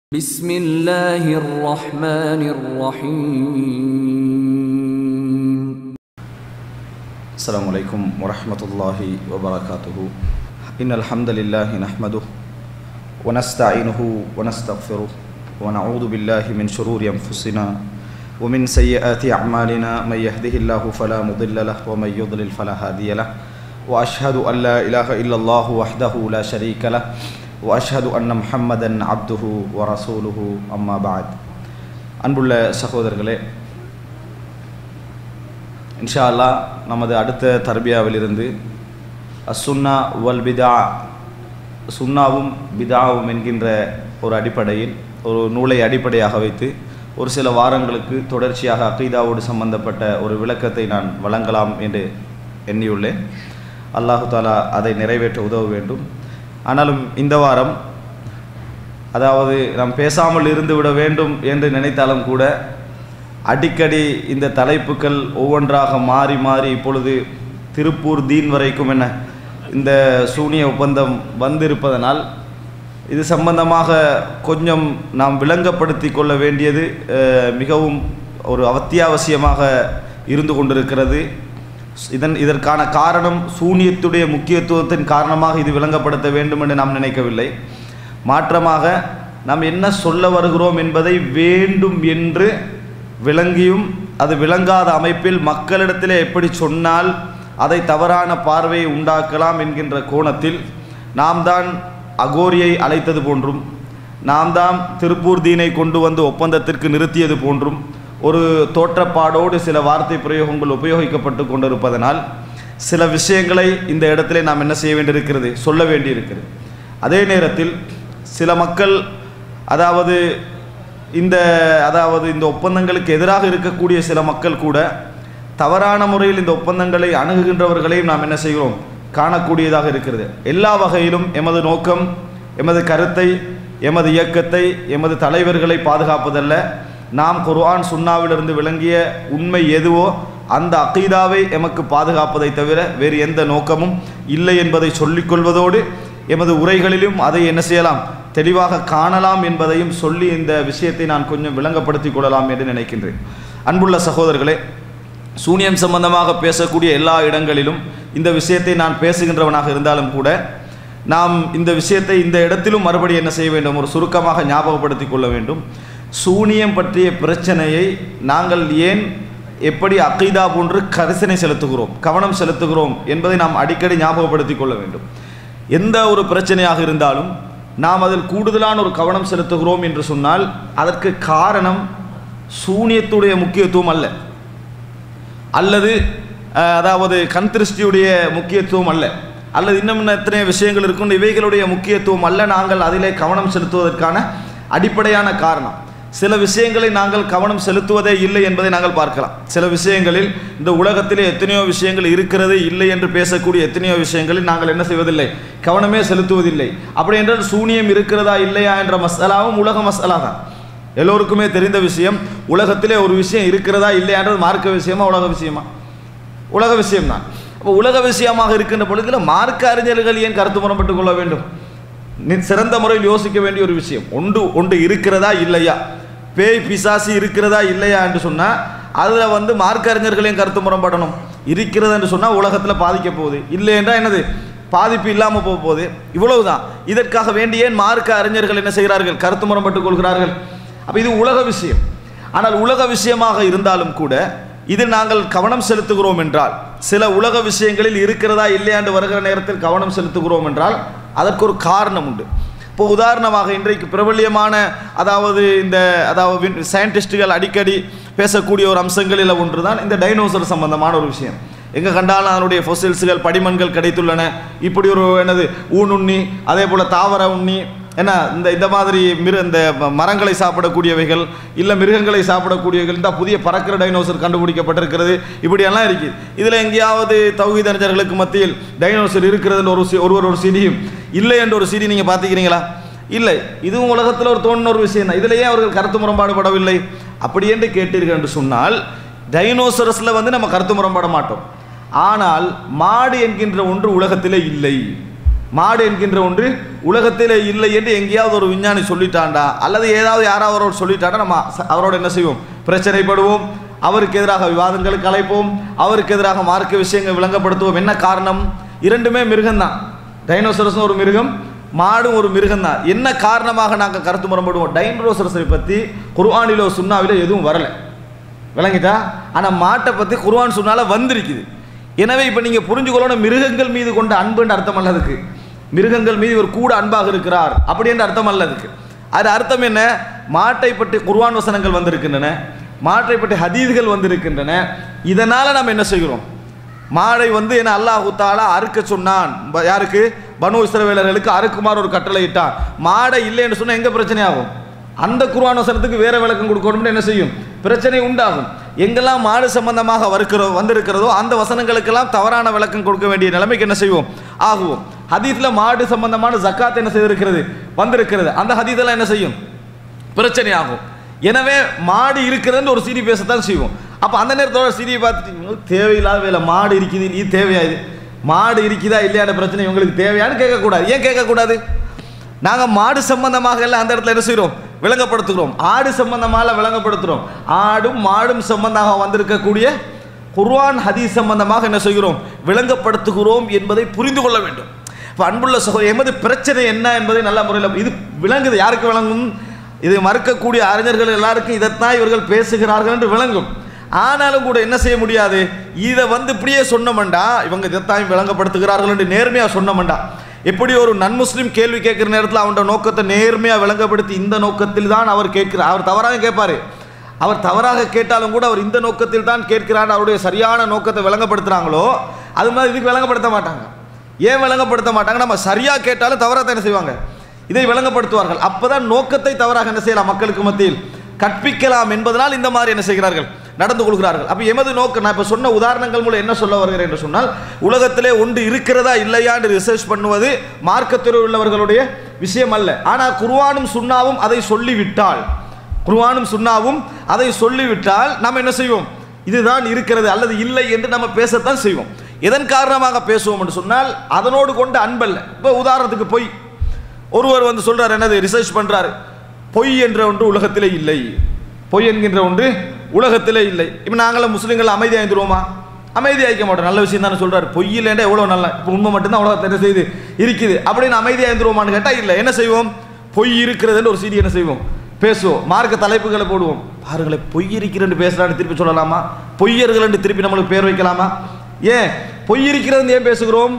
بسم الله الرحمن الرحيم السلام عليكم ورحمة الله وبركاته إن الحمد لله نحمده ونستعينه ونستغفره ونعوذ بالله من شرور أنفسنا ومن سيئات أعمالنا من يهده الله فلا مضل له ومن يضلل فلا هادي له وأشهد أن لا إله إلا الله وحده لا شريك له وأشهد أن محمدا عبده ورسوله أما بعد அன்புள்ள சகோதரர்களே இன்ஷா அல்லாஹ் நமது அடுத்த தர்பியாவிலிருந்து அசுன்னா வல் பிதா சுன்னாவும் பிதாவும் என்கின்ற ஒரு அடிப்படையில் ஒரு நூலை அடிப்படையாக வைத்து ஒரு சில வாரங்களுக்கு தொடர்ச்சியாக அக்கீதாவோடு சம்பந்தப்பட்ட ஒரு விளக்கத்தை நான் வழங்கலாம் என்று எண்ணியுள்ளேன் அல்லாஹு தாலா அதை நிறைவேற்ற உதவ வேண்டும் ஆனாலும் இந்த வாரம் அதாவது நாம் பேசாமல் இருந்து விட வேண்டும் என்று நினைத்தாலும் கூட அடிக்கடி இந்த தலைப்புகள் ஒவ்வொன்றாக மாறி மாறி இப்பொழுது திருப்பூர் தீன் வரைக்கும் என்ன இந்த சூனிய ஒப்பந்தம் வந்திருப்பதனால் இது சம்பந்தமாக கொஞ்சம் நாம் விளங்கப்படுத்தி கொள்ள வேண்டியது அஹ், மிகவும் ஒரு அத்தியாவசியமாக இருந்து கொண்டிருக்கிறது இதன் இதற்கான காரணம் சூனியத்துடைய முக்கியத்துவத்தின் காரணமாக இது விளங்கப்படுத்த வேண்டும் என்று நாம் நினைக்கவில்லை மாற்றமாக நாம் என்ன சொல்ல வருகிறோம் என்பதை வேண்டும் என்று விளங்கியும் அது விளங்காத அமைப்பில் மக்களிடத்திலே எப்படி சொன்னால் அதை தவறான பார்வையை உண்டாக்கலாம் என்கின்ற கோணத்தில் நாம் தான் அகோரியை அழைத்தது போன்றும் நாம் தான் திருப்பூர் தீனை கொண்டு வந்து ஒப்பந்தத்திற்கு நிறுத்தியது போன்றும் ஒரு தோற்றப்பாடோடு சில வார்த்தை பிரயோகங்கள் உபயோகிக்கப்பட்டு கொண்டிருப்பதனால் சில விஷயங்களை இந்த இடத்திலே நாம் என்ன செய்ய வேண்டியிருக்கிறது சொல்ல வேண்டியிருக்கிறது அதே நேரத்தில் சில மக்கள் அதாவது இந்த அதாவது இந்த ஒப்பந்தங்களுக்கு எதிராக இருக்கக்கூடிய சில மக்கள் கூட தவறான முறையில் இந்த ஒப்பந்தங்களை அணுகுகின்றவர்களையும் நாம் என்ன செய்கிறோம் காணக்கூடியதாக இருக்கிறது எல்லா வகையிலும் எமது நோக்கம் எமது கருத்தை எமது இயக்கத்தை எமது தலைவர்களை பாதுகாப்பதல்ல நாம் குர்ஆன் சுன்னாவிலிருந்து விளங்கிய உண்மை எதுவோ அந்த அகீதாவை எமக்கு பாதுகாப்பதை தவிர வேறு எந்த நோக்கமும் இல்லை என்பதை சொல்லிக்கொள்வதோடு எமது உரைகளிலும் அதை என்ன செய்யலாம் தெளிவாக காணலாம் என்பதையும் சொல்லி இந்த விஷயத்தை நான் கொஞ்சம் விளங்கப்படுத்திக் கொள்ளலாம் என்று நினைக்கின்றேன் அன்புள்ள சகோதரர்களே சூனியம் சம்பந்தமாக பேசக்கூடிய எல்லா இடங்களிலும் இந்த விஷயத்தை நான் பேசுகின்றவனாக இருந்தாலும் கூட நாம் இந்த விஷயத்தை இந்த இடத்திலும் மறுபடி என்ன செய்ய வேண்டும் ஒரு சுருக்கமாக ஞாபகப்படுத்திக் கொள்ள வேண்டும் சூனியம் பற்றிய பிரச்சனையை நாங்கள் ஏன் எப்படி அக்கீதா போன்று கரிசனை செலுத்துகிறோம் கவனம் செலுத்துகிறோம் என்பதை நாம் அடிக்கடி ஞாபகப்படுத்திக் கொள்ள வேண்டும் எந்த ஒரு பிரச்சனையாக இருந்தாலும் நாம் அதில் கூடுதலான ஒரு கவனம் செலுத்துகிறோம் என்று சொன்னால் அதற்கு காரணம் சூனியத்துடைய முக்கியத்துவம் அல்ல அல்லது அஹ், அதாவது கண் திருஷ்டியுடைய முக்கியத்துவம் அல்ல அல்லது இன்னும் இன்னும் எத்தனை விஷயங்கள் இருக்கும் இவைகளுடைய முக்கியத்துவம் அல்ல நாங்கள் அதிலே கவனம் செலுத்துவதற்கான அடிப்படையான காரணம் சில விஷயங்களை நாங்கள் கவனம் செலுத்துவதே இல்லை என்பதை நாங்கள் பார்க்கலாம் சில விஷயங்களில் இந்த உலகத்திலே எத்தனையோ விஷயங்கள் இருக்கிறது இல்லை என்று பேசக்கூடிய எத்தனையோ விஷயங்களில் நாங்கள் என்ன செய்வதில்லை கவனமே செலுத்துவதில்லை அப்படி என்றால் சூனியம் இருக்கிறதா இல்லையா என்ற மசாலாவும் உலக மசாலா தான் எல்லோருக்குமே தெரிந்த விஷயம் உலகத்திலே ஒரு விஷயம் இருக்கிறதா இல்லையான்றது மார்க்க விஷயமா உலக விஷயமா உலக விஷயம்தான் அப்போ உலக விஷயமாக இருக்கின்ற பொழுதில் மார்க்க அறிஞர்கள் ஏன் கருத்து முரண்பட்டுக் கொள்ள வேண்டும் நி- சிறந்த முறையில் யோசிக்க வேண்டிய ஒரு விஷயம் ஒன்று ஒன்று இருக்கிறதா இல்லையா பேய் பிசாசி இருக்கிறதா இல்லையா என்று சொன்னால் அதில் வந்து மார்க்க அறிஞர்களையும் கருத்து முரண்படணும் இருக்கிறது என்று சொன்னால் உலகத்தில் பாதிக்க போகுது இல்லை என்றால் என்னது பாதிப்பு இல்லாமல் போக போகுது இவ்வளவுதான் இதற்காக வேண்டிய ஏன் மார்க்க அறிஞர்கள் என்ன செய்கிறார்கள் கருத்து முரண்பட்டுக் கொள்கிறார்கள் அப்போ இது உலக விஷயம் ஆனால் உலக விஷயமாக இருந்தாலும் கூட இதில் நாங்கள் கவனம் செலுத்துகிறோம் என்றால் சில உலக விஷயங்களில் இருக்கிறதா இல்லையாண்டு வருகிற நேரத்தில் கவனம் செலுத்துகிறோம் என்றால் அதற்கு ஒரு காரணம் உண்டு இப்போ உதாரணமாக இன்றைக்கு பிரபல்யமான அதாவது இந்த அதாவது சயின்டிஸ்டுகள் அடிக்கடி பேசக்கூடிய ஒரு அம்சங்களில் ஒன்று தான் இந்த டைனோசர் சம்பந்தமான ஒரு விஷயம் எங்கே கண்டாலும் அதனுடைய ஃபொசில்ஸுகள் படிமன்கள் கிடைத்துள்ளன இப்படி ஒரு என்னது ஊனுண்ணி அதே போல் தாவர உண்ணி என்ன இந்த இந்த மாதிரி மிரு இந்த ம- மரங்களை சாப்பிடக்கூடியவைகள் இல்லை மிருகங்களை சாப்பிடக்கூடியவைகள் இந்த புதிய பறக்கிற டைனோசர் கண்டுபிடிக்கப்பட்டிருக்கிறது இப்படியெல்லாம் இருக்குது இதில் எங்கேயாவது தௌஹீத் அறிஞர்களுக்கு மத்தியில் டைனோசர் இருக்கிறதுன்னு ஒரு சி- ஒருவர் ஒரு சிடியும் இல்லை என்ற ஒரு சிடி நீங்கள் பார்த்துக்கிறீங்களா இல்லை இதுவும் உலகத்தில் ஒரு தோணுன ஒரு விஷயம் தான் இதிலேயே அவர்கள் கருத்து முரண்பாடுபடவில்லை அப்படி என்று கேட்டீர்கள் என்று சொன்னால் டைனோசரஸில் வந்து நம்ம கருத்து முரண்பட மாட்டோம் ஆனால் மாடு என்கின்ற ஒன்று உலகத்திலே இல்லை மாடு என்கின்ற ஒன்று உலகத்திலே இல்லை என்று எங்கேயாவது ஒரு விஞ்ஞானி சொல்லிட்டாண்டா அல்லது ஏதாவது யாராவது ஒருவர் சொல்லிட்டாண்டா நம்ம ச- அவரோட என்ன செய்வோம் பிரச்சனைப்படுவோம் அவருக்கு எதிராக விவாதங்களுக்கு அழைப்போம் அவருக்கு எதிராக மார்க்க விஷயங்கள் விளங்கப்படுத்துவோம் என்ன காரணம் இரண்டுமே மிருகம்தான் டைனோசரஸும் ஒரு மிருகம் மாடும் ஒரு மிருகம் தான் என்ன காரணமாக நாங்கள் கருத்து முரண்படுவோம் டைனோசரஸை பற்றி குர்ஆனிலோ சுன்னாவிலோ எதுவும் வரலை விளங்கிட்டா ஆனால் மாட்டை பற்றி குர்ஆன் சுன்னால வந்திருக்குது எனவே இப்போ நீங்கள் புரிஞ்சுக்கொள்ளணும் மிருகங்கள் மீது கொண்ட அன்புன்ற அர்த்தம் அல்ல அதுக்கு மிருகங்கள் மீது இவர் கூட அன்பாக இருக்கிறார் அப்படி என்ற அர்த்தம் அல்ல அதுக்கு அது அர்த்தம் என்ன மாட்டை பற்றி குர்ஆன் வசனங்கள் வந்திருக்கின்றன மாட்டை பற்றி ஹதீதுகள் வந்திருக்கின்றன இதனால் நம்ம என்ன செய்கிறோம் மாடை வந்து என்ன அல்லாஹு தாலா அறுக்க சொன்னான் ப- யாருக்கு பனு இஸ்ரவேலர்களுக்கு அறுக்குமாறு ஒரு கட்டளை இட்டான் மாடை இல்லைன்னு சொன்னா எங்க பிரச்சனை ஆகும் அந்த குர்ஆன் வசனத்துக்கு வேற விளக்கம் கொடுக்கணும்னு என்ன செய்யும் பிரச்சனை உண்டாகும் எங்கெல்லாம் மாடு சம்பந்தமாக வருக்கிறோ வந்திருக்கிறதோ அந்த வசனங்களுக்கெல்லாம் தவறான விளக்கம் கொடுக்க வேண்டிய நிலைமைக்கு என்ன செய்வோம் ஆகுவோம் ஹதீஸ்ல மாடு சம்பந்தமான ஜக்காத் என்ன செய்திருக்கிறது வந்திருக்கிறது அந்த ஹதீஸெல்லாம் என்ன செய்யும் பிரச்சனை ஆகும் எனவே மாடு இருக்கிறதுன்னு ஒரு சீரி பேசத்தான் செய்வோம் அப்போ அந்த நேரத்தோட சீரியை பார்த்துட்டு இவங்களுக்கு தேவையில்லாத வேலை மாடு இருக்குது இது தேவையா இது மாடு இருக்குதா இல்லையான பிரச்சனை இவங்களுக்கு தேவையான்னு கேட்கக்கூடாது ஏன் கேட்கக்கூடாது நாங்கள் மாடு சம்பந்தமாக எல்லாம் அந்த இடத்துல என்ன செய்கிறோம் விளங்கப்படுத்துகிறோம் ஆடு சம்பந்தமாக விளங்கப்படுத்துகிறோம் ஆடும் மாடும் சம்பந்தமாக வந்திருக்கக்கூடிய குர்ஆன் ஹதீஸ் சம்பந்தமாக என்ன செய்கிறோம் விளங்கப்படுத்துகிறோம் என்பதை புரிந்து கொள்ள வேண்டும் இப்போ அன்புள்ள சகோதரி எமது பிரச்சனை என்ன என்பதை நல்ல முறையில் இது விளங்குது யாருக்கு விளங்கும் இதை மறுக்கக்கூடிய அறிஞர்கள் எல்லாருக்கும் இதைத்தான் இவர்கள் பேசுகிறார்கள் என்று விளங்கும் ஆனாலும் கூட என்ன செய்ய முடியாது இதை வந்து இப்படியே சொன்னமண்டா இவங்க இதைத்தான் விளங்கப்படுத்துகிறார்கள் என்று நேர்மையாக சொன்னமண்டா எப்படி ஒரு நன்முஸ்லிம் கேள்வி கேட்குற நேரத்தில் அவனோட நோக்கத்தை நேர்மையாக விளங்கப்படுத்தி இந்த நோக்கத்தில் தான் அவர் கேட்கிறார் அவர் தவறாக கேட்பாரு அவர் தவறாக கேட்டாலும் கூட அவர் இந்த நோக்கத்தில் தான் கேட்கிறார் அவருடைய சரியான நோக்கத்தை விளங்கப்படுத்துறாங்களோ அது மாதிரி இதுக்கு விளங்கப்படுத்த மாட்டாங்க ஏன் விளங்கப்படுத்த மாட்டாங்க நம்ம சரியாக கேட்டாலும் தவறாக என்ன செய்வாங்க இதை விளங்கப்படுத்துவார்கள் அப்பதான் நோக்கத்தை தவறாக என்ன செய்யலாம் மக்களுக்கு மத்தியில் கற்பிக்கலாம் என்பதனால் இந்த மாதிரி என்ன செய்கிறார்கள் நடந்து கொள்கிறார்கள் அப்போ எமது நோக்கம் நான் இப்போ சொன்ன உதாரணங்கள் மூலம் என்ன சொல்ல வருகிறேன் என்று சொன்னால் உலகத்திலே ஒன்று இருக்கிறதா இல்லையா என்று ரிசர்ச் பண்ணுவது மார்க்கத்துறை உள்ளவர்களுடைய விஷயம் அல்ல ஆனால் குர்ஆனும் சுன்னாவும் அதை சொல்லிவிட்டால் குர்ஆனும் சுன்னாவும் அதை சொல்லிவிட்டால் நாம் என்ன செய்வோம் இதுதான் இருக்கிறது அல்லது இல்லை என்று நம்ம பேசத்தான் செய்வோம் எதன் காரணமாக பேசுவோம் என்று சொன்னால் அதனோடு கொண்ட அன்பல்ல இப்போ உதாரணத்துக்கு பொய் ஒருவர் வந்து சொல்றார் என்னது ரிசர்ச் பண்றாரு பொய் என்ற ஒன்று உலகத்திலே இல்லை பொய் என்கின்ற ஒன்று உலகத்திலே இல்லை இப்போ நாங்களும் முஸ்லீம்கள் அமைதி ஆயிடுவோமா அமைதி ஆயிக்க மாட்டோம் நல்ல விஷயம் தானே சொல்றாரு பொய் இல்லைன்னா எவ்வளோ நல்ல இப்போ உண்மை மட்டும்தான் உலகத்தை என்ன செய்யுது இருக்குது அப்படின்னு அமைதி ஆயிருந்துருவோமான்னு கேட்டால் இல்லை என்ன செய்வோம் பொய் இருக்கிறதுன்னு ஒரு சீடி என்ன செய்வோம் பேசுவோம் மார்க்க தலைப்புகளை போடுவோம் பாருங்களேன் பொய் இருக்கிறன்னு பேசுறான்னு திருப்பி சொல்லலாமா பொய்யர்கள் என்று திருப்பி நம்மளுக்கு பேர் வைக்கலாமா ஏன் பொய் இருக்கிறதுன்னு ஏன் பேசுகிறோம்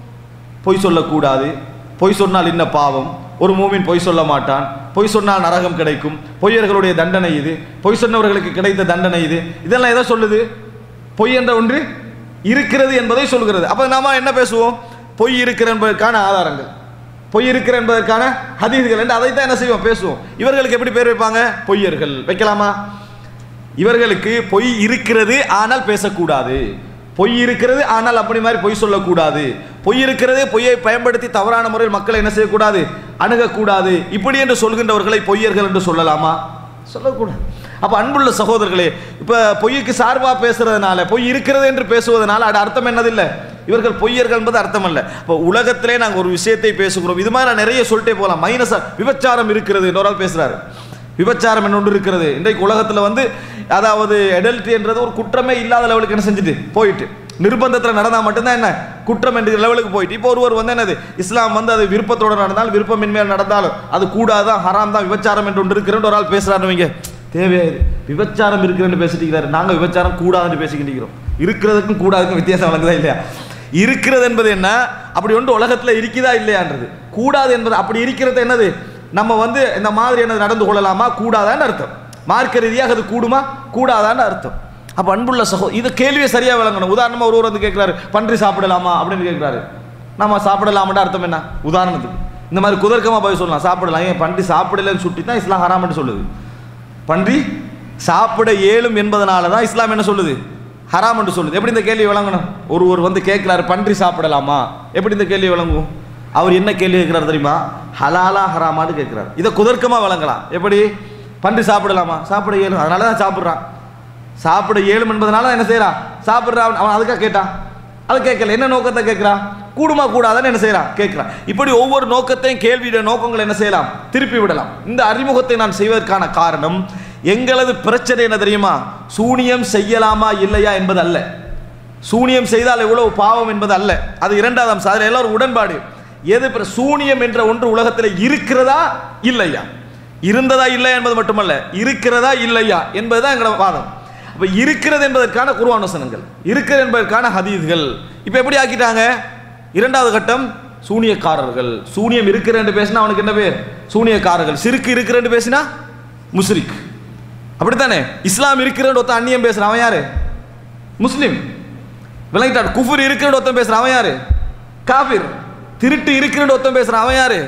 பொய் சொல்லக்கூடாது பொய் சொன்னால் இன்ன பாவம் ஒரு மூமின் பொய் சொல்ல மாட்டான் பொய் சொன்னால் நரகம் கிடைக்கும் பொய்யர்களுடைய தண்டனை இது பொய் சொன்னவர்களுக்கு கிடைத்த தண்டனை இது இதெல்லாம் எதை சொல்லுது பொய் என்ற ஒன்று இருக்கிறது என்பதை சொல்கிறது அப்போ நாம என்ன பேசுவோம் பொய் இருக்கிற என்பதற்கான ஆதாரங்கள் பொய் இருக்கிற என்பதற்கான ஹதீஸ்கள் என்று அதைத்தான் என்ன செய்வோம் பேசுவோம் இவர்களுக்கு எப்படி பேர் வைப்பாங்க பொய்யர்கள் வைக்கலாமா இவர்களுக்கு பொய் இருக்கிறது ஆனால் பேசக்கூடாது பொய் இருக்கிறது ஆனால் அப்படி மாதிரி பொய் சொல்லக்கூடாது பொய் இருக்கிறது பொய்யை பயன்படுத்தி தவறான முறையில் மக்களை என்ன செய்யக்கூடாது அணுகக்கூடாது இப்படி என்று சொல்கின்றவர்களை பொய்யர்கள் என்று சொல்லலாமா சொல்லக்கூடாது அப்போ அன்புள்ள சகோதரர்களே இப்போ பொய்யுக்கு சார்பாக பேசுறதுனால பொய் இருக்கிறது என்று பேசுவதனால அது அர்த்தம் என்னதில்லை இவர்கள் பொய்யர்கள் என்பது அர்த்தம் அல்ல இப்போ உலகத்திலே நாங்கள் ஒரு விஷயத்தை பேசுகிறோம் இது மாதிரி நான் நிறைய சொல்லிட்டே போகலாம் மைனஸ் விபச்சாரம் இருக்கிறது இன்னொரு ஆள் பேசுறாரு விபச்சாரம் என்ன ஒன்று இருக்கிறது இன்றைக்கு உலகத்தில் வந்து அதாவது எடல்ட்ரி என்றது ஒரு குற்றமே இல்லாத லெவலுக்கு என்ன செஞ்சுட்டு போயிட்டு நிர்பந்தத்தில் நடந்தால் மட்டும்தான் என்ன குற்றம் என்ற லெவலுக்கு போயிட்டு இப்போ ஒருவர் வந்து என்னது இஸ்லாம் வந்து அது விருப்பத்தோடு நடந்தால் விருப்பமின்மையில் நடந்தாலும் அது கூடாதான் ஹராம் தான் விபச்சாரம் என்று ஒன்று இருக்கிறேன்னு ஒரு ஆள் பேசுகிறாரு வைங்க தேவையா இது விபச்சாரம் இருக்கிறேன்னு பேசிட்டு இருக்கிறாரு நாங்கள் விபச்சாரம் கூடாதுன்னு பேசிக்கிட்டு இருக்கிறோம் இருக்கிறதுக்கும் கூடாதுக்கும் வித்தியாசம் வழங்குதா இல்லையா இருக்கிறது என்பது என்ன அப்படி ஒன்று உலகத்தில் இருக்குதா இல்லையான்றது கூடாது என்பது அப்படி இருக்கிறது என்னது நம்ம வந்து இந்த மாதிரி என்னது நடந்து கொள்ளலாமா கூடாதான்னு அர்த்தம் மார்க்க ரீதியாக அது கூடுமா கூடாதான்னு அர்த்தம் அப்போ அன்புள்ள சகோ இது கேள்வியை சரியாக விளங்கணும் உதாரணமாக ஒருவர் வந்து கேட்குறாரு பன்றி சாப்பிடலாமா அப்படின்னு கேட்குறாரு நம்ம சாப்பிடலாமான்ற அர்த்தம் என்ன உதாரணத்துக்கு இந்த மாதிரி குதர்க்கமாக போய் சொல்லலாம் சாப்பிடலாம் ஏன் பன்றி சாப்பிடலன்னு சுட்டி தான் இஸ்லாம் ஹராம்னு சொல்லுது பன்றி சாப்பிட இயலும் என்பதனால தான் இஸ்லாம் என்ன சொல்லுது ஹராம் என்று சொல்லுது எப்படி இந்த கேள்வி விளங்கணும் ஒருவர் வந்து கேட்குறாரு பன்றி சாப்பிடலாமா எப்படி இந்த கேள்வி விளங்கும் அவர் என்ன கேள்வி கேட்குறாரு தெரியுமா ஹலாலா ஹராமான்னு கேட்குறாரு இதை குதர்க்கமாக விளங்கலாம் எப்படி பன்றி சாப்பிடலாமா சாப்பிட இயலும் அதனால தான் சாப்பிட்றான் சாப்பிட இயலும் என்பதனால என்ன செய்கிறான் சாப்பிட்றான் அவன் அதுக்காக கேட்டான் அது கேட்கல என்ன நோக்கத்தை கேட்குறான் கூடுமா கூடாதான்னு என்ன செய்யறான் கேட்குறான் இப்படி ஒவ்வொரு நோக்கத்தையும் கேள்வியுடைய நோக்கங்களை என்ன செய்யலாம் திருப்பி விடலாம் இந்த அறிமுகத்தை நான் செய்வதற்கான காரணம் எங்களது பிரச்சனை என்ன தெரியுமா சூனியம் செய்யலாமா இல்லையா என்பது அல்ல சூனியம் செய்தால் எவ்வளவு பாவம் என்பது அல்ல அது இரண்டாவது அம்சம் அதில் எல்லாரும் உடன்பாடு எது பிற- சூனியம் என்ற ஒன்று உலகத்தில் இருக்கிறதா இல்லையா இருந்ததா இல்லையா என்பது மட்டுமல்ல இருக்கிறதா இல்லையா என்பதுதான் எங்களோட வாதம் அப்ப இருக்கிறது என்பதற்கான குர்ஆன் வசனங்கள் இருக்கிறது என்பதற்கான ஹதீஸ்கள் இப்போ எப்படி ஆக்கிட்டாங்க இரண்டாவது கட்டம் சூனியக்காரர்கள் சூனியம் இருக்கிற என்று பேசினா அவனுக்கு என்ன பேர் சூனியக்காரர்கள் சிறுக்கு இருக்கிற என்று பேசினா முஸ்ரிக் அப்படித்தானே இஸ்லாம் இருக்கிற ஒருத்தன் அந்நியம் பேசுறான் அவன் யாரு முஸ்லிம் விளங்கிட்டான் குஃபுர் இருக்கிற ஒருத்தன் பேசுறான் அவன் யாரு காபிர் திருட்டு இருக்கிற ஒருத்தன் பேசுறான் அவன் யாரு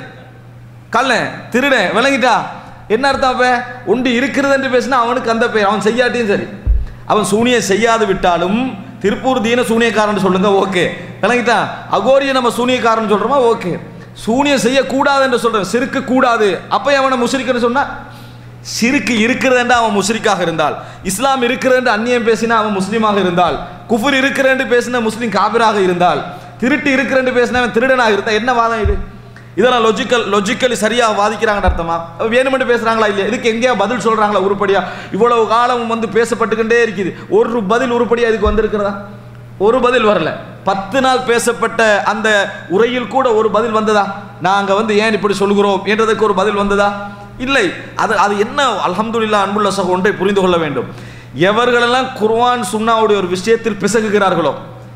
கள்ளன் திருடன் விளங்கிட்டா என்ன அர்த்தம் அப்ப ஒன்று இருக்கிறது என்று பேசினா அவனுக்கு அந்த பேர் அவன் செய்யாட்டியும் சரி அவன் சூனியம் செய்யாது விட்டாலும் திருப்பூர் தீன சூனியக்காரன் சொல்லுங்க ஓகே விளங்கிட்டா அகோரிய நம்ம சூனியக்காரன் சொல்றோமா ஓகே சூனியம் செய்யக்கூடாது என்று சொல்றேன் சிறுக்கு கூடாது அப்ப அவனை முஸ்ரிக்குன்னு சொன்னா சிறுக்கு இருக்கிறது என்று அவன் முஸ்ரிக்காக இருந்தால் இஸ்லாம் இருக்கிறது என்று அந்நியம் பேசினா அவன் முஸ்லீமாக இருந்தால் குஃபுர் இருக்கிறது என்று பேசின முஸ்லீம் காபிராக இருந்தால் திருட்டு இருக்கிறது என்று பேசின அவன் திருடனாக இருந்தால் என்ன வாதம் இது இதெல்லாம் லொஜிக்கல் லொஜிக்கலி சரியாக வாதிக்கிறாங்கன்னு அர்த்தமா அப்ப வேணுமென்று பேசுறாங்களா இல்லையா இதுக்கு எங்கேயா பதில் சொல்றாங்களா உருப்படியா இவ்வளவு காலம் வந்து பேசப்பட்டுக்கிட்டே இருக்குது ஒரு பதில் உருப்படியா இதுக்கு வந்திருக்கிறதா ஒரு பதில் வரல பத்து நாள் பேசப்பட்ட அந்த உரையில் கூட ஒரு பதில் வந்ததா நாங்க வந்து ஏன் இப்படி சொல்கிறோம் என்றதுக்கு ஒரு பதில் வந்ததா இல்லை அது அது என்ன அல்ஹம்துலில்லாஹ் அன்புள்ள சக ஒன்றை புரிந்து கொள்ள வேண்டும் எவர்களெல்லாம் குர்ஆன் சுன்னாவுடைய ஒரு விஷயத்தில் பிசகுகிறார்களோ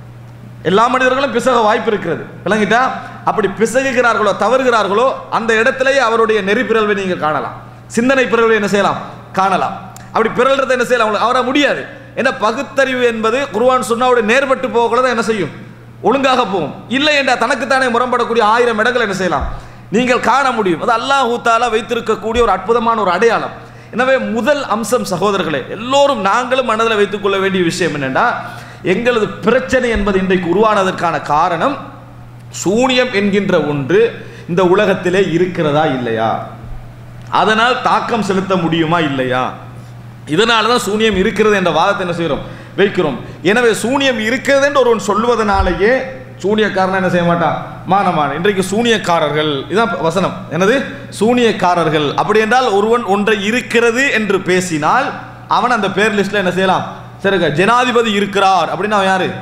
எல்லா மனிதர்களும் பிசக வாய்ப்பு இருக்கிறது விளங்கிட்டா அப்படி பிசகுகிறார்களோ தவறுகிறார்களோ அந்த இடத்திலேயே அவருடைய நெறி பிறழ்வை நீங்க காணலாம் சிந்தனை பிறழ்வை என்ன செய்யலாம் காணலாம் அப்படி பிறல்றதை என்ன செய்யலாம் அவங்களுக்கு- அவரை முடியாது ஏன்னா பகுத்தறிவு என்பது குர்ஆன் சுன்னாவுடைய நேர்பட்டு போகக்குள்ள தான் என்ன செய்யும் ஒழுங்காக போகும் இல்லை என்ற தனக்குத்தானே முரண்படக்கூடிய ஆயிரம் இடங்கள் என்ன செய்யலாம் நீங்கள் காண முடியும் அது அல்லாஹ் தாலா வைத்திருக்கக்கூடிய ஒரு அற்புதமான ஒரு அடையாளம் எனவே முதல் அம்சம் சகோதரர்களே எல்லோரும் நாங்களும் மனதில் வைத்துக் கொள்ள வேண்டிய விஷயம் என்னன்னா எங்களது பிரச்சனை என்பது இன்றைக்கு உருவானதற்கான காரணம் சூனியம் என்கின்ற ஒன்று இந்த உலகத்திலே இருக்கிறதா இல்லையா அதனால் தாக்கம் செலுத்த முடியுமா இல்லையா இதனால தான் சூனியம் இருக்கிறது என்ற வாதத்தை என்ன செய்கிறோம் வைக்கிறோம் எனவே சூனியம் இருக்கிறது என்று ஒருவன் சொல்வதனாலேயே சூனியக்காரன் என்ன செய்ய மாட்டான் மானமான இன்றைக்கு சூனியக்காரர்கள் இதான் வசனம் என்னது சூனியக்காரர்கள் அப்படி என்றால் ஒருவன் ஒன்றை இருக்கிறது என்று பேசினால் அவன் அந்த பேர் லிஸ்ட்ல என்ன செய்யலாம் சரிங்க ஜனாதிபதி இருக்கிறார் அப்படின்னு அவன் யாரு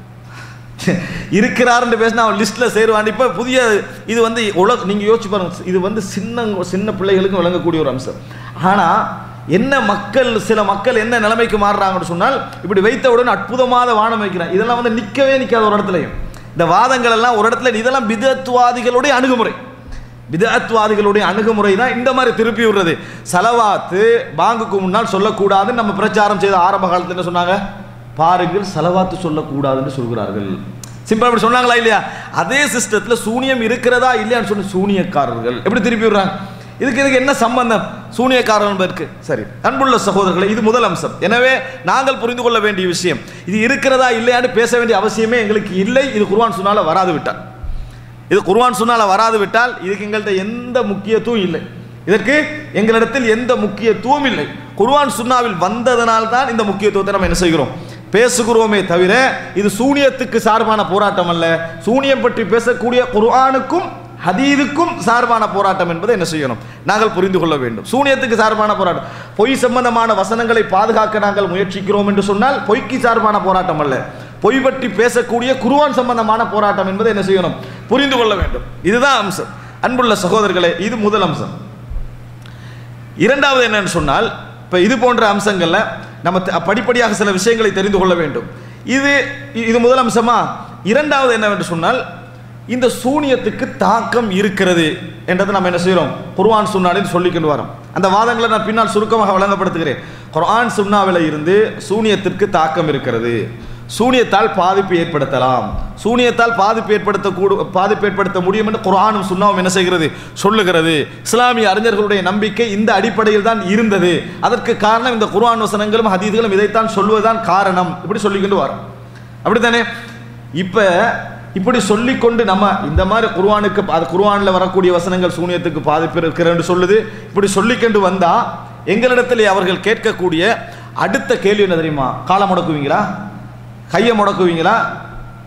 இருக்கிறாருன்னு பேசினா அவன் லிஸ்ட்டில் சேருவான் இப்போ புதிய இது வந்து உலக நீங்கள் யோசிச்சு பாருங்க இது வந்து சின்ன சின்ன பிள்ளைகளுக்கும் விளங்கக்கூடிய ஒரு அம்சம் ஆனால் என்ன மக்கள் சில மக்கள் என்ன நிலைமைக்கு மாறுறாங்கன்னு சொன்னால் இப்படி வைத்தவுடன் அற்புதமான வானம் வைக்கிறான் இதெல்லாம் வந்து நிற்கவே நிற்காத ஒரு இடத்துலையும் இந்த வாதங்கள் எல்லாம் ஒரு இடத்துல இதெல்லாம் பிதத்துவாதிகளுடைய அணுகுமுறை பிதத்வாதிகளுடைய அணுகுமுறை தான் இந்த மாதிரி திருப்பி விடுறது செலவாத்து பாங்குக்கு முன்னால் சொல்லக்கூடாதுன்னு நம்ம பிரச்சாரம் செய்த ஆரம்ப காலத்தில் என்ன சொன்னாங்க பாருங்கள் செலவாத்து சொல்லக்கூடாதுன்னு சொல்கிறார்கள் சிம்பிளா இப்படி சொன்னாங்களா இல்லையா அதே சிஸ்டத்தில் சூனியம் இருக்கிறதா இல்லையான்னு சொல்லி சூனியக்காரர்கள் எப்படி திருப்பி விடுறாங்க இதுக்கு இதுக்கு என்ன சம்பந்தம் சூனியக்காரன் என்பதற்கு சரி அன்புள்ள சகோதரர்களே இது முதல் அம்சம் எனவே நாங்கள் புரிந்து கொள்ள வேண்டிய விஷயம் இது இருக்கிறதா இல்லையான்னு பேச வேண்டிய அவசியமே எங்களுக்கு இல்லை இது குர்ஆன் சுன்னால வராது விட்டால் இது குர்ஆன் சுன்னால வராது விட்டால் இதுக்கு எங்கள்கிட்ட எந்த முக்கியத்துவம் இல்லை இதற்கு எங்களிடத்தில் எந்த முக்கியத்துவம் இல்லை குர்ஆன் சுன்னாவில் வந்ததனால் தான் இந்த முக்கியத்துவத்தை நம்ம என்ன செய்கிறோம் பேசுகிறோமே தவிர இது சூனியத்துக்கு சார்பான போராட்டம் அல்ல சூனியம் பற்றி பேசக்கூடிய குர்ஆனுக்கும் ஹதீதுக்கும் சார்பான போராட்டம் என்பதை என்ன செய்யணும் நாங்கள் புரிந்து கொள்ள வேண்டும் சூனியத்துக்கு சார்பான போராட்டம் பொய் சம்பந்தமான வசனங்களை பாதுகாக்க நாங்கள் முயற்சிக்கிறோம் என்று சொன்னால் பொய்க்கு சார்பான போராட்டம் அல்ல பொய் பற்றி பேசக்கூடிய குருவான் சம்பந்தமான போராட்டம் என்பதை என்ன செய்யணும் புரிந்து கொள்ள வேண்டும் இதுதான் அம்சம் அன்புள்ள சகோதரர்களே இது முதல் அம்சம் இரண்டாவது என்னன்னு சொன்னால் இப்போ இது போன்ற அம்சங்கள்ல நம்ம த- படிப்படியாக சில விஷயங்களை தெரிந்து கொள்ள வேண்டும் இது இது முதல் அம்சமா இரண்டாவது என்னவென்று சொன்னால் இந்த சூனியத்துக்கு தாக்கம் இருக்கிறது என்றதை நம்ம என்ன செய்கிறோம் குர்ஆன் சுன்னாலில் சொல்லிக்கொண்டு வரோம் அந்த வாதங்களை நான் பின்னால் சுருக்கமாக வழங்கப்படுத்துகிறேன் குர்ஆன் சுன்னாவில் இருந்து சூனியத்திற்கு தாக்கம் இருக்கிறது சூனியத்தால் பாதிப்பு ஏற்படுத்தலாம் சூனியத்தால் பாதிப்பு ஏற்படுத்தக்கூடும் பாதிப்பு ஏற்படுத்த முடியும் என்று குர்ஆனும் சுன்னாவும் என்ன செய்கிறது சொல்லுகிறது இஸ்லாமிய அறிஞர்களுடைய நம்பிக்கை இந்த அடிப்படையில் தான் இருந்தது அதற்கு காரணம் இந்த குர்ஆன் வசனங்களும் ஹதீதுகளும் இதைத்தான் சொல்வதுதான் காரணம் இப்படி சொல்லிக்கொண்டு வரோம் அப்படித்தானே இப்போ இப்படி சொல்லிக்கொண்டு நம்ம இந்த மாதிரி குர்ஆனுக்கு அது குர்ஆனில் வரக்கூடிய வசனங்கள் சூனியத்துக்கு பாதிப்பு இருக்கிறன்னு சொல்லுது இப்படி சொல்லிக்கொண்டு வந்தா எங்களிடத்தில் அவர்கள் கேட்கக்கூடிய அடுத்த கேள்வி என்ன தெரியுமா காலை முடக்குவீங்களா கையை முடக்குவீங்களா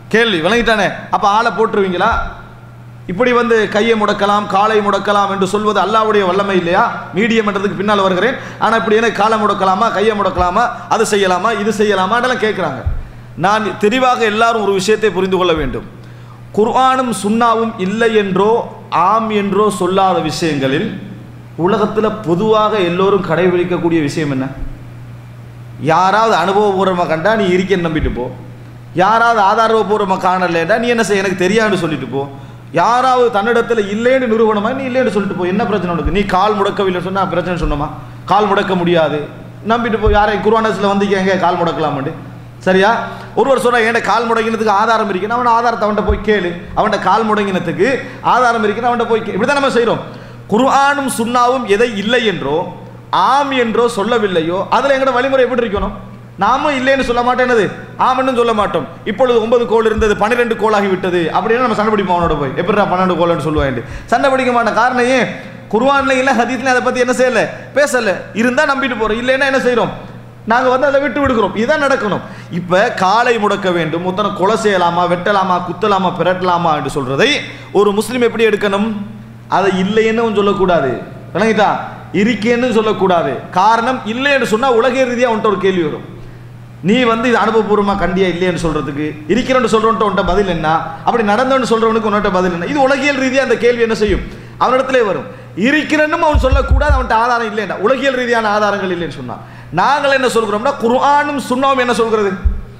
கேள்வி விளங்கிட்டானே அப்ப ஆளை போட்டுருவீங்களா இப்படி வந்து கையை முடக்கலாம் காலை முடக்கலாம் என்று சொல்வது அல்லாவுடைய வல்லமை இல்லையா மீடியம் என்றதுக்கு பின்னால் வருகிறேன் ஆனால் இப்படி என்ன காலை முடக்கலாமா கையை முடக்கலாமா அது செய்யலாமா இது செய்யலாமா அதெல்லாம் கேட்குறாங்க நான் தெளிவாக எல்லாரும் ஒரு விஷயத்தை புரிந்து கொள்ள வேண்டும் குர்ஆனும் சுன்னாவும் இல்லை என்றோ ஆம் என்றோ சொல்லாத விஷயங்களில் உலகத்தில் பொதுவாக எல்லோரும் கடைபிடிக்கக்கூடிய விஷயம் என்ன யாராவது அனுபவபூர்வமாக கண்டா நீ இருக்கேன்னு நம்பிட்டு போ யாராவது ஆதாரபூர்வமாக காணலைன்னா நீ என்ன செய்ய எனக்கு தெரியாதுன்னு சொல்லிட்டு போ யாராவது தன்னிடத்தில் இல்லைன்னு நிறுவனமா நீ இல்லைன்னு சொல்லிட்டு போ என்ன பிரச்சனை உனக்கு நீ கால் முடக்கவில்லை சொன்னா பிரச்சனை சொன்னோமா கால் முடக்க முடியாது நம்பிட்டு போ யாரை குருவானஸில் வந்து எங்க கால் முடக்கலாமாண்டு சரியா ஒருவர் சொல்ற என்கிட்ட கால் முடங்கினதுக்கு ஆதாரம் இருக்குன்னு அவன் ஆதாரத்தை அவன்கிட்ட போய் கேளு அவன்கிட்ட கால் முடங்கினதுக்கு ஆதாரம் இருக்குன்னு அவன்கிட்ட போய் கே இப்படிதான் நம்ம செய்றோம் குர்ஆனும் சுன்னாவும் எதை இல்லை என்றோ ஆம் என்றோ சொல்லவில்லையோ அதுல எங்கட வழிமுறை எப்படி இருக்கணும் நாமும் இல்லைன்னு சொல்ல மாட்டோம் என்னது ஆமன்னு சொல்ல மாட்டோம் இப்பொழுது ஒன்பது கோல் இருந்தது பன்னிரெண்டு கோலாகி விட்டது அப்படின்னு நம்ம சண்டை பிடிப்போம் அவனோட போய் எப்படிடா பன்னெண்டு கோல்னு சொல்லுவாங்க சண்டை பிடிக்க மாட்டேன் காரணம் ஏன் குர்ஆன்ல இல்ல ஹதீஸ்ல அதை பத்தி என்ன செய்யல பேசல இருந்தா நம்பிட்டு போறோம் இல்லைன்னா என்ன செய்றோம் நாங்க வந்து அதை விட்டு விடுகிறோம் இதான் நடக்கணும் இப்ப காலை முடக்க வேண்டும் முத்தனை கொலை செய்யலாமா வெட்டலாமா குத்தலாமா பிரட்டலாமா என்று சொல்றதை ஒரு முஸ்லீம் எப்படி எடுக்கணும் அதை இல்லைன்னு அவன் சொல்லக்கூடாது விளங்கிட்டா இருக்கேன்னு சொல்லக்கூடாது காரணம் இல்லைன்னு சொன்னா உலக ரீதியா உன்ட்ட ஒரு கேள்வி வரும் நீ வந்து இது அனுபவபூர்வமா கண்டியா இல்லைன்னு சொல்றதுக்கு இருக்கிறேன்னு சொல்றவன்ட்ட உன்ட்ட பதில் என்ன அப்படி நடந்தவன்னு சொல்றவனுக்கு உன்கிட்ட பதில் என்ன இது உலகியல் ரீதியா அந்த கேள்வி என்ன செய்யும் அவனிடத்திலே வரும் இருக்கிறேன்னு அவன் சொல்லக்கூடாது அவன்கிட்ட ஆதாரம் இல்லைன்னா உலகியல் ரீதியான ஆதாரங்கள் இல்லைன்னு சொன்னான் நாங்கள் என்ன சொல்கிறோம்னா குர்ஆனும் சுன்னாவும் என்ன சொல்கிறது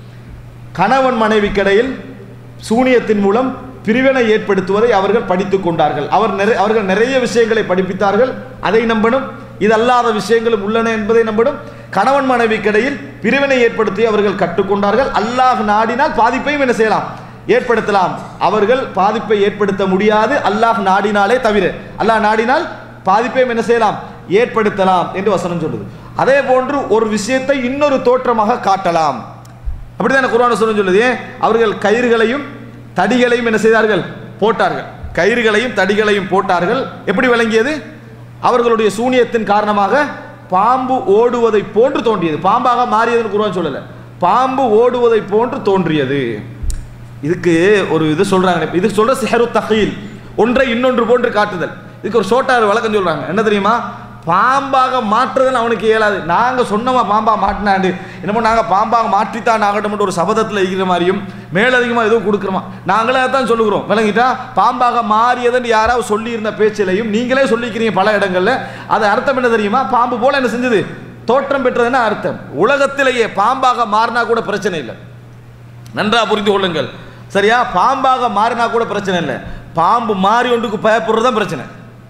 கணவன் மனைவிக்கிடையில் சூனியத்தின் மூலம் பிரிவினை ஏற்படுத்துவதை அவர்கள் படித்துக் கொண்டார்கள் அவர் நிறை அவர்கள் நிறைய விஷயங்களை படிப்பித்தார்கள் அதை நம்பணும் இது அல்லாத விஷயங்களும் உள்ளன என்பதை நம்பணும் கணவன் மனைவிக்கிடையில் பிரிவினை ஏற்படுத்தி அவர்கள் கற்றுக்கொண்டார்கள் அல்லாஹ் நாடினால் பாதிப்பையும் என்ன செய்யலாம் ஏற்படுத்தலாம் அவர்கள் பாதிப்பை ஏற்படுத்த முடியாது அல்லாஹ் நாடினாலே தவிர அல்லாஹ் நாடினால் பாதிப்பையும் என்ன செய்யலாம் ஏற்படுத்தலாம் என்று வசனம் சொல்லுது அதே போன்று ஒரு விஷயத்தை இன்னொரு தோற்றமாக காட்டலாம் அப்படித்தானே குர்ஆன் வசனம் சொல்லுது ஏன் அவர்கள் கயிறுகளையும் தடிகளையும் என்ன செய்தார்கள் போட்டார்கள் கயிறுகளையும் தடிகளையும் போட்டார்கள் எப்படி விளங்கியது அவர்களுடைய சூனியத்தின் காரணமாக பாம்பு ஓடுவதை போன்று தோன்றியது பாம்பாக மாறியதுன்னு குர்ஆன் சொல்லல பாம்பு ஓடுவதை போன்று தோன்றியது இதுக்கு ஒரு இது சொல்றாங்க இதுக்கு சொல்ற சிஹரு தஹீல் ஒன்றை இன்னொன்று போன்று காட்டுதல் இதுக்கு ஒரு சோட்டார் விளக்கம் சொல்றாங்க என்ன தெரியுமா பாம்பாக மாற்றுதல் அவனுக்கு இயலாது நாங்க சொன்னோமா பாம்பா மாட்டினாண்டு என்னமோ நாங்க பாம்பாக மாற்றித்தான் ஆகட்டும் ஒரு சபதத்தில் இருக்கிற மாதிரியும் மேலதிகமா எதுவும் கொடுக்குறோமா நாங்களே தான் சொல்லுகிறோம் விளங்கிட்டா பாம்பாக மாறியதுன்னு யாராவது சொல்லியிருந்த பேச்சிலையும் நீங்களே சொல்லிக்கிறீங்க பல இடங்கள்ல அது அர்த்தம் என்ன தெரியுமா பாம்பு போல என்ன செஞ்சது தோற்றம் பெற்றதுன்னு அர்த்தம் உலகத்திலேயே பாம்பாக மாறினா கூட பிரச்சனை இல்லை நன்றா புரிந்து கொள்ளுங்கள் சரியா பாம்பாக மாறினா கூட பிரச்சனை இல்லை பாம்பு மாறி ஒன்றுக்கு பயப்படுறது தான் பிரச்சனை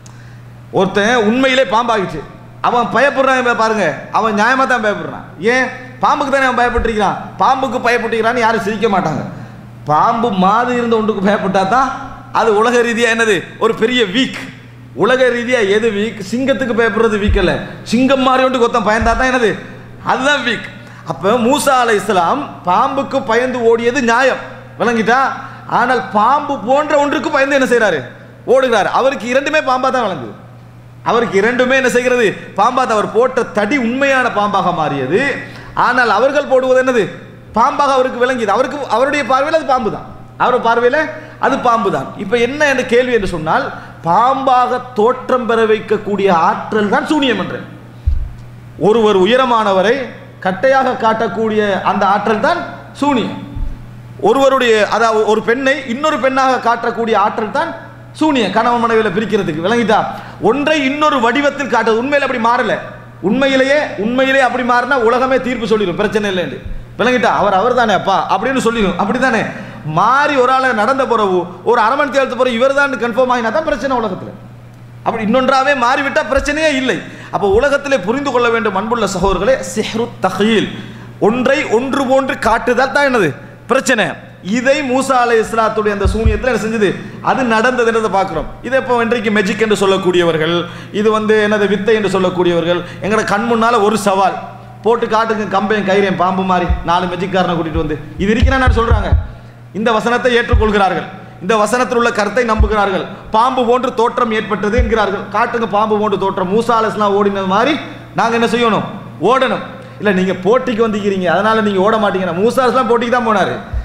ஒருத்தன் உண்மையிலே பாம்பாகிச்சு அவன் பயப்படுறான் இப்ப பாருங்க அவன் நியாயமா தான் பயப்படுறான் ஏன் பாம்புக்கு தானே அவன் பயப்பட்டிருக்கிறான் பாம்புக்கு பயப்பட்டிருக்கிறான்னு யாரும் சிரிக்க மாட்டாங்க பாம்பு மாது இருந்த ஒன்றுக்கு பயப்பட்டா தான் அது உலக ரீதியா என்னது ஒரு பெரிய வீக் உலக ரீதியா எது வீக் சிங்கத்துக்கு பயப்படுறது வீக் அல்ல சிங்கம் மாறி ஒன்று கொத்தம் பயந்தா தான் என்னது அதுதான் வீக் அப்ப மூசா அலை இஸ்லாம் பாம்புக்கு பயந்து ஓடியது நியாயம் விளங்கிட்டா ஆனால் பாம்பு போன்ற ஒன்றுக்கு பயந்து என்ன செய்றாரு ஓடுகிறார் அவருக்கு இரண்டுமே பாம்பா தான் விளங்குது அவருக்கு இரண்டுமே என்ன செய்கிறது பாம்பாக அவர் போட்ட தடி உண்மையான பாம்பாக மாறியது ஆனால் அவர்கள் போடுவது என்னது பாம்பாக அவருக்கு விளங்கியது அவருக்கு அவருடைய பார்வையில் அது பாம்பு தான் அவர் பார்வையில் அது பாம்பு தான் இப்போ என்ன என்ற கேள்வி என்று சொன்னால் பாம்பாக தோற்றம் பெற வைக்கக்கூடிய ஆற்றல் தான் சூனியம் என்று ஒருவர் உயரமானவரை கட்டையாக காட்டக்கூடிய அந்த ஆற்றல் தான் சூனியம் ஒருவருடைய அதாவது ஒரு பெண்ணை இன்னொரு பெண்ணாக காட்டக்கூடிய ஆற்றல் தான் சூனியம் கணவன் மனைவியில் பிரிக்கிறதுக்கு விளங்கிட்டா ஒன்றை இன்னொரு வடிவத்தில் காட்டுறது உண்மையில் அப்படி மாறல உண்மையிலேயே உண்மையிலே அப்படி மாறினா உலகமே தீர்ப்பு சொல்லிடும் பிரச்சனை இல்லைன்னு விளங்கிட்டா அவர் அவர் தானே அப்பா அப்படின்னு சொல்லிடும் அப்படித்தானே மாறி ஒரு ஆளை நடந்த பிறகு ஒரு அரை மணி தேர்த்து பிறகு இவர் தான் கன்ஃபார்ம் ஆகினா தான் பிரச்சனை உலகத்தில் அப்படி இன்னொன்றாவே மாறிவிட்டால் பிரச்சனையே இல்லை அப்போ உலகத்திலே புரிந்து கொள்ள வேண்டும் அன்புள்ள சகோதரர்களே சிஹ்ரு தஹீல் ஒன்றை ஒன்று போன்று காட்டுதல் தான் என்னது பிரச்சனை இதை மூசா அலை இஸ்லாத்துடைய அந்த சூனியத்தில் என்ன செஞ்சது அது நடந்ததுன்றதை பார்க்குறோம் இதை இப்போ இன்றைக்கு மெஜிக் என்று சொல்லக்கூடியவர்கள் இது வந்து என்னது வித்தை என்று சொல்லக்கூடியவர்கள் எங்களோட கண் முன்னால் ஒரு சவால் போட்டு காட்டுங்க கம்பையும் கயிறையும் பாம்பு மாதிரி நாலு மெஜிக்காரனை கூட்டிட்டு வந்து இது இருக்கிறான்னு சொல்றாங்க இந்த வசனத்தை ஏற்றுக்கொள்கிறார்கள் இந்த வசனத்தில் உள்ள கருத்தை நம்புகிறார்கள் பாம்பு போன்று தோற்றம் ஏற்பட்டது என்கிறார்கள் காட்டுங்க பாம்பு போன்று தோற்றம் மூசா அலைஹிஸ்ஸலாம் ஓடினது மாதிரி நாங்க என்ன செய்யணும் ஓடணும் இல்ல நீங்க போட்டிக்கு வந்திருக்கிறீங்க அதனால நீங்க ஓட மாட்டீங்க மூசா அலைஹிஸ்ஸலாம் போட்டிக்கு தான் போனாரு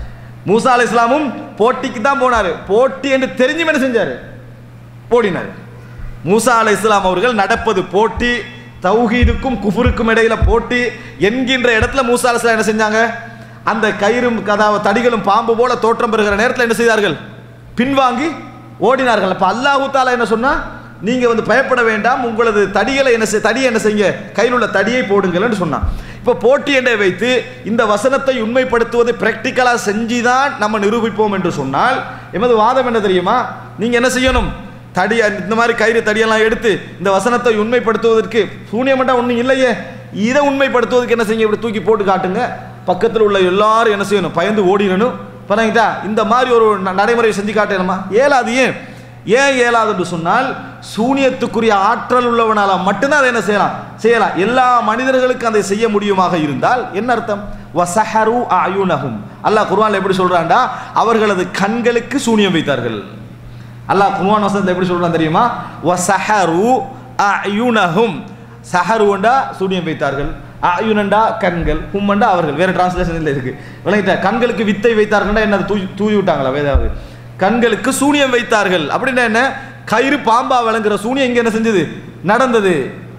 மூசா அலை இஸ்லாமும் போட்டிக்கு தான் போனாரு போட்டி என்று தெரிஞ்சும் என்ன செஞ்சாரு ஓடினார் மூசா அலை இஸ்லாம் அவர்கள் நடப்பது போட்டி தௌஹீதுக்கும் குஃபுருக்கும் இடையில போட்டி என்கின்ற இடத்துல மூசா அலை இஸ்லாம் என்ன செஞ்சாங்க அந்த கயிறும் கதாவ தடிகளும் பாம்பு போல தோற்றம் பெறுகிற நேரத்தில் என்ன செய்தார்கள் பின்வாங்கி ஓடினார்கள் அப்ப அல்லாஹு தாலா என்ன சொன்னா நீங்க வந்து பயப்பட வேண்டாம் உங்களது தடிகளை என்ன செய் தடியை என்ன செய்யுங்க கையில் உள்ள தடியை போடுங்கள்னு சொன்னான் இப்போ போட்டி என்றை வைத்து இந்த வசனத்தை உண்மைப்படுத்துவது பிராக்டிக்கலாக செஞ்சு தான் நம்ம நிரூபிப்போம் என்று சொன்னால் எமது வாதம் என்ன தெரியுமா நீங்க என்ன செய்யணும் தடி இந்த மாதிரி கயிறு தடியெல்லாம் எடுத்து இந்த வசனத்தை உண்மைப்படுத்துவதற்கு சூனியமண்டா ஒன்றும் இல்லையே இதை உண்மைப்படுத்துவதற்கு என்ன செய்யுங்க இப்படி தூக்கி போட்டு காட்டுங்க பக்கத்தில் உள்ள எல்லாரும் என்ன செய்யணும் பயந்து ஓடிடணும் பண்ணீங்களா இந்த மாதிரி ஒரு ந- நடைமுறையை செஞ்சு காட்டணுமா ஏலாது ஏன் ஏன் இயலாது என்று சொன்னால் சூனியத்துக்குரிய ஆற்றல் உள்ளவனால மட்டும்தான் அதை என்ன செய்யலாம் செய்யலாம் எல்லா மனிதர்களுக்கும் அதை செய்ய முடியுமாக இருந்தால் என்ன அர்த்தம் வசஹரு அயுனஹும் அல்லாஹ் குர்ஆன்ல எப்படி சொல்றான்டா அவர்களது கண்களுக்கு சூனியம் வைத்தார்கள் அல்லாஹ் குர்ஆன் வசனத்தை எப்படி சொல்றான் தெரியுமா வசஹரு அயுனஹும் சஹருண்டா சூனியம் வைத்தார்கள் அயுனண்டா கண்கள் ஹும்மண்டா அவர்கள் வேற டிரான்ஸ்லேஷன் இல்லை இருக்கு விளங்கிட்டா கண்களுக்கு வித்தை வைத்தார்கள்டா என்ன அது தூய் தூவி விட்டாங்களா வேதாவது கண்களுக்கு சூனியம் வைத்தார்கள் அப்படின்னா என்ன கயிறு பாம்பா விளங்குற சூனியம் இங்க என்ன செஞ்சது நடந்தது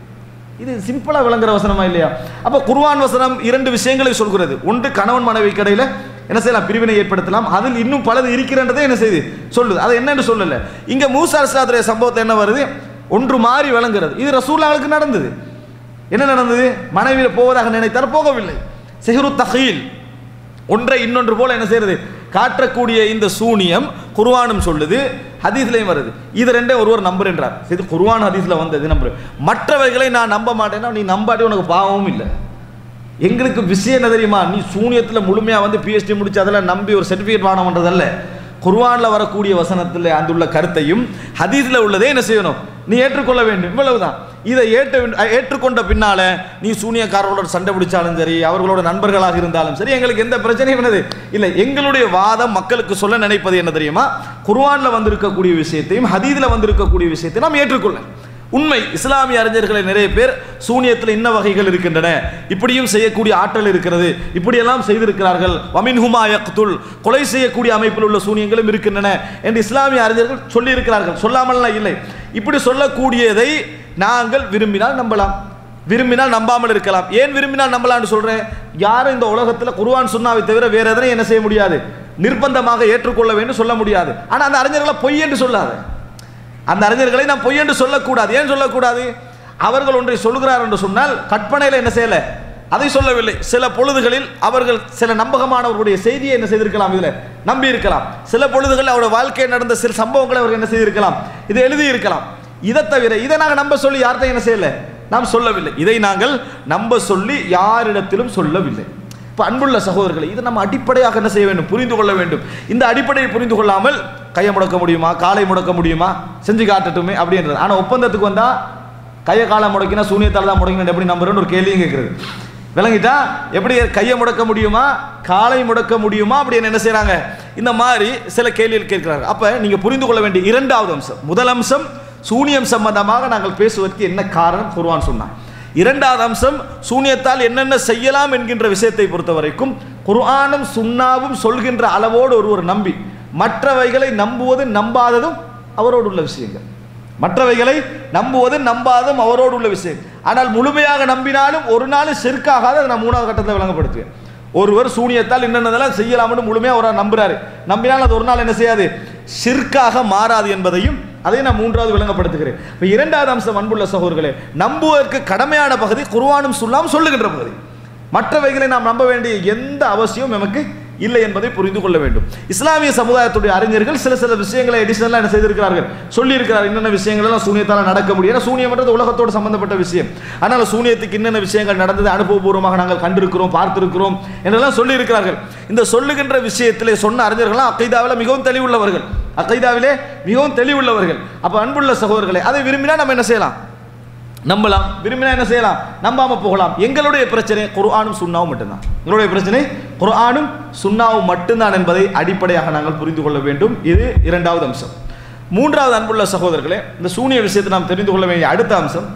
இது சிம்பிளா விளங்குற வசனமா இல்லையா அப்ப குர்ஆன் வசனம் இரண்டு விஷயங்களை சொல்கிறது ஒன்று கணவன் மனைவி கடையில என்ன செய்யலாம் பிரிவினை ஏற்படுத்தலாம் அதில் இன்னும் பலது இருக்கிறன்றதை என்ன செய்யுது சொல்லுது அதை என்னன்னு சொல்லல இங்க மூசா அஸ்லாத்துடைய சம்பவத்தை என்ன வருது ஒன்று மாறி விளங்குறது இது ரசூல்லாவுக்கு நடந்தது என்ன நடந்தது மனைவியில போவதாக நினைத்தார் போகவில்லை செஹரு தஹீல் ஒன்றை இன்னொன்று போல என்ன செய்யறது காட்டக்கூடிய இந்த சூனியம் குர்ஆனும் சொல்லுது ஹதீஸ்லையும் வருது இது ரெண்டே ஒருவர் நம்புறேன்றார் இது குர்ஆன் ஹதீஸ்ல வந்தது நம்புற மற்றவைகளை நான் நம்ப மாட்டேன்னா நீ நம்பாட்டி உனக்கு பாவமும் இல்லை எங்களுக்கு விஷயம் என்ன தெரியுமா நீ சூனியத்தில் முழுமையாக வந்து பிஹெச்டி முடிச்சு அதெல்லாம் நம்பி ஒரு சர்டிஃபிகேட் வாங்கணுன்றதல்ல குர்ஆன்ல வரக்கூடிய வசனத்தில் அந்த கருத்தையும் ஹதீஸ்ல உள்ளதே என்ன செய்யணும் நீ ஏற்றுக்கொள்ள வேண்டும் இவ்வளவுதான் இதை ஏற்று ஏற்றுக்கொண்ட பின்னால நீ சூனியக்காரர்களோட சண்டை பிடிச்சாலும் சரி அவர்களோட நண்பர்களாக இருந்தாலும் சரி எங்களுக்கு எந்த பிரச்சனையும் என்னது இல்லை எங்களுடைய வாதம் மக்களுக்கு சொல்ல நினைப்பது என்ன தெரியுமா குர்ஆன்ல வந்திருக்கக்கூடிய விஷயத்தையும் ஹதீஸ்ல வந்திருக்கக்கூடிய விஷயத்தையும் நாம் ஏற்றுக்கொள்ள உண்மை இஸ்லாமிய அறிஞர்களை நிறைய பேர் சூனியத்தில் இன்ன வகைகள் இருக்கின்றன இப்படியும் செய்யக்கூடிய ஆற்றல் இருக்கிறது இப்படியெல்லாம் செய்திருக்கிறார்கள் வமின்ஹுமா யக்துல் கொலை செய்யக்கூடிய அமைப்பில் உள்ள சூனியங்களும் இருக்கின்றன என்று இஸ்லாமிய அறிஞர்கள் சொல்லியிருக்கிறார்கள் சொல்லாமல்லாம் இல்லை இப்படி சொல்லக்கூடியதை நாங்கள் விரும்பினால் நம்பலாம் விரும்பினால் நம்பாமல் இருக்கலாம் ஏன் விரும்பினால் நம்பலாம்னு சொல்றேன் யாரும் இந்த உலகத்தில் குர்ஆன் சுன்னாவை தவிர வேற எதனையும் என்ன செய்ய முடியாது நிர்பந்தமாக ஏற்றுக்கொள்ள வேண்டும் சொல்ல முடியாது ஆனா அந்த அறிஞர்களை பொய் என்று சொல்லாது அந்த அறிஞர்களை நாம் பொய் என்று சொல்லக்கூடாது ஏன் சொல்லக்கூடாது அவர்கள் ஒன்றை சொல்கிறார் என்று சொன்னால் கற்பனையில் என்ன செய்யல அதை சொல்லவில்லை சில பொழுதுகளில் அவர்கள் சில நம்பகமானவர்களுடைய செய்தியை என்ன செய்திருக்கலாம் இதுல நம்பி இருக்கலாம் சில பொழுதுகளில் அவருடைய வாழ்க்கையில் நடந்த சில சம்பவங்களை அவர்கள் என்ன செய்திருக்கலாம் இதை எழுதி இருக்கலாம் இதை தவிர இதை நாங்கள் நம்ப சொல்லி யார்கிட்டையும் என்ன செய்யல நாம் சொல்லவில்லை இதை நாங்கள் நம்ப சொல்லி யாரிடத்திலும் சொல்லவில்லை இப்போ அன்புள்ள சகோதரர்களை இதை நம்ம அடிப்படையாக என்ன செய்ய வேண்டும் புரிந்து கொள்ள வேண்டும் இந்த அடிப்படையை புரிந்து கொள்ளாமல் கையை முடக்க முடியுமா காலை முடக்க முடியுமா செஞ்சு காட்டட்டுமே அப்படின்றது ஆனால் ஒப்பந்தத்துக்கு வந்தா கையை காலை முடக்கினா சூனியத்தால் தான் முடக்கினா எப்படி நம்புறேன்னு ஒரு கேள்வியும் கேட்குறது விளங்கிட்டா எப்படி கையை முடக்க முடியுமா காலை முடக்க முடியுமா அப்படின்னு என்ன செய்றாங்க இந்த மாதிரி சில கேள்விகள் கேட்கிறாங்க அப்ப நீங்க புரிந்து கொள்ள வேண்டிய இரண்டாவது அம்சம் முதல் அம்சம் சூனியம் சம்பந்தமாக நாங்கள் பேசுவதற்கு என்ன காரணம் குர்ஆன் சொன்னான் இரண்டாவது அம்சம் சூனியத்தால் என்னென்ன செய்யலாம் என்கின்ற விஷயத்தை பொறுத்த வரைக்கும் குர்ஆனும் சுன்னாவும் சொல்கின்ற அளவோடு ஒருவர் நம்பி மற்றவைகளை நம்புவது நம்பாததும் அவரோடு உள்ள விஷயங்கள் மற்றவைகளை நம்புவது நம்பாதும் அவரோடு உள்ள விஷயம் ஆனால் முழுமையாக நம்பினாலும் ஒரு நாள் செருக்காகாத அதை நான் மூணாவது கட்டத்தில் விளங்கப்படுத்துவேன் ஒருவர் சூனியத்தால் என்னென்னதெல்லாம் செய்யலாம்னு முழுமையாக ஒரு நம்புறாரு நம்பினால் அது ஒரு நாள் என்ன செய்யாது சிற்காக மாறாது என்பதையும் அதை நான் மூன்றாவது விளங்கப்படுத்துகிறேன் இப்போ இரண்டாவது அம்சம் அன்புள்ள சகோதரர்களே நம்புவதற்கு கடமையான பகுதி குர்ஆனும் சொல்லாம் சொல்லுகின்ற பகுதி மற்றவைகளை நாம் நம்ப வேண்டிய எந்த அவசியம் நமக்கு இல்லை என்பதை புரிந்து கொள்ள வேண்டும் இஸ்லாமிய சமுதாயத்துடைய அறிஞர்கள் சில சில விஷயங்களை எடிஷனலாக என்ன செய்திருக்கிறார்கள் சொல்லியிருக்கிறார் என்னென்ன விஷயங்கள் எல்லாம் சூனியத்தால் நடக்க முடியும் ஏன்னா சூனியம்ன்றது உலகத்தோடு சம்பந்தப்பட்ட விஷயம் அதனால சூனியத்துக்கு என்னென்ன விஷயங்கள் நடந்தது அனுபவபூர்வமாக நாங்கள் கண்டிருக்கிறோம் பார்த்திருக்கிறோம் என்றெல்லாம் சொல்லியிருக்கிறார்கள் இந்த சொல்லுகின்ற விஷயத்திலே சொன்ன அறிஞர்கள்லாம் அக்கைதாவில் மிகவும் தெளிவுள்ளவர்கள் அக்கைதாவிலே மிகவும் தெளிவுள்ளவர்கள் அப்போ அன்புள்ள சகோதரர்களை அதை விரும்பினா நம்ம என்ன செய்யலாம் நம்பலாம் விரும்பினா என்ன செய்யலாம் நம்பாம போகலாம் எங்களுடைய பிரச்சனை குர்ஆனும் சுன்னாவும் மட்டும்தான் எங்களுடைய பிரச்சனை குர்ஆனும் சுன்னாவும் மட்டும்தான் என்பதை அடிப்படையாக நாங்கள் புரிந்து கொள்ள வேண்டும் இது இரண்டாவது அம்சம் மூன்றாவது அன்புள்ள சகோதரர்களே இந்த சூனிய விஷயத்தை நாம் தெரிந்து கொள்ள வேண்டிய அடுத்த அம்சம்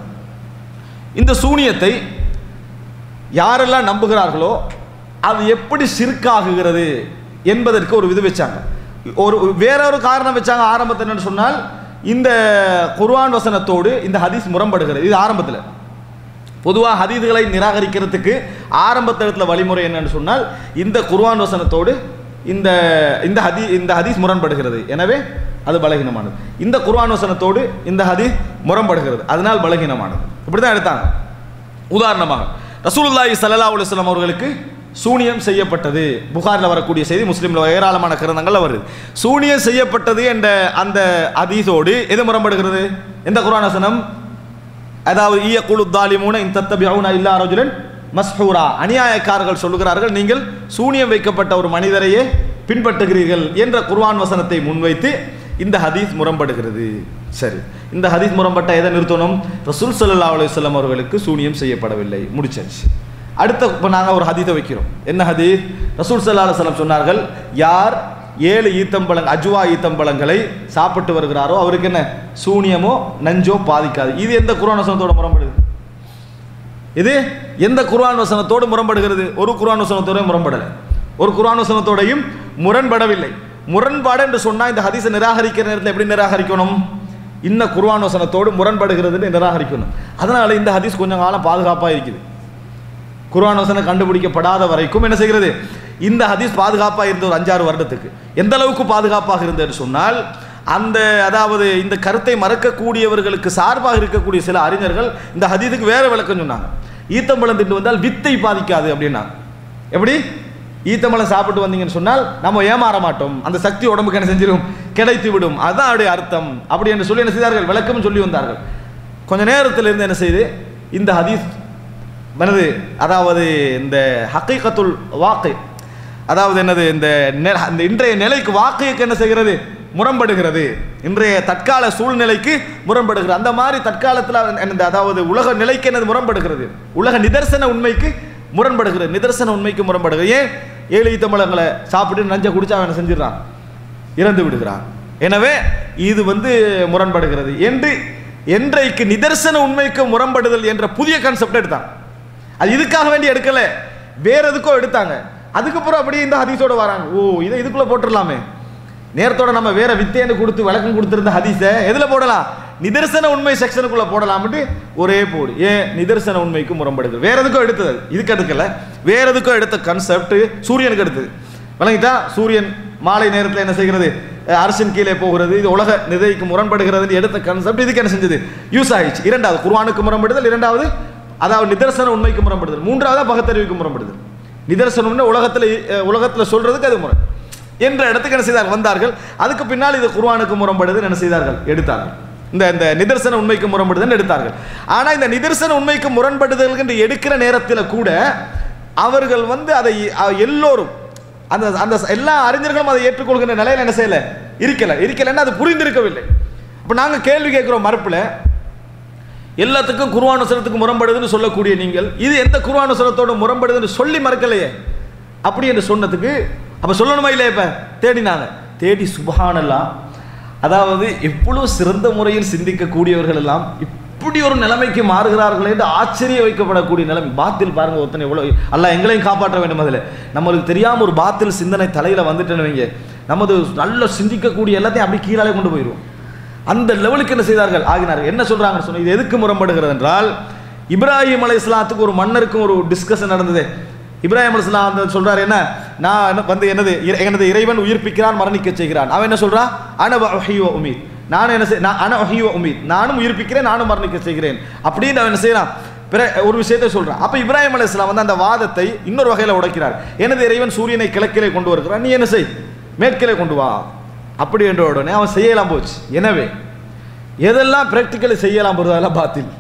இந்த சூனியத்தை யாரெல்லாம் நம்புகிறார்களோ அது எப்படி சிற்காகுகிறது என்பதற்கு ஒரு இது வச்சாங்க ஒரு வேற ஒரு காரணம் வச்சாங்க ஆரம்பத்தில் என்னன்னு சொன்னால் இந்த குர்ஆன் வசனத்தோடு இந்த ஹதீஸ் முரண்படுகிறது இது ஆரம்பத்தில் பொதுவாக ஹதீதுகளை நிராகரிக்கிறதுக்கு ஆரம்பத்தில் வழிமுறை என்னன்னு சொன்னால் இந்த குர்ஆன் வசனத்தோடு இந்த இந்த ஹதி இந்த ஹதீஸ் முரண்படுகிறது எனவே அது பலகீனமானது இந்த குர்ஆன் வசனத்தோடு இந்த ஹதீஸ் முரண்படுகிறது அதனால் பலகீனமானது இப்படி தான் எடுத்தாங்க உதாரணமாக ரசூலுல்லாஹி ஸல்லல்லாஹு அலைஹி வஸல்லம் அவர்களுக்கு சூனியம் செய்யப்பட்டது புகாரில் வரக்கூடிய செய்தி முஸ்லீமில் ஏராளமான கிரந்தங்கள்ல வருது சூனியம் செய்யப்பட்டது என்ற அந்த அதீஸோடு எது முரண்படுகிறது எந்த குர்ஆன் வசனம் அதாவது ஈய குழு தாலிமூன இந்த தத்தபியவுன இல்லா ரஜுலன் மஸ்ஹூரா அநியாயக்காரர்கள் சொல்லுகிறார்கள் நீங்கள் சூனியம் வைக்கப்பட்ட ஒரு மனிதரையே பின்பற்றுகிறீர்கள் என்ற குர்ஆன் வசனத்தை முன்வைத்து இந்த ஹதீஸ் முரண்படுகிறது சரி இந்த ஹதீஸ் முரண்பட்ட எதை நிறுத்தணும் ரசூல் ஸல்லல்லாஹு அலைஹி வஸல்லம் அவர்களுக்கு சூனியம் செய்யப்படவில்லை முடிச்சாச்சு அடுத்த இப்போ நாங்கள் ஒரு ஹதீத்தை வைக்கிறோம் என்ன ஹதீஸ் ரசூல் ஸல்லல்லாஹு அலைஹி வஸல்லம் சொன்னார்கள் யார் ஏழு ஈத்தம்பழங் அஜ்வா ஈத்தம்பழங்களை சாப்பிட்டு வருகிறாரோ அவருக்கு என்ன சூனியமோ நஞ்சோ பாதிக்காது இது எந்த குர்ஆன் வசனத்தோட முரண்படுது இது எந்த குர்ஆன் வசனத்தோடு முரண்படுகிறது ஒரு குர்ஆன் வசனத்தோட முரண்படலை ஒரு குர்ஆன் வசனத்தோடையும் முரண்படவில்லை முரண்பாடு என்று சொன்னால் இந்த ஹதீஸை நிராகரிக்கிற நேரத்தில் எப்படி நிராகரிக்கணும் இன்ன குர்ஆன் வசனத்தோடு முரண்படுகிறதுன்னு நிராகரிக்கணும் அதனால இந்த ஹதீஸ் கொஞ்சம் காலம் பாதுகாப்பாக இருக்குது குர்ஆன் வசனம் கண்டுபிடிக்கப்படாத வரைக்கும் என்ன செய்கிறது இந்த ஹதீஸ் பாதுகாப்பாக இருந்த ஒரு அஞ்சாறு வருடத்துக்கு எந்த அளவுக்கு பாதுகாப்பாக இருந்ததுன்னு சொன்னால் அந்த அதாவது இந்த கருத்தை மறக்கக்கூடியவர்களுக்கு சார்பாக இருக்கக்கூடிய சில அறிஞர்கள் இந்த ஹதீஸுக்கு வேற விளக்கம் சொன்னாங்க ஈத்தம்பழம் திண்டு வந்தால் வித்தை பாதிக்காது அப்படின்னாங்க எப்படி ஈத்தம்பழம் சாப்பிட்டு வந்தீங்கன்னு சொன்னால் நம்ம ஏமாற மாட்டோம் அந்த சக்தி உடம்புக்கு என்ன செஞ்சிடும் கிடைத்து விடும் அதான் அவருடைய அர்த்தம் அப்படி என்று சொல்லி என்ன செய்தார்கள் விளக்கம் சொல்லி வந்தார்கள் கொஞ்ச நேரத்தில் இருந்து என்ன செய்து இந்த ஹதீஸ் மனது அதாவது இந்த ஹக்கீகத்துல் வாக்கு அதாவது என்னது இந்த நெ- இந்த இன்றைய நிலைக்கு வாக்கைக்கு என்ன செய்கிறது முரண்படுகிறது இன்றைய தற்கால சூழ்நிலைக்கு முரண்படுகிறது அந்த மாதிரி தற்காலத்தில் இந்த அதாவது உலக நிலைக்கு என்னது முரண்படுகிறது உலக நிதர்சன உண்மைக்கு முரண்படுகிறது நிதர்சன உண்மைக்கு முரண்படுகிறது ஏன் ஏழு ஈத்தம்பழங்களை சாப்பிட்டு நஞ்சை குடிச்சு அவன் என்ன செஞ்சிடறான் இறந்து விடுகிறான் எனவே இது வந்து முரண்படுகிறது என்று என்றைக்கு நிதர்சன உண்மைக்கு முரண்படுதல் என்ற புதிய கான்செப்ட் எடுத்தான் அது இதுக்காக வேண்டி எடுக்கல வேற எதுக்கோ எடுத்தாங்க அதுக்கப்புறம் அப்படியே இந்த ஹதீஸோட வராங்க ஓ இதை இதுக்குள்ள போட்டுடலாமே நேரத்தோட நம்ம வேற வித்தேன்னு கொடுத்து விளக்கம் கொடுத்திருந்த ஹதீஸை எதுல போடலாம் நிதர்சன உண்மை செக்ஷனுக்குள்ள போடலாம்ட்டு ஒரே போடு ஏன் நிதர்சன உண்மைக்கு முரண்படுது வேற எதுக்கோ எடுத்தது அது. இதுக்கு எடுக்கல வேற எதுக்கோ எடுத்த கான்செப்ட் சூரியனுக்கு எடுத்தது விளங்கிட்டா சூரியன் மாலை நேரத்தில் என்ன செய்கிறது அஹ் அரசின் கீழே போகிறது இது உலக நிதைக்கு முரண்படுகிறது எடுத்த கான்செப்ட் இதுக்கு என்ன செஞ்சது யூஸ் ஆயிடுச்சு இரண்டாவது குர்ஆனுக்கு முரண்படுதல் இரண்டாவது அதாவது நிதர்சன உண்மைக்கு முரண்படுதல் மூன்றாவது பகத்தறிவுக்கு முரண்படுதல் நிதர்சன உண்மை உலகத்தில் அஹ் உலகத்தில் சொல்றதுக்கு அது முறை என்ற இடத்துக்கு என்ன செய்தார்கள் வந்தார்கள் அதுக்கு பின்னால் இது குர்ஆனுக்கு முரண்படுதுன்னு என்ன செய்தார்கள் எடுத்தார்கள் இந்த இந்த நிதர்சன உண்மைக்கு முரண்படுதுன்னு எடுத்தார்கள் ஆனால் இந்த நிதர்சன உண்மைக்கு முரண்படுதல் என்று எடுக்கிற நேரத்தில் கூட அவர்கள் வந்து அதை அஹ், எல்லோரும் அந்த அந்த எல்லா அறிஞர்களும் அதை ஏற்றுக்கொள்கின்ற நிலையில் என்ன செய்யல இருக்கல இருக்கலைன்னா அது புரிந்திருக்கவில்லை அப்போ நாங்கள் கேள்வி கேட்குறோம் மறுப்பில் எல்லாத்துக்கும் குர்ஆன் வசனத்துக்கு முரண்படுதுன்னு சொல்லக்கூடிய நீங்கள் இது எந்த குர்ஆன் வசனத்தோட முரண்படுதுன்னு சொல்லி மறக்கலையே அப்படி என்று சொன்னதுக்கு அப்ப சொல்லணுமா இல்லையா இப்ப தேடினாங்க தேடி சுபஹானல்லாம் அதாவது எவ்வளவு சிறந்த முறையில் சிந்திக்கக்கூடியவர்கள் எல்லாம் இப்படி ஒரு நிலைமைக்கு மாறுகிறார்கள் என்று ஆச்சரிய வைக்கப்படக்கூடிய நிலைமை பாத்தில் பாருங்க ஒருத்தனை எவ்வளவு அல்லாஹ் எங்களையும் காப்பாற்ற வேண்டும் அதில் நம்மளுக்கு தெரியாம ஒரு பாத்தில் சிந்தனை தலையில வந்துட்டேன்னு வைங்க நமது நல்ல சிந்திக்கக்கூடிய எல்லாத்தையும் அப்படி கீழே கொண்டு போயிடுவோம் அந்த லெவலுக்கு என்ன செய்தார்கள் ஆகினார்கள் என்ன சொல்றாங்க சொன்ன இது எதுக்கு முரண்படுகிறது என்றால் இப்ராஹிம் அலை இஸ்லாத்துக்கு ஒரு மன்னருக்கும் ஒரு டிஸ்கஷன் நடந்தது இப்ராஹிம் அலை இஸ்லாம் வந்து சொல்றாரு என்ன நான் என்ன- வந்து என்னது இறை- எனது இறைவன் உயிர்ப்பிக்கிறான் மரணிக்க செய்கிறான் அவன் என்ன சொல்றான் அன வஹீவ உமீத் நானும் என்ன செய் நான் அன வஹீவ உமீத் நானும் உயிர்ப்பிக்கிறேன் நானும் மரணிக்க செய்கிறேன் அப்படின்னு அவன் என்ன செய்யறான் பிற ஒரு விஷயத்தை சொல்றான் அப்ப இப்ராஹிம் அலை இஸ்லாம் வந்து அந்த வாதத்தை இன்னொரு வகையில உடைக்கிறார் எனது இறைவன் சூரியனை கிழக்கிலே கொண்டு வருகிறான் நீ என்ன செய் மேற்கிலே கொண்டு வா அப்படி என்ற உடனே அவன் செய்யலாம் போச்சு எனவே எதெல்லாம் பிராக்டிக்கலி செய்யலாம் போகிறதோ அதெல்லாம் பாத்தில்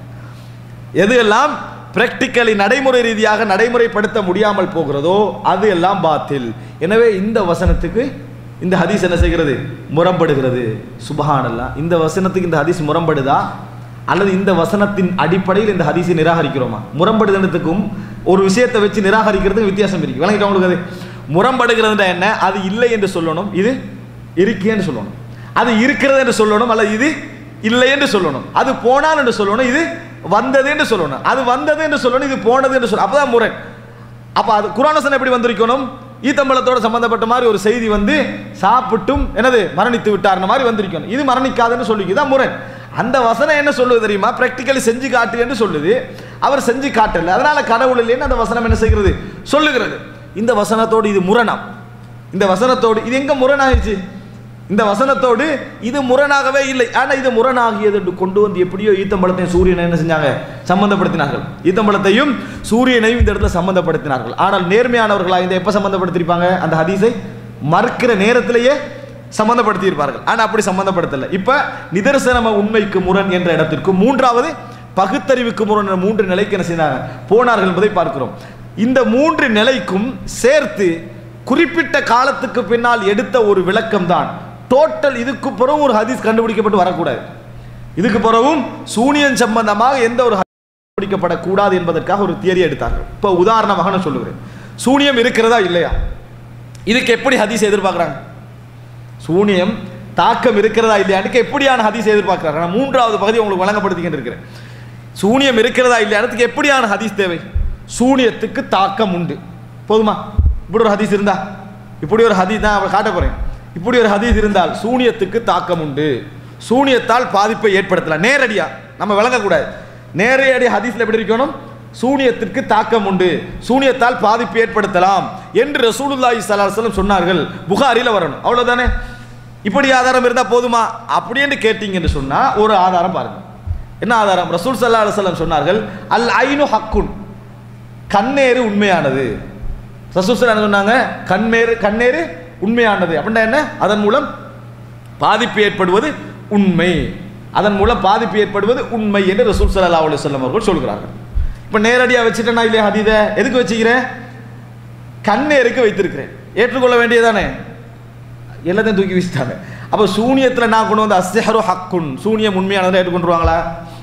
எது எல்லாம் பிராக்டிக்கலி நடைமுறை ரீதியாக நடைமுறைப்படுத்த முடியாமல் போகிறதோ அது எல்லாம் பாத்தில் எனவே இந்த வசனத்துக்கு இந்த ஹதீஸ் என்ன செய்கிறது முரண்படுகிறது சுபஹானல்லாஹ் இந்த வசனத்துக்கு இந்த ஹதீஸ் முரண்படுதா அல்லது இந்த வசனத்தின் அடிப்படையில் இந்த ஹதீஸை நிராகரிக்கிறோமா முரண்படுதனத்துக்கும் ஒரு விஷயத்தை வச்சு நிராகரிக்கிறதுக்கு வித்தியாசம் இருக்கு விளங்கிட்டா உங்களுக்கு அது முரண்படுகிறதுனா என்ன அது இல்லை என்று சொல்லணும் இது இருக்கேன்னு சொல்லணும் அது இருக்கிறது என்று சொல்லணும் அல்லது இது இல்லை என்று சொல்லணும் அது போனால் என்று சொல்லணும் இது வந்தது என்று சொல்லணும் அது வந்தது என்று சொல்லணும் இது போனது என்று சொல்லணும் அப்பதான் முரண் அப்ப அது குரானசன் எப்படி வந்திருக்கணும் ஈத்தம்பழத்தோட சம்பந்தப்பட்ட மாதிரி ஒரு செய்தி வந்து சாப்பிட்டும் என்னது மரணித்து விட்டார்ன மாதிரி வந்திருக்கணும் இது மரணிக்காதுன்னு சொல்லி இதான் முரண் அந்த வசனம் என்ன சொல்லுது தெரியுமா பிராக்டிக்கலி செஞ்சு காட்டு என்று சொல்லுது அவர் செஞ்சு காட்டல அதனால கடவுள் இல்லைன்னு அந்த வசனம் என்ன செய்கிறது சொல்லுகிறது இந்த வசனத்தோடு இது முரணாம் இந்த வசனத்தோடு இது எங்க முரணாயிடுச்சு இந்த வசனத்தோடு இது முரணாகவே இல்லை ஆனா இது முரணாகியது என்று கொண்டு வந்து எப்படியோ ஈத்தம்பழத்தையும் சூரியனை என்ன செஞ்சாங்க சம்பந்தப்படுத்தினார்கள் ஈத்தம்பழத்தையும் சூரியனையும் இந்த இடத்துல சம்பந்தப்படுத்தினார்கள் ஆனால் நேர்மையானவர்களா இந்த எப்ப சம்பந்தப்படுத்தியிருப்பாங்க அந்த ஹதீஸை மறுக்கிற நேரத்திலேயே சம்பந்தப்படுத்தியிருப்பார்கள் ஆனா அப்படி சம்பந்தப்படுத்தல இப்ப நிதர்சனம உண்மைக்கு முரண் என்ற இடத்திற்கு மூன்றாவது பகுத்தறிவுக்கு முரண் என்ற மூன்று நிலைக்கு என்ன செய்தாங்க போனார்கள் என்பதை பார்க்கிறோம் இந்த மூன்று நிலைக்கும் சேர்த்து குறிப்பிட்ட காலத்துக்கு பின்னால் எடுத்த ஒரு விளக்கம் தான் டோட்டல் இதுக்கு பிறகும் ஒரு ஹதீஸ் கண்டுபிடிக்கப்பட்டு வரக்கூடாது இதுக்கு பிறகும் சூனியன் சம்பந்தமாக எந்த ஒரு ஹதீஸ் கண்டுபிடிக்கப்படக்கூடாது என்பதற்காக ஒரு தியரி எடுத்தார்கள் இப்போ உதாரணமாக நான் சொல்லுகிறேன் சூனியம் இருக்கிறதா இல்லையா இதுக்கு எப்படி ஹதீஸ் எதிர்பார்க்குறாங்க சூனியம் தாக்கம் இருக்கிறதா இல்லையானுக்கு எப்படியான ஹதீஸ் எதிர்பார்க்குறாங்க நான் மூன்றாவது பகுதி உங்களுக்கு வழங்கப்படுத்திக்கிட்டு இருக்கிறேன் சூனியம் இருக்கிறதா இல்லையானதுக்கு எப்படியான ஹதீஸ் தேவை சூனியத்துக்கு தாக்கம் உண்டு போதுமா இப்படி ஒரு ஹதீஸ் இருந்தா இப்படி ஒரு ஹதீஸ் தான் அவரை காட்ட போறேன் இப்படி ஒரு ஹதீஸ் இருந்தால் சூனியத்துக்கு தாக்கம் உண்டு சூனியத்தால் பாதிப்பை ஏற்படுத்தலாம் நேரடியா நம்ம விளங்கக்கூடாது நேரடி ஹதீஸ்ல எப்படி இருக்கணும் சூனியத்திற்கு தாக்கம் உண்டு சூனியத்தால் பாதிப்பு ஏற்படுத்தலாம் என்று ரசூலுல்லாஹி ஸல்லல்லாஹு அலைஹி வஸல்லம் சொன்னார்கள் புகாரில வரணும் அவ்வளவுதானே இப்படி ஆதாரம் இருந்தா போதுமா அப்படி என்று கேட்டீங்கன்னு சொன்னா ஒரு ஆதாரம் பாருங்க என்ன ஆதாரம் ரசூல் ஸல்லல்லாஹு அலைஹி வஸல்லம் சொன்னார்கள் அல் ஐனு ஹக்குன் கண்ணேறு உண்மையானது ரசூல் ஸல்லல்லாஹு அலைஹி சொன்னாங்க கண்ணேறு கண்ணேறு உண்மையானது அப்படின்னா என்ன அதன் மூலம் பாதிப்பு ஏற்படுவது உண்மை அதன் மூலம் பாதிப்பு ஏற்படுவது உண்மை என்று ரசூல் ஸல்லல்லாஹு அலைஹி வஸல்லம் அவர்கள் சொல்கிறார்கள் இப்போ நேரடியாக வச்சுட்டேனா இல்லையா ஹதீத எதுக்கு வச்சுக்கிறேன் கண்ணேருக்கு வைத்திருக்கிறேன் ஏற்றுக்கொள்ள வேண்டியதானே எல்லாத்தையும் தூக்கி வீசிட்டாங்க அப்போ சூனியத்தில் நான் கொண்டு வந்து அஸ்ஹரு ஹக்குன் சூனியம் உண்மையானதை ஏற்றுக்கொண்டுருவாங்களா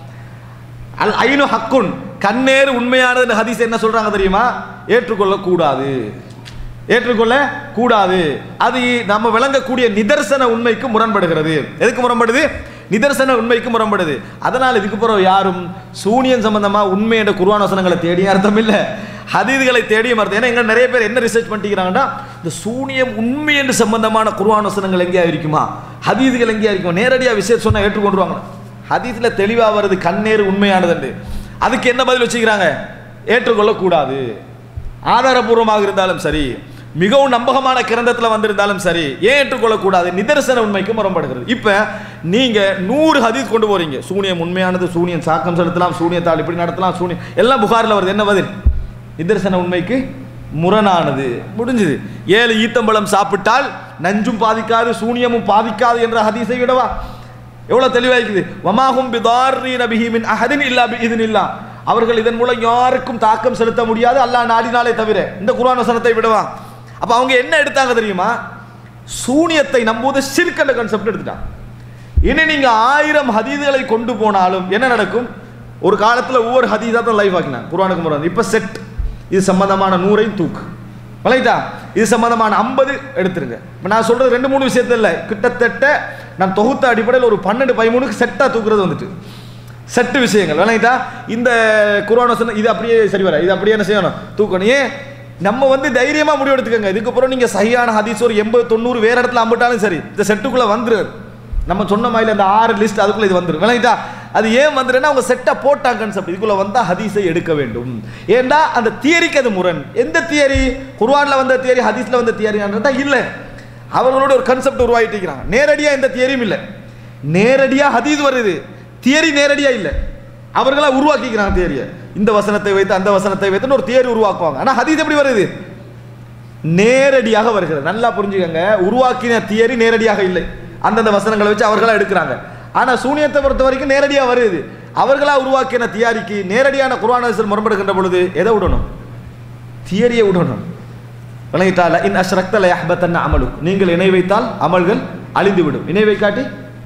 அல் ஐனு ஹக்குன் கண்ணேறு உண்மையானது ஹதீஸ் என்ன சொல்றாங்க தெரியுமா ஏற்றுக்கொள்ள கூடாது ஏற்றுக்கொள்ள கூடாது அது நம்ம விளங்கக்கூடிய நிதர்சன உண்மைக்கு முரண்படுகிறது எதுக்கு முரண்படுது நிதர்சன உண்மைக்கு முரண்படுது அதனால் இதுக்கு பிறகு யாரும் சூனியன் சம்பந்தமா உண்மை என்ற குர்ஆன் வசனங்களை தேடிய அர்த்தம் இல்லை ஹதீதுகளை தேடியும் அர்த்தம் ஏன்னா எங்க நிறைய பேர் என்ன ரிசர்ச் பண்ணிக்கிறாங்கன்னா இந்த சூனியம் உண்மை என்று சம்பந்தமான குர்ஆன் வசனங்கள் எங்கேயா இருக்குமா ஹதீதுகள் எங்கேயா இருக்குமா நேரடியாக விஷயம் சொன்னா ஏற்றுக்கொண்டுருவாங்க ஹதீஸ்ல தெளிவா வருது கண்ணேறு உண்மையானதுண்டு அதுக்கு என்ன பதில் வச்சுக்கிறாங்க ஏற்றுக்கொள்ளக்கூடாது ஆதாரபூர்வமாக இருந்தாலும் சரி மிகவும் நம்பகமான கிரந்தத்தில் வந்திருந்தாலும் சரி ஏன் ஏற்றுக்கொள்ளக்கூடாது நிதர்சன உண்மைக்கு முரண்படுகிறது இப்போ நீங்க நூறு ஹதீஸ் கொண்டு போறீங்க சூனியம் உண்மையானது சூனியம் சாக்கம் செலுத்தலாம் சூனியத்தால் இப்படி நடத்தலாம் சூனியம் எல்லாம் புகாரில் வருது என்ன பதில் நிதர்சன உண்மைக்கு முரணானது முடிஞ்சது ஏழு ஈத்தம்பழம் சாப்பிட்டால் நஞ்சும் பாதிக்காது சூனியமும் பாதிக்காது என்ற ஹதீஸை விடவா எவ்வளவு தெளிவாய்க்குது வமாஹும் பிதார்ரீன பிஹி மின் அஹதின் இல்லா பிஇذنில்லா அவர்கள் இதன் மூலம் யாருக்கும் தாக்கம் செலுத்த முடியாது அல்லாஹ் நாடினாலே தவிர இந்த குர்ஆன் வசனத்தை விடவா அப்ப அவங்க என்ன எடுத்தாங்க தெரியுமா சூனியத்தை நம்புவது ஷிர்க் என்ற கான்செப்ட் எடுத்துட்டாங்க இனி நீங்க ஆயிரம் ஹதீதுகளை கொண்டு போனாலும் என்ன நடக்கும் ஒரு காலத்துல ஒவ்வொரு ஹதீஸா தான் லைவ் ஆக்கினாங்க குர்ஆனுக்கு முரண் இப்ப செட் இது சம்பந்தமான நூறையும் தூக்கு வளைதா இது சம்பந்தமான ஐம்பது எடுத்துருங்க இப்போ நான் சொல்றது ரெண்டு மூணு விஷயத்துல இல்லை கிட்டத்தட்ட நான் தொகுத்த அடிப்படையில் ஒரு பன்னெண்டு பதிமூணுக்கு செட்டாக தூக்குறது வந்துட்டு செட்டு விஷயங்கள் விளங்கிட்டா இந்த குரான் வசனம் இது அப்படியே சரி வர இது அப்படியே என்ன செய்யணும் தூக்கணும் ஏன் நம்ம வந்து தைரியமா முடிவு எடுத்துக்கோங்க இதுக்கப்புறம் நீங்க சரியான ஹதீஸ் ஒரு எண்பது தொண்ணூறு வேற இடத்துல அம்பிட்டாலும் சரி இந்த செட்டுக்குள்ள வந்துரு நம்ம சொன்ன மாதிரி அந்த ஆறு லிஸ்ட் அதுக்குள்ள இது வந்துரும் விளங்கிட்டா அது ஏன் வந்துருன்னா அவங்க செட்டா போட்டாங்க கான்செப்ட் இதுக்குள்ள வந்தா ஹதீஸை எடுக்க வேண்டும் ஏண்டா அந்த தியரிக்கு அது முரண் எந்த தியரி குர்ஆன்ல வந்த தியரி ஹதீஸ்ல வந்த தியரின்றதா இல்ல அவர்களோட ஒரு கான்செப்ட் உருவாகிட்டு இருக்கிறாங்க நேரடியா எந்த தியரியும் இல்ல நேரடியா ஹதீஸ் வருது தியரி நேரடியா இல்ல அவர்களா உருவாக்கிக்கிறாங்க தியரியை இந்த வசனத்தை வைத்து அந்த வசனத்தை வைத்துன்னு ஒரு தியரி உருவாக்குவாங்க ஆனா ஹதீஸ் எப்படி வருது நேரடியாக வருகிறது நல்லா புரிஞ்சுக்கங்க உருவாக்கின தியரி நேரடியாக இல்லை அந்தந்த வசனங்களை வச்சு அவர்களா எடுக்கிறாங்க ஆனா சூனியத்தை பொறுத்த வரைக்கும் நேரடியா வருது அவர்களா உருவாக்கின தியாரிக்கு நேரடியான குர்ஆன் ஹதீஸில் முரண்படுகின்ற பொழுது எதை விடணும் தியரியை விடணும் விளங்கிட்டால இன் அஷ்ரக்த யஹ்பத்தன்ன அமலு நீங்கள் இணை வைத்தால் அமல்கள் அழிந்து விடும் இணை வைக்காட்டி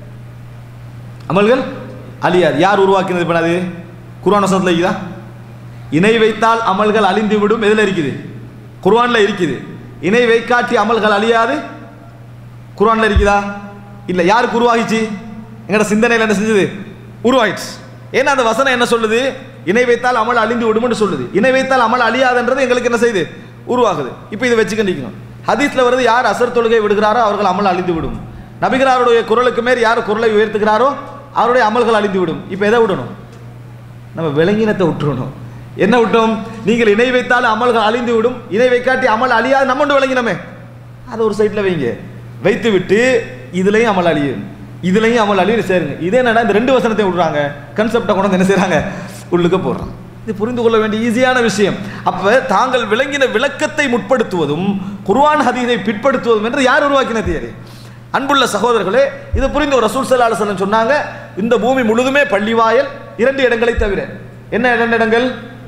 அமல்கள் அழியாது யார் உருவாக்கினது இப்ப அது குர்ஆன் வசனத்தில் இருக்குதா இணை வைத்தால் அமல்கள் அழிந்து விடும் எதுல இருக்குது குர்ஆன்ல இருக்குது இணை வைக்காட்டி அமல்கள் அழியாது குர்ஆன்ல இருக்குதா இல்ல யாருக்கு உருவாகிச்சு எங்கட சிந்தனையில் என்ன செஞ்சது உருவாயிடுச்சு ஏன்னா அந்த வசனம் என்ன சொல்லுது இணை வைத்தால் அமல் அழிந்து விடும்னு சொல்லுது இணை வைத்தால் அமல் அழியாதுன்றது எங்களுக்கு என்ன செய்யுது உருவாகுது இப்போ இதை வச்சுக்கண்டிக்கணும் ஹதீஸ்ல வருது யார் அசர் தொழுகை விடுகிறாரோ அவர்கள் அமல் அழிந்து விடும் நபிகளாருடைய குரலுக்கு மேல் யார் குரலை உயர்த்துகிறாரோ அவருடைய அமல்கள் அழிந்து விடும் இப்போ எதை விடணும் நம்ம விலங்கினத்தை விட்டுறணும் என்ன விட்டோம் நீங்கள் இணை வைத்தாலும் அமல்கள் அழிந்து விடும் இணை வைக்காட்டி அமல் அழியாது நம்ம ஒன்று விளங்கினமே அதை ஒரு சைடில் வைங்க வைத்து விட்டு இதுலையும் அமல் அழியும் இதுலையும் அமல் அழியும் சேருங்க இதே என்னடா இந்த ரெண்டு வசனத்தை விடுறாங்க கன்செப்டை கொண்டு வந்து என்ன செய்றாங்க உள்ளுக்க போடுறாங்க இது புரிந்து கொள்ள வேண்டிய ஈஸியான விஷயம் அப்ப தாங்கள் விளங்கின விளக்கத்தை முற்படுத்துவதும் குர்ஆன் ஹதீஸை பிற்படுத்துவதும் என்று யார் உருவாக்கின தியரி அன்புள்ள சகோதரர்களே இதை புரிந்து ஒரு ரசூல் ஸல்லல்லாஹு அலைஹி வஸல்லம் சொன்னாங்க இந்த பூமி முழுதுமே பள்ளிவாயல் இரண்டு இடங்களை தவிர என்ன இரண்டு இடங்கள்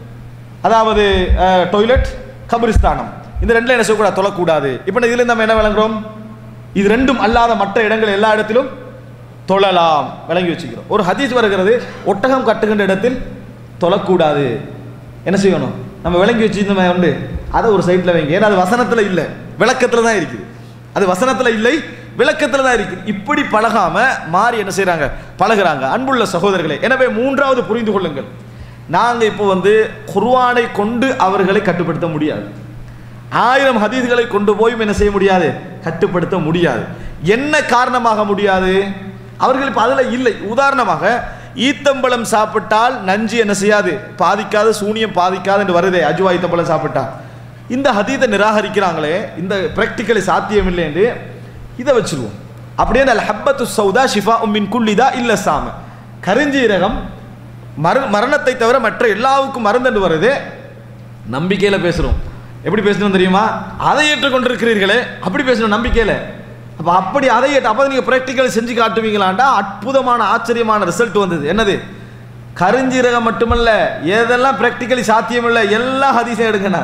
அதாவது டொய்லெட் கபிரிஸ்தானம் இந்த ரெண்டுல என்ன செய்யக்கூடாது தொழக்கூடாது இப்போ இதுல நம்ம என்ன விளங்குறோம் இது ரெண்டும் அல்லாத மற்ற இடங்கள் எல்லா இடத்திலும் தொழலாம் விளங்கி வச்சுக்கிறோம் ஒரு ஹதீஸ் வருகிறது ஒட்டகம் கட்டுகின்ற இடத்தில் தொழக்கூடாது என்ன செய்யணும் நம்ம விளங்கி வச்சிருந்தோமே உண்டு அதை ஒரு சைடில் வைங்க ஏன்னா அது வசனத்தில் இல்லை விளக்கத்தில் தான் இருக்குது அது வசனத்தில் இல்லை விளக்கத்தில் தான் இருக்குது இப்படி பழகாம மாறி என்ன செய்றாங்க பழகுறாங்க அன்புள்ள சகோதரர்களே எனவே மூன்றாவது புரிந்து கொள்ளுங்கள் நாங்கள் இப்போ வந்து குர்ஆனை கொண்டு அவர்களை கட்டுப்படுத்த முடியாது ஆயிரம் ஹதீஸ்களை கொண்டு போயும் என்ன செய்ய முடியாது கட்டுப்படுத்த முடியாது என்ன காரணமாக முடியாது அவர்கள் இப்போ அதில் இல்லை உதாரணமாக ஈத்தம்பழம் சாப்பிட்டால் நஞ்சு என்ன செய்யாது பாதிக்காது சூனியம் பாதிக்காது என்று வருதே அஜுவா ஈத்தம்பழம் சாப்பிட்டா இந்த ஹதீதை நிராகரிக்கிறாங்களே இந்த பிராக்டிக்கலி சாத்தியம் இல்லை என்று இதை வச்சிருவோம் அப்படியே அல் ஹப்பத்து சௌதா ஷிஃபா உம்மின் குல்லிதா இல்ல சாம கரிஞ்சீரகம் மர மரணத்தை தவிர மற்ற எல்லாவுக்கும் மருந்துண்டு வருது நம்பிக்கையில பேசுறோம் எப்படி பேசணும் தெரியுமா அதை ஏற்றுக்கொண்டிருக்கிறீர்களே அப்படி பேசணும் நம்பிக்கையில அப்ப அப்படி அதை ஏற்று அப்போ நீங்க பிராக்டிக்கல் செஞ்சு காட்டுவீங்களாண்டா அற்புதமான ஆச்சரியமான ரிசல்ட் வந்தது என்னது கருஞ்சீரகம் மட்டுமல்ல ஏதெல்லாம் பிராக்டிக்கலி சாத்தியம் இல்லை எல்லா ஹதீஸையும் எடுங்கண்ணா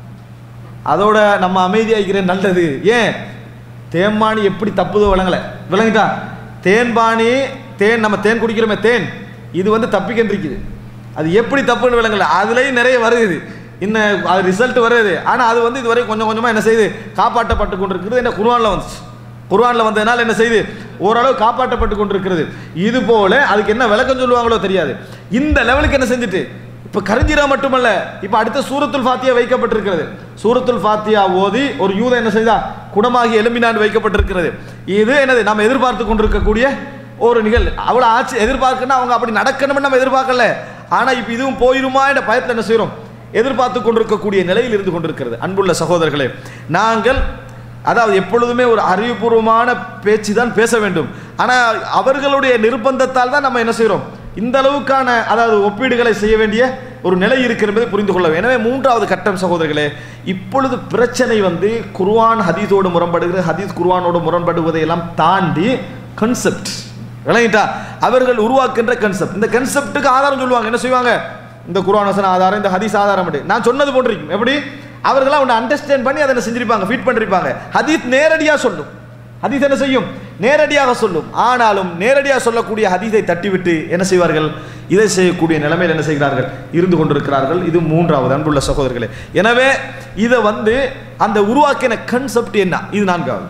அதோட நம்ம அமைதியாகிறேன் நல்லது ஏன் தேன்பானி எப்படி தப்புதோ விளங்கலை விளங்கிட்டா தேன்பானி தேன் நம்ம தேன் குடிக்கிறோமே தேன் இது வந்து தப்பிக்கின்றிருக்குது அது எப்படி தப்புன்னு விளங்கல அதுலேயும் நிறைய வருது இன்னும் அது ரிசல்ட் வருது ஆனால் அது வந்து இதுவரை கொஞ்சம் கொஞ்சமாக என்ன செய்யுது காப்பாற்றப்பட்டு கொண்டிருக்கிறது என்ன குர்ஆனில் வந்துச்சு குர்ஆனில் வந்ததுனால என்ன செய்யுது ஓரளவு காப்பாற்றப்பட்டு கொண்டிருக்கிறது இது போல அதுக்கு என்ன விளக்கம் சொல்லுவாங்களோ தெரியாது இந்த லெவலுக்கு என்ன செஞ்சுட்டு இப்போ கரிஞ்சிரா மட்டுமல்ல இப்போ அடுத்த சூரத்துல் ஃபாத்தியா வைக்கப்பட்டிருக்கிறது சூரத்துல் ஃபாத்தியா ஓதி ஒரு யூத என்ன செய்தா குணமாகி எலும்பினாண்டு வைக்கப்பட்டிருக்கிறது இது என்னது நம்ம எதிர்பார்த்து கொண்டிருக்கக்கூடிய ஒரு நிகழ்வு அவ்வளோ ஆச்சு எதிர்பார்க்கணும் அவங்க அப்படி நடக்கணும்னு நம்ம எதிர்பார்க்கல ஆனால் இப்போ இதுவும் போயிருமா என்ற பயத்தில் என்ன செய்கிறோம் எதிர்பார்த்து கொண்டிருக்கக்கூடிய நிலையில் இருந்து கொண்டிருக்கிறது அன்புள்ள சகோதரர்களே நாங்கள் அதாவது எப்பொழுதுமே ஒரு அறிவுபூர்வமான பேச்சு தான் பேச வேண்டும் ஆனால் அவர்களுடைய நிர்பந்தத்தால் தான் நம்ம என்ன செய்கிறோம் இந்த அளவுக்கான அதாவது ஒப்பீடுகளை செய்ய வேண்டிய ஒரு நிலை இருக்கிறது என்பதை புரிந்து கொள்ள வேண்டும் எனவே மூன்றாவது கட்டம் சகோதரர்களே இப்பொழுது பிரச்சனை வந்து குர்ஆன் ஹதீஸோடு முரண்படுகிறது ஹதீஸ் குர்ஆனோடு முரண்படுவதை எல்லாம் தாண்டி கன்செப்ட் விளங்கிட்டா அவர்கள் உருவாக்குகின்ற கன்செப்ட் இந்த கன்செப்ட்டுக்கு ஆதாரம் சொல்லுவாங்க என்ன செய்வாங்க இந்த குர்ஆன் வசன ஆதாரம் இந்த ஹதீஸ் ஆதாரம் அப்படி நான் சொன்னது போன்றிருக்கும் எப்படி அவர்களாம் ஒன்று அண்டர்ஸ்டாண்ட் பண்ணி அதை என்ன செஞ்சிருப்பாங்க ஃபீட் பண்ணிருப்பாங்க ஹதீஸ் நேரடியாக சொல்லும் ஹதீஸ் என்ன செய்யும் நேரடியாக சொல்லும் ஆனாலும் நேரடியாக சொல்லக்கூடிய ஹதீஸை தட்டிவிட்டு என்ன செய்வார்கள் இதை செய்யக்கூடிய நிலைமையில் என்ன செய்கிறார்கள் இருந்து கொண்டிருக்கிறார்கள் இது மூன்றாவது அன்புள்ள சகோதரர்களே எனவே இதை வந்து அந்த உருவாக்கின கன்செப்ட் என்ன இது நான்காவது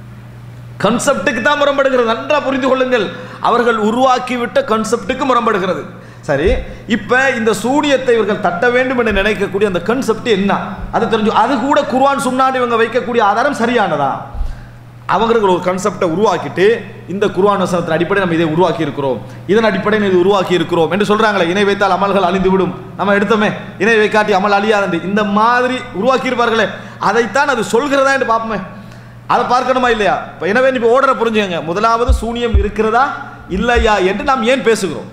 கன்செப்டுக்கு தான் முரண்படுகிறது நன்றா புரிந்து கொள்ளுங்கள் அவர்கள் உருவாக்கிவிட்ட கன்செப்டுக்கு முரண்படுகிறது சரி இப்போ இந்த சூனியத்தை இவர்கள் தட்ட வேண்டும் என்று நினைக்கக்கூடிய அந்த கன்செப்ட் என்ன அது தெரிஞ்சு அது கூட குர்ஆன் சுன்னாடி இவங்க வைக்கக்கூடிய ஆதாரம் சரியானதா அவர்கள் ஒரு கன்செப்டை உருவாக்கிட்டு இந்த குர்ஆன் வசனத்தின் அடிப்படையில் நம்ம இதை உருவாக்கி இருக்கிறோம் இதன் அடிப்படையில் இது உருவாக்கி இருக்கிறோம் என்று சொல்றாங்களே இணை வைத்தால் அமல்கள் அழிந்து விடும் நம்ம எடுத்தோமே இணை வைக்காட்டி அமல் அழியாதண்டு இந்த மாதிரி உருவாக்கி இருப்பார்களே அதைத்தான் அது சொல்கிறதா என்று பார்ப்போமே அதை பார்க்கணுமா இல்லையா இப்போ எனவே இப்போ ஓடரை புரிஞ்சுங்க முதலாவது சூனியம் இருக்கிறதா இல்லையா என்று நாம் ஏன் பேசுகிறோம்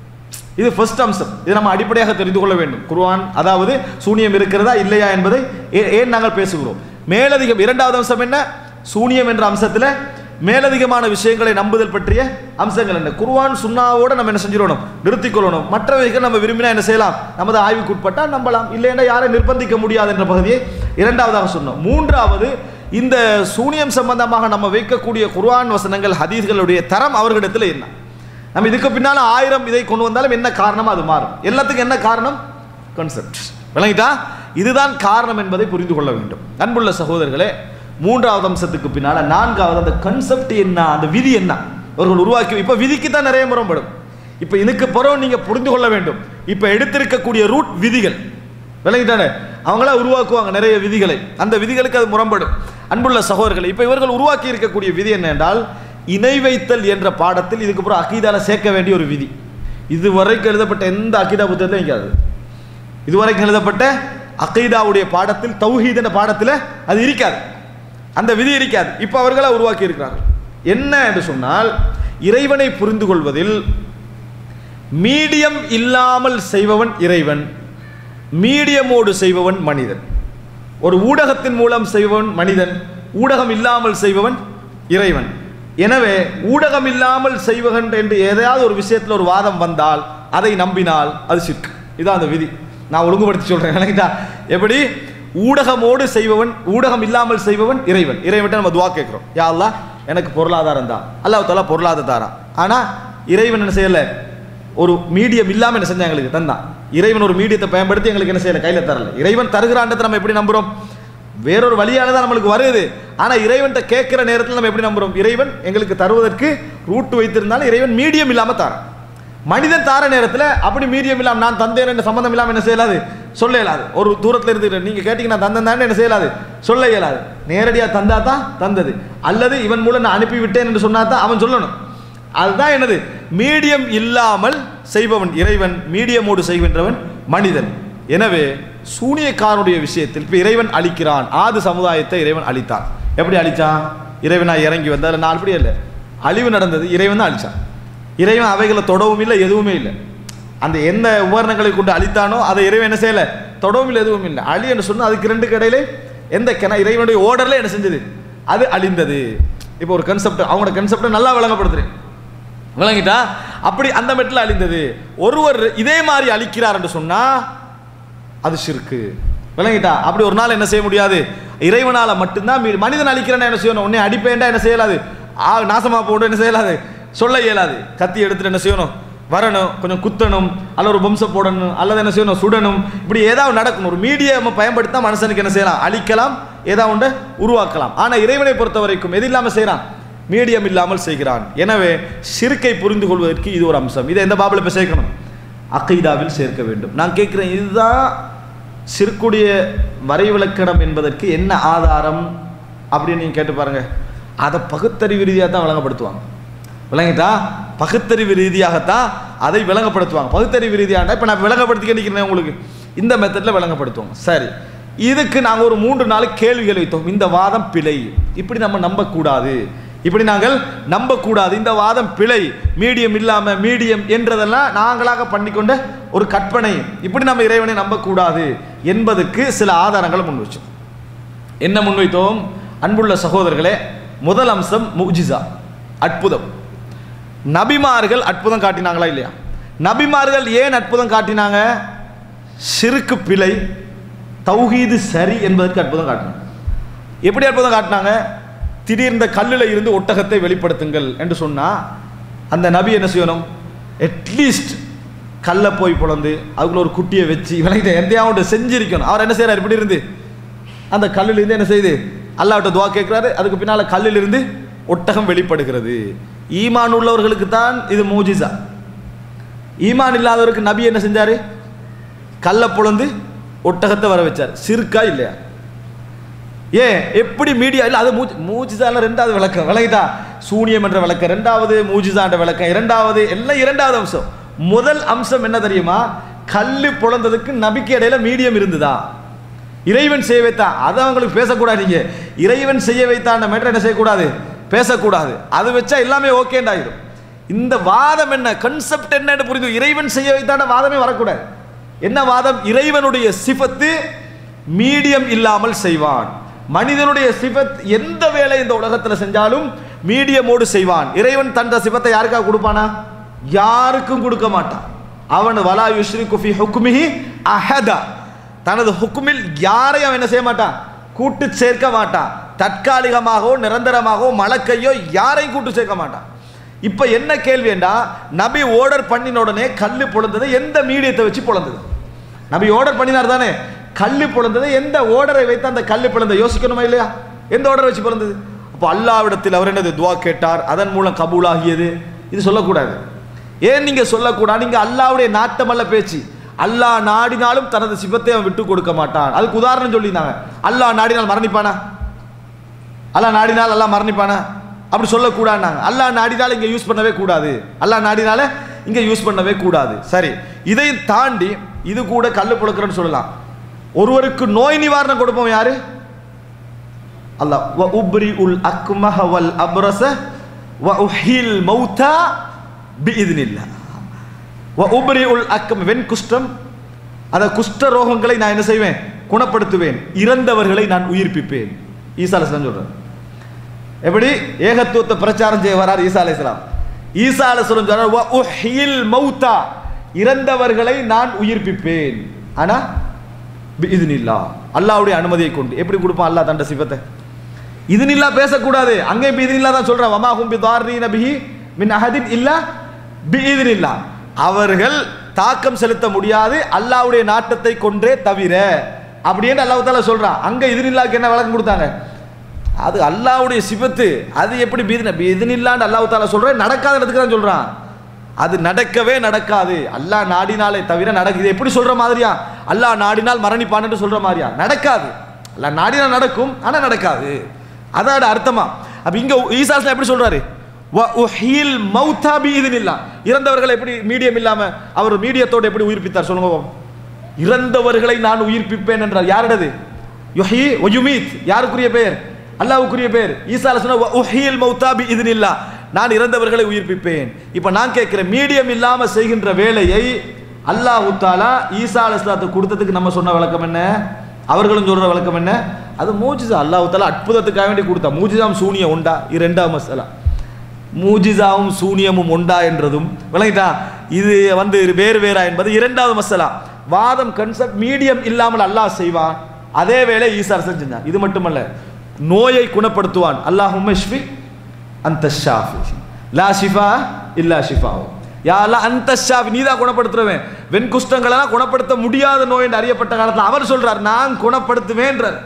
இது ஃபர்ஸ்ட் அம்சம் இதை நம்ம அடிப்படையாக தெரிந்து கொள்ள வேண்டும் குர்ஆன் அதாவது சூனியம் இருக்கிறதா இல்லையா என்பதை ஏ- ஏன் நாங்கள் பேசுகிறோம் மேலதிகம் இரண்டாவது அம்சம் என்ன சூனியம் என்ற அம்சத்தில் மேலதிகமான விஷயங்களை நம்புதல் பற்றிய அம்சங்கள் என்ன குர்ஆன் சுன்னாவோட நம்ம என்ன செஞ்சிடணும் நிறுத்திக் கொள்ளணும் மற்றவைகள் நம்ம விரும்பினா என்ன செய்யலாம் நமது ஆய்வுக்கு உட்பட்டால் நம்பலாம் இல்லைன்னா யாரை நிர்பந்திக்க முடியாது என்ற பகுதியை இரண்டாவதாக சொன்னோம் மூன்றாவது இந்த சூனியம் சம்பந்தமாக நம்ம வைக்கக்கூடிய குர்ஆன் வசனங்கள் ஹதீஸ்களுடைய தரம் அவர்களிடத்தில் என்ன நம்ம இதுக்கு பின்னால ஆயிரம் இதை கொண்டு வந்தாலும் என்ன காரணமா அது மாறும் எல்லாத்துக்கும் என்ன காரணம் கான்செப்ட் விளங்கிட்டா இதுதான் காரணம் என்பதை புரிந்து கொள்ள வேண்டும் அன்புள்ள சகோதரர்களே மூன்றாவது அம்சத்துக்கு பின்னால நான்காவது அந்த கன்செப்ட் என்ன அந்த விதி என்ன அவர்கள் உருவாக்கி இப்ப விதிக்கு தான் நிறைய முரண்படும் இப்ப இதுக்கு பிறகு நீங்க புரிந்து கொள்ள வேண்டும் இப்ப எடுத்திருக்கக்கூடிய ரூட் விதிகள் விளங்கிட்டானே அவங்களா உருவாக்குவாங்க நிறைய விதிகளை அந்த விதிகளுக்கு அது முரண்படும் அன்புள்ள சகோதரர்கள் இப்போ இவர்கள் உருவாக்கி இருக்கக்கூடிய விதி என்ன என்றால் இணை வைத்தல் என்ற பாடத்தில் இதுக்கு அப்புறம் அகீதால சேர்க்க வேண்டிய ஒரு விதி இதுவரைக்கும் எழுதப்பட்ட எந்த அகீதா புத்தகத்திலும் இருக்காது இதுவரைக்கும் எழுதப்பட்ட அகைதாவுடைய பாடத்தில் தௌஹீத் என்ற பாடத்தில் அது இருக்காது அந்த விதி இருக்காது இப்போ அவர்களா உருவாக்கி இருக்கிறார்கள் என்ன என்று சொன்னால் இறைவனை புரிந்து கொள்வதில் மீடியம் இல்லாமல் செய்பவன் இறைவன் மீடியமோடு செய்பவன் மனிதன் ஒரு ஊடகத்தின் மூலம் செய்பவன் மனிதன் ஊடகம் இல்லாமல் செய்பவன் இறைவன் எனவே ஊடகம் இல்லாமல் செய்வகன் என்று ஏதாவது ஒரு விஷயத்தில் ஒரு வாதம் வந்தால் அதை நம்பினால் அது சிற்கு இதான் அந்த விதி நான் ஒழுங்குபடுத்தி சொல்றேன் விளங்கிட்டா எப்படி ஊடகமோடு செய்பவன் ஊடகம் இல்லாமல் செய்பவன் இறைவன் இறைவன்ட்ட நம்ம துவா கேட்கிறோம் யா அல்லாஹ் எனக்கு பொருளாதாரம் தான் அல்லாஹ் தாலா பொருளாதாரம் தாரான் ஆனா இறைவன் என்ன செய்யல ஒரு மீடியம் இல்லாம என்ன செஞ்சா எங்களுக்கு தந்தான் இறைவன் ஒரு மீடியத்தை பயன்படுத்தி எங்களுக்கு என்ன செய்யல கையில தரல இறைவன் தருகிறான்றதை நம்ம எப்படி நம்புறோம் வேறொரு வழியானதான் நம்மளுக்கு வருது ஆனா இறைவன்கிட்ட கேட்கிற நேரத்தில் நம்ம எப்படி நம்புறோம் இறைவன் எங்களுக்கு தருவதற்கு ரூட் வைத்திருந்தாலும் இறைவன் மீடியம் இல்லாம தாரான் மனிதன் தார நேரத்தில் அப்படி மீடியம் இல்லாம நான் தந்தேன் என்ற சம்மந்தம் இல்லாம என்ன செய்யலாது சொல்ல இயலாது ஒரு தூரத்தில் இருந்து நீங்க கேட்டீங்க நான் தந்தேன் என்ன செய்யலாது சொல்ல இயலாது நேரடியா தந்தா தான் தந்தது அல்லது இவன் மூலம் நான் அனுப்பி விட்டேன் என்று சொன்னா தான் அவன் சொல்லணும் அதுதான் என்னது மீடியம் இல்லாமல் செய்பவன் இறைவன் மீடியமோடு செய்கின்றவன் மனிதன் எனவே சூனியக்காரனுடைய விஷயத்தில் இப்போ இறைவன் அழிக்கிறான் ஆது சமுதாயத்தை இறைவன் அழித்தான் எப்படி அழிச்சான் இறைவனா இறங்கி வந்தால் நான் அப்படியே இல்லை அழிவு நடந்தது இறைவன் தான் அழிச்சான் இறைவன் அவைகளை தொடவும் இல்லை எதுவுமே இல்லை அந்த எந்த உபகரணங்களை கொண்டு அழித்தானோ அதை இறைவன் என்ன செய்யலை தொடவும் இல்லை எதுவும் இல்லை அழி என்று சொன்னால் அதுக்கு ரெண்டு கடையிலே எந்த கிண இறைவனுடைய ஓர்டரில் என்ன செஞ்சது அது அழிந்தது இப்போ ஒரு கன்செப்ட் அவங்களோட கன்செப்டை நல்லா விளங்கப்படுத்துறேன் விளங்கிட்டா அப்படி அந்த மெட்டில் அழிந்தது ஒருவர் இதே மாதிரி அழிக்கிறார் என்று சொன்னா அது ஷிர்கு விளங்கிட்டா அப்படி ஒரு நாள் என்ன செய்ய முடியாது இறைவனால மட்டும்தான் மீ- மனிதன் அழிக்கிறேன்னா என்ன செய்யணும் உன்னை அடிப்பேன்டா என்ன செய்யலாது ஆ நாசமா போட்டு என்ன செய்யலாது சொல்ல இயலாது கத்தி எடுத்துட்டு என்ன செய்யணும் வரணும் கொஞ்சம் குத்தணும் அல்ல ஒரு பொம்சம் போடணும் அல்லது என்ன செய்யணும் சுடணும் இப்படி ஏதாவது நடக்கணும் ஒரு மீடியம் பயன்படுத்தா மனுஷனுக்கு என்ன செய்யலாம் அழிக்கலாம் ஏதாவது ஒன்றை உருவாக்கலாம் ஆனா இறைவனை பொறுத்த வரைக்கும் எது இல்லாம செய்யறான் மீடியம் இல்லாமல் செய்கிறான் எனவே ஷிர்கை புரிந்து கொள்வதற்கு இது ஒரு அம்சம் இதை எந்த பாபில் இப்போ சேர்க்கணும் அகைதாவில் சேர்க்க வேண்டும் நான் கேட்குறேன் இதுதான் சிறுக்குடைய வரைவிலக்கணம் என்பதற்கு என்ன ஆதாரம் அப்படின்னு நீங்கள் கேட்டு பாருங்க அதை பகுத்தறிவு ரீதியாக தான் விளங்கப்படுத்துவாங்க விளங்கிட்டா பகுத்தறிவு ரீதியாகத்தான் அதை விளங்கப்படுத்துவாங்க பகுத்தறிவு ரீதியாக இப்போ நான் விளங்கப்படுத்தி நிற்கிறேன் உங்களுக்கு இந்த மெத்தடில் விளங்கப்படுத்துவோம் சரி இதுக்கு நாங்கள் ஒரு மூன்று நாள் கேள்விகள் வைத்தோம் இந்த வாதம் பிழை இப்படி நம்ம நம்பக்கூடாது இப்படி நாங்கள் நம்பக்கூடாது இந்த வாதம் பிழை மீடியம் இல்லாம மீடியம் என்றதெல்லாம் நாங்களாக பண்ணிக்கொண்ட ஒரு கற்பனை இப்படி நம்ம இறைவனை நம்பக்கூடாது என்பதற்கு சில ஆதாரங்களை முன் வச்சோம் என்ன முன்வைத்தோம் அன்புள்ள சகோதரர்களே முதல் அம்சம் முஜிசா அற்புதம் நபிமார்கள் அற்புதம் காட்டினாங்களா இல்லையா நபிமார்கள் ஏன் அற்புதம் காட்டினாங்க சிறுக்கு பிழை தௌஹீது சரி என்பதற்கு அற்புதம் காட்டினாங்க எப்படி அற்புதம் காட்டினாங்க திடீர்ந்த கல்லில் இருந்து ஒட்டகத்தை வெளிப்படுத்துங்கள் என்று சொன்னா அந்த நபி என்ன செய்யணும் அட்லீஸ்ட் கல்லை போய் பிளந்து அதுக்குள்ள ஒரு குட்டியை வச்சு விளங்கிட்ட எந்தையாவது செஞ்சிருக்கணும் அவர் என்ன செய்றாரு இப்படி இருந்து அந்த கல்லில் இருந்து என்ன செய்யுது அல்லாஹ்ட்ட துவா கேட்கிறாரு அதுக்கு பின்னால கல்லில் இருந்து ஒட்டகம் வெளிப்படுகிறது ஈமான் உள்ளவர்களுக்கு தான் இது மூஜிசா ஈமான் இல்லாதவருக்கு நபி என்ன செஞ்சாரு கல்லை பொழந்து ஒட்டகத்தை வர வச்சார் சிறுக்கா இல்லையா ஏன் எப்படி மீடியா இல்லை அது மூஜ் மூஜிசால ரெண்டாவது விளக்கம் விளங்கிட்டா சூனியம் என்ற விளக்கம் ரெண்டாவது மூஜிசா என்ற விளக்கம் இரண்டாவது எல்லாம் இரண்டாவது அம்சம் முதல் அம்சம் என்ன தெரியுமா கல்லு பொழந்ததுக்கு நபிக்கு இடையில மீடியம் இருந்ததா இறைவன் செய்ய வைத்தான் அதை அவங்களுக்கு பேசக்கூடாது நீங்க இறைவன் செய்ய வைத்தான் மேட்டர் என்ன செய்யக்கூடாது பேசக்கூடாது அது வச்சா எல்லாமே ஓகேண்டாயிரும் இந்த வாதம் என்ன கன்செப்ட் என்னன்னு புரிந்து இறைவன் செய்ய வைத்தான வாதமே வரக்கூடாது என்ன வாதம் இறைவனுடைய சிபத்து மீடியம் இல்லாமல் செய்வான் மனிதனுடைய சிபத் எந்த வேலை இந்த உலகத்தில் செஞ்சாலும் மீடியமோடு செய்வான் இறைவன் தந்த சிபத்தை யாருக்கா கொடுப்பானா யாருக்கும் கொடுக்க மாட்டான் அவன் வலா யுஸ்ரிகு ஃபி ஹுக்மிஹி அஹதா தனது ஹுக்குமில் யாரையும் அவன் என்ன செய்ய மாட்டான் கூட்டு சேர்க்க மாட்டான் தற்காலிகமாகவோ நிரந்தரமாகவோ மலக்கையோ யாரையும் கூட்டு சேர்க்க மாட்டான் இப்போ என்ன கேள்விண்டா நபி ஆர்டர் பண்ணின உடனே கல்லு பொழந்தது எந்த மீடியத்தை வச்சு பொழந்தது நபி ஆர்டர் பண்ணினார் தானே கல்லு பொழந்தது எந்த ஓர்டரை வைத்து அந்த கல்லு பிளந்த யோசிக்கணுமா இல்லையா எந்த ஆர்டர் வச்சு பிறந்தது அப்போ அல்லாவிடத்தில் அவர் என்னது துவா கேட்டார் அதன் மூலம் கபூலாகியது இது சொல்லக்கூடாது ஏன் நீங்க சொல்லக்கூடாது நீங்க அல்லாவுடைய நாட்டமல்ல பேச்சு அல்லாஹ் நாடினாலும் தனது சிபத்தை அவன் விட்டு கொடுக்க மாட்டான் அதுக்கு உதாரணம் சொல்லியிருந்தாங்க அல்லாஹ் நாடினால் மரணிப்பானா அல்லாஹ் நாடினால் அல்லாஹ் மரணிப்பானா அப்படி சொல்லக்கூடாதுனாங்க அல்லாஹ் நாடினால் இங்கே யூஸ் பண்ணவே கூடாது அல்லாஹ் நாடினால இங்கே யூஸ் பண்ணவே கூடாது சரி இதை தாண்டி இது கூட கல்லு புழக்கிறன்னு சொல்லலாம் ஒருவருக்கு நோய் நிவாரணம் கொடுப்போம் யாரு அல்லாஹ் வ உப்ரி உல் அக்மஹ வல் அப்ரஸ வ உஹில் மௌதா பிஇذنில்லா வ உப்ரி உல் அக்ம் வெண் குஷ்டம் அந்த குஷ்ட ரோகங்களை நான் என்ன செய்வேன் குணப்படுத்துவேன் இறந்தவர்களை நான் உயிர்ப்பிப்பேன் ஈசா அலைஹிஸ்ஸலாம் சொல்றார் எப்படி ஏகத்துவத்தை பிரச்சாரம் செய்ய வரார் ஈசா அலைஹிஸ்ஸலாம் ஈசா அலைஹிஸ்ஸலாம் சொல்றார் வ உஹில் மௌதா இறந்தவர்களை நான் உயிர்ப்பிப்பேன் ஆனா பிஇذنில்லா அல்லாஹ்வுடைய அனுமதியை கொண்டு எப்படி கொடுப்பான் அல்லாஹ் தண்ட சிவத்தை இதுனில்லா பேசக்கூடாது அங்கே இப்போ இதுனில்லா தான் சொல்றான் வமா ஹும் பிதார்ரீன பிஹி மின் அஹதின் இல்லா பிஇذنில்லா அவர்கள் தாக்கம் செலுத்த முடியாது அல்லாஹ்வுடைய நாட்டத்தை கொன்றே தவிர அப்படின்னு அல்லாஹ் தாலா சொல்றான் அங்க இதுனில்லாக்கு என்ன விளக்கம் கொடுத்தாங்க அது அல்லாஹ்வுடைய சிவத்து அது எப்படி பீதின பீதினில்லான்னு அல்லாஹ் தாலா சொல்றேன் நடக்காத இடத்துக்கு தான் சொல்றான் அது நடக்கவே நடக்காது அல்லாஹ் நாடினாலே தவிர நடக்குது எப்படி சொல்ற மாதிரியா அல்லாஹ் நாடினால் மரணிப்பான்னு சொல்ற மாதிரியா நடக்காது அல்லாஹ் நாடினால் நடக்கும் ஆனா நடக்காது அதோட அர்த்தமா அப்ப இங்க ஈசாஸ்ல எப்படி சொல்றாரு வ உஹில் மௌதா பீதினில்லா இறந்தவர்களை எப்படி மீடியம் இல்லாம அவர் மீடியத்தோட எப்படி உயிர்ப்பித்தார் சொல்லுங்க பாப்போம். இறந்தவர்களை நான் உயிர்ப்பிப்பேன் என்றார் யாரிடது யுஹி ஒயுமீத் யாருக்குரிய பெயர் அல்லாஹ்வுக்குரிய பெயர் ஈசா சொன்ன உஹில் மௌதா பி இதுனில்லா நான் இறந்தவர்களை உயிர்ப்பிப்பேன் இப்போ நான் கேட்கிறேன் மீடியம் இல்லாம செய்கின்ற வேலையை அல்லாஹ் தாலா ஈசா அலைஹிஸ்ஸலாத்துக்கு கொடுத்ததுக்கு நம்ம சொன்ன விளக்கம் என்ன அவர்களும் சொல்ற விளக்கம் என்ன அது மூஜிசா அல்லாஹ் தாலா அற்புதத்துக்காக வேண்டி கொடுத்தா மூஜிசாம் சூனியம் உண்டா இது ரெண்டாம் மசாலா மூஜிசாவும் சூனியமும் உண்டா என்றதும் விளங்கிட்டா இது வந்து வேறு வேறா என்பது இரண்டாவது மசலா வாதம் கன்செப்ட் மீடியம் இல்லாமல் அல்லாஹ் செய்வான் அதே வேளை ஈசார் செஞ்சான் இது மட்டுமல்ல நோயை குணப்படுத்துவான் அல்லாஹ் ஷ்ஃபி அந்த ஷாஃபி லா ஷிஃபா இல்லா ஷிஃபா யா அல்லாஹ் அந்த ஷாஃபி நீ தான் குணப்படுத்துறவன் வெண்குஷ்டங்களெல்லாம் குணப்படுத்த முடியாத நோய் என்று அறியப்பட்ட காலத்தில் அவர் சொல்றார் நான் குணப்படுத்துவேன்றார்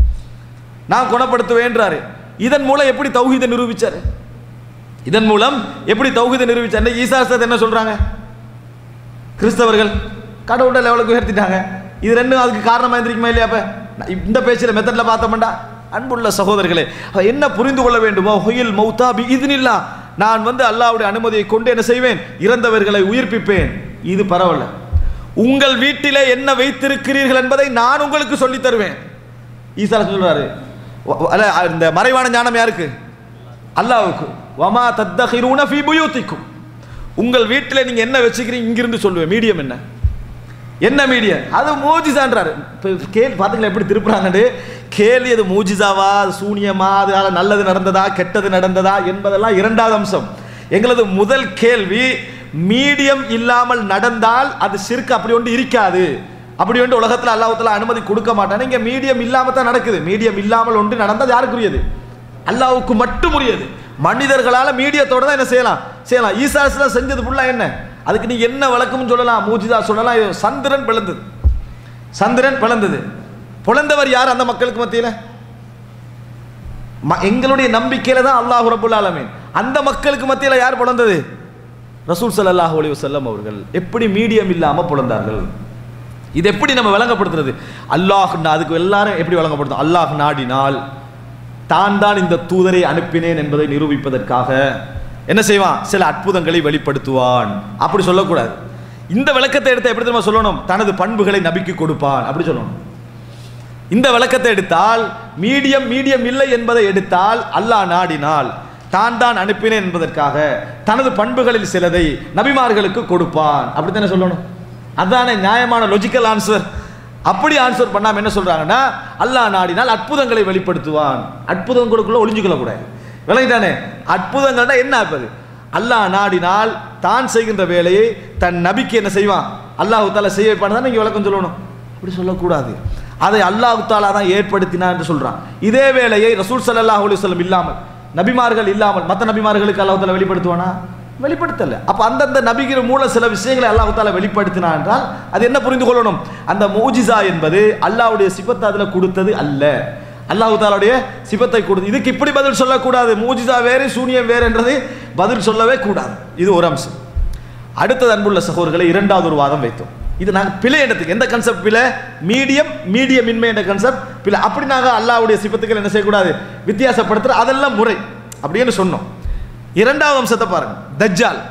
நான் குணப்படுத்துவேன்றாரு இதன் மூலம் எப்படி தௌஹீதை நிரூபிச்சாரு இதன் மூலம் எப்படி தௌஹீதை நிரூபிச்சாரு ஈசா அஸ்ஸத் என்ன சொல்றாங்க கிறிஸ்தவர்கள் கடவுளை லெவலுக்கு உயர்த்திட்டாங்க இது ரெண்டும் அதுக்கு காரணமா இருந்திருக்குமா இல்லையா அப்ப நான் இந்த பேச்சில் மெத்தட்ல பார்த்தோம்டா அன்புள்ள சகோதரர்களே அவ என்ன புரிந்து கொள்ள வேண்டுமோ ஹொயில் மௌதா பி இதுனில்லா நான் வந்து அல்லாஹ்வுடைய அனுமதியை கொண்டு என்ன செய்வேன் இறந்தவர்களை உயிர்ப்பிப்பேன் இது பரவாயில்ல உங்கள் வீட்டிலே என்ன வைத்திருக்கிறீர்கள் என்பதை நான் உங்களுக்கு சொல்லித் தருவேன் ஈசா சொல்றாரு வ- வ- அல்ல, இந்த மறைவான ஞானம் யாருக்கு அல்லாஹ்வுக்கு வமா தத்தஹிரூன ஃபீ புயூத்திக்கும் உங்கள் வீட்டில் நீங்க என்ன வச்சுக்கிறீங்க இங்கிருந்து சொல்லுவேன் மீடியம் என்ன என்ன மீடியம் அது மூஜிசான்றாரு இப்போ கேள்வி பார்த்தீங்களா எப்படி திருப்புறாங்கன்னு கேள்வி அது மூஜிசாவா அது சூனியமா அதனால நல்லது நடந்ததா கெட்டது நடந்ததா என்பதெல்லாம் இரண்டாவது அம்சம் எங்களது முதல் கேள்வி மீடியம் இல்லாமல் நடந்தால் அது சிறுக்கு அப்படி ஒன்று இருக்காது அப்படி ஒன்று உலகத்தில் அல்லாஹ்வுத்தாலா அனுமதி கொடுக்க மாட்டானே இங்கே மீடியம் இல்லாமல் தான் நடக்குது மீடியம் இல்லாமல் ஒன்று நடந்தது யாருக்குரியது அல்லாஹ்வுக்கு மட்டும் உரியது மனிதர்களால மீடியத்தோட தான் என்ன செய்யலாம் செய்யலாம் ஈசாஸ்ல செஞ்சது ஃபுல்லா என்ன அதுக்கு நீ என்ன விளக்கம்னு சொல்லலாம் மூஜிதா சொல்லலாம் இது சந்திரன் பிளந்தது சந்திரன் பிளந்தது பிளந்தவர் யார் அந்த மக்களுக்கு மத்தியில ம- எங்களுடைய நம்பிக்கையில தான் அல்லாஹ் ரபுல் ஆலமீன் அந்த மக்களுக்கு மத்தியில யார் பிளந்தது ரசூல் ஸல்லல்லாஹு அலைஹி வஸல்லம் அவர்கள் எப்படி மீடியம் இல்லாம பிளந்தார்கள் இது எப்படி நம்ம விளங்கப்படுத்துறது அல்லாஹ் அதுக்கு எல்லாரும் எப்படி விளங்கப்படுத்தும் அல்லாஹ் நாடினால் தான் தான் இந்த தூதரை அனுப்பினேன் என்பதை நிரூபிப்பதற்காக என்ன செய்வான் சில அற்புதங்களை வெளிப்படுத்துவான் அப்படி சொல்லக்கூடாது இந்த விளக்கத்தை எடுத்து எப்படி தெரியுமா சொல்லணும் தனது பண்புகளை நபிக்கு கொடுப்பான் அப்படி சொல்லணும் இந்த விளக்கத்தை எடுத்தால் மீடியம் மீடியம் இல்லை என்பதை எடுத்தால் அல்லாஹ் நாடினால் தான் தான் அனுப்பினேன் என்பதற்காக தனது பண்புகளில் சிலதை நபிமார்களுக்கு கொடுப்பான் அப்படித்தானே சொல்லணும் அதானே நியாயமான லொஜிக்கல் ஆன்சர் அப்படி ஆன்சர் பண்ணாம என்ன சொல்றாங்கன்னா அல்லாஹ் நாடினால் அற்புதங்களை வெளிப்படுத்துவான் அற்புதம் கொடுக்குள்ள ஒளிஞ்சுக்கொள்ள கூடாது விளங்கிட்டானே அற்புதங்கள்னா என்ன ஆப்பது அல்லாஹ் நாடினால் தான் செய்கின்ற வேலையை தன் நபிக்கு என்ன செய்வான் அல்லாஹ் தாலா செய்ய வைப்பான் தான் நீங்க விளக்கம் சொல்லணும் அப்படி சொல்லக்கூடாது அதை அல்லாஹ் தாலா தான் ஏற்படுத்தினான் என்று சொல்றான் இதே வேலையை ரசூல் ஸல்லல்லாஹு அலைஹி வஸல்லம் இல்லாமல் நபிமார்கள் இல்லாமல் மற்ற நபிமார்களுக்கு அல்லாஹ் தாலா வெளிப்படுத்துவானா வெளிப்படுத்தல அப்ப அந்தந்த நபிகிற மூலம் சில விஷயங்களை அல்லாஹ் தாலா வெளிப்படுத்தினான் என்றால் அது என்ன புரிந்து கொள்ளணும் அந்த மூஜிசா என்பது அல்லாஹ்வுடைய சிபத்தை அதுல கொடுத்தது அல்ல அல்லாஹ் தாலாவுடைய சிபத்தை கொடுத்து இதுக்கு இப்படி பதில் சொல்லக்கூடாது மூஜிசா வேறு சூனியம் வேறு என்றது பதில் சொல்லவே கூடாது இது ஒரு அம்சம் அடுத்தது அன்புள்ள சகோதரர்களை இரண்டாவது ஒரு வாதம் வைத்தோம் இது நாங்கள் பிழை இடத்துக்கு எந்த கன்செப்ட் பிழை மீடியம் மீடியம் இன்மை என்ற கன்செப்ட் பிழை அப்படி நாங்கள் அல்லாவுடைய சிபத்துக்கள் என்ன செய்யக்கூடாது வித்தியாசப்படுத்துற அதெல்லாம் முறை அப்படின்னு சொன்னோம் இரண்டாவது அம்சத்தை பாருங்க தஜ்ஜால்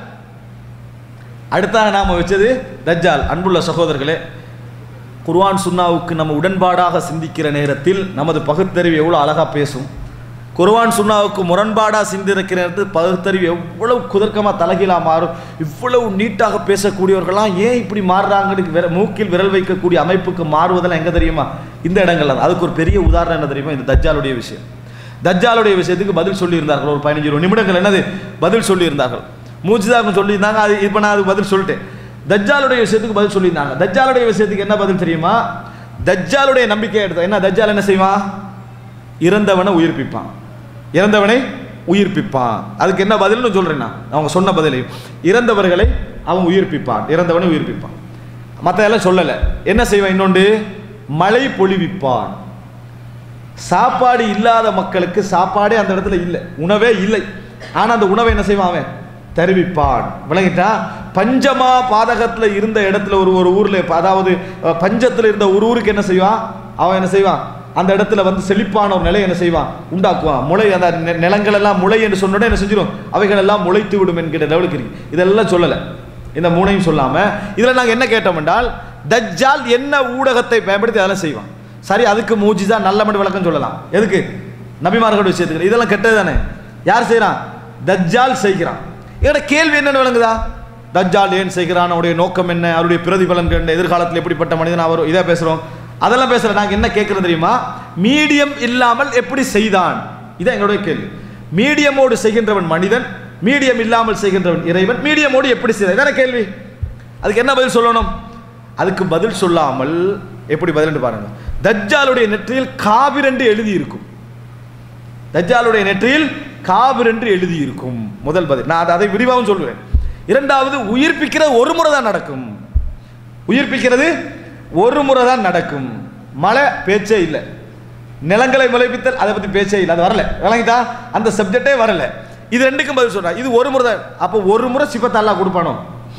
அடுத்தாக நாம வச்சது தஜ்ஜால் அன்புள்ள சகோதரர்களே குர்ஆன் சுன்னாவுக்கு நம்ம உடன்பாடாக சிந்திக்கிற நேரத்தில் நமது பகுத்தறிவு எவ்வளோ அழகாக பேசும் குர்ஆன் சுன்னாவுக்கு முரண்பாடாக சிந்திருக்கிற நேரத்தில் பகுத்தறிவு எவ்வளவு குதர்க்கமாக தலைகீழாக மாறும் இவ்வளவு நீட்டாக பேசக்கூடியவர்கள்லாம் ஏன் இப்படி மாறுறாங்கன்னு விர மூக்கில் விரல் வைக்கக்கூடிய அமைப்புக்கு மாறுவதெல்லாம் எங்கே தெரியுமா இந்த இடங்கள்ல தான். அதுக்கு ஒரு பெரிய உதாரணம் என்ன தெரியுமா இந்த தஜ்ஜாலுடைய விஷயம் தஜ்ஜாலுடைய விஷயத்துக்கு பதில் சொல்லியிருந்தார்கள் ஒரு பதினஞ்சு இருபது நிமிடங்கள் என்னது பதில் சொல்லியிருந்தார்கள் மூஜிதாக்கும் சொல்லியிருந்தாங்க அது இப்போ நான் அதுக்கு பதில் சொல்லிட்டேன் தஜ்ஜாலுடைய விஷயத்துக்கு பதில் சொல்லியிருந்தாங்க தஜ்ஜாலுடைய விஷயத்துக்கு என்ன பதில் தெரியுமா தஜ்ஜாலுடைய நம்பிக்கை எடுத்த என்ன தஜ்ஜால் என்ன செய்வான் இறந்தவனை உயிர்ப்பிப்பான் இறந்தவனை உயிர்ப்பிப்பான் அதுக்கு என்ன பதில்னு சொல்றேன் நான் அவங்க சொன்ன பதிலை இறந்தவர்களை அவன் உயிர்ப்பிப்பான் இறந்தவனை உயிர்ப்பிப்பான் மற்ற எல்லாம் சொல்லலை என்ன செய்வான் இன்னொன்று மழை பொழிவிப்பான் சாப்பாடு இல்லாத மக்களுக்கு சாப்பாடே அந்த இடத்துல இல்லை உணவே இல்லை ஆனால் அந்த உணவை என்ன செய்வான் அவன் தருவிப்பான் விளங்கிட்டா பஞ்சமா பாதகத்தில் இருந்த இடத்துல ஒரு ஒரு ஊரில் அதாவது அஹ், பஞ்சத்தில் இருந்த ஒரு ஊருக்கு என்ன செய்வான் அவன் என்ன செய்வான் அந்த இடத்துல வந்து செழிப்பான ஒரு நிலை என்ன செய்வான் உண்டாக்குவான் முளை அந்த நெ- நிலங்கள் எல்லாம் முளை என்று சொன்னோட என்ன செஞ்சிடும் அவைகள் எல்லாம் முளைத்து விடும் என்கிற லெவலுக்கு இருக்கு இதெல்லாம் சொல்லலை இந்த மூணையும் சொல்லாம இதுல நாங்க என்ன கேட்டோம் என்றால் தஜ்ஜால் என்ன ஊடகத்தை பயன்படுத்தி அதெல்லாம் செய்வான் சரி அதுக்கு மூஜிதா நல்ல மட்டு விளக்கம் சொல்லலாம் எதுக்கு நபிமார்கள் விஷயத்துக்கு இதெல்லாம் கெட்டது தானே யார் செய்றான் தஜ்ஜால் செய்கிறான் இதோட கேள்வி என்னன்னு விளங்குதா தஜ்ஜால் ஏன் செய்கிறான் அவருடைய நோக்கம் என்ன அவருடைய பிரதிபலன் என்ன எதிர்காலத்தில் எப்படிப்பட்ட மனிதன் அவர் இதை பேசுறோம் அதெல்லாம் பேசல நாங்க என்ன கேட்கறது தெரியுமா மீடியம் இல்லாமல் எப்படி செய்தான் இதான் எங்களுடைய கேள்வி மீடியமோடு செய்கின்றவன் மனிதன் மீடியம் இல்லாமல் செய்கின்றவன் இறைவன் மீடியமோடு எப்படி செய்தான் இதான கேள்வி அதுக்கு என்ன பதில் சொல்லணும் அதுக்கு பதில் சொல்லாமல் எப்படி பதில் பாருங்க தஜ்ஜாலுடைய நெற்றியில் காபிர் என்று எழுதி இருக்கும் தஜ்ஜாலுடைய நெற்றியில் காபிர் என்று எழுதி இருக்கும் முதல் பதில் நான் அதை- அதை விரிவாகவும் சொல்லுவேன் இரண்டாவது உயிர்ப்பிக்கிற ஒரு முறை தான் நடக்கும் உயிர்ப்பிக்கிறது ஒரு முறை தான் நடக்கும் மழை பேச்சே இல்லை நிலங்களை முளைப்பித்தல் அதை பற்றி பேச்சே இல்லை அது வரல விளங்கிட்டா அந்த சப்ஜெக்டே வரல இது ரெண்டுக்கும் பதில் சொல்றா இது ஒரு முறை தான் அப்போ ஒரு முறை சிபத்தை அல்லாஹ் கொடுப்பானோ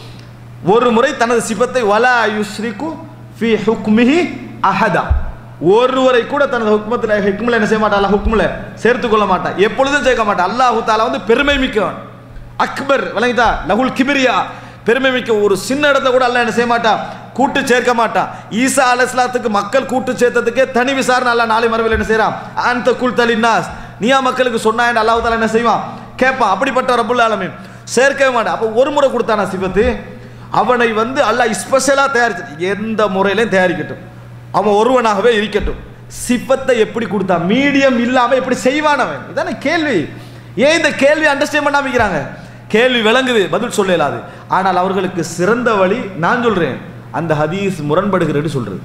ஒரு முறை தனது சிபத்தை வலா யுஸ்ரிகு ஃபி ஹுக்மிஹி அஹதா ஒருவரை கூட தனது ஹுக்மத்தில் ஹுக்மில் என்ன செய்ய மாட்டான் ஹுக்மில் சேர்த்து கொள்ள மாட்டான் எப்பொழுதும் சேர்க்க மாட்டான் அல்லாஹு தாலா வந்து பெருமை மிக்கவன் அக்பர் விளங்கிட்டா லகுல் கிபிரியா பெருமை மிக்க ஒரு சின்ன இடத்த கூட அல்லாஹ் என்ன செய்ய மாட்டான் கூட்டு சேர்க்க மாட்டான் ஈசா அலைஹிஸ்ஸலாத்துக்கு மக்கள் கூட்டு சேர்த்ததுக்கே தனி விசாரணை அல்லாஹ் நாளை மறுவில் என்ன செய்றான் அந்த குல் தலின்னாஸ் நீயா மக்களுக்கு சொன்னாயன் அல்லாஹ் தாலா என்ன செய்வான் கேட்பான் அப்படிப்பட்ட ரப்புல் ஆலமீன் சேர்க்கவே மாட்டான் அப்போ ஒரு முறை கொடுத்தானா சிபத்து அவனை வந்து அல்லாஹ் ஸ்பெஷலாக தயாரிச்சு எந்த முறையிலையும் தயாரிக்கட்டும் அவன் ஒருவனாகவே இருக்கட்டும் சிப்பத்தை எப்படி கொடுத்தா மீடியம் இல்லாம எப்படி செய்வான் அவன் இதானே கேள்வி ஏன் இந்த கேள்வி அண்டர்ஸ்டாண்ட் பண்ணாம இருக்கிறாங்க கேள்வி விளங்குது பதில் சொல்ல இயலாது ஆனால் அவர்களுக்கு சிறந்த வழி நான் சொல்றேன் அந்த ஹதீஸ் முரண்படுகிறது சொல்றது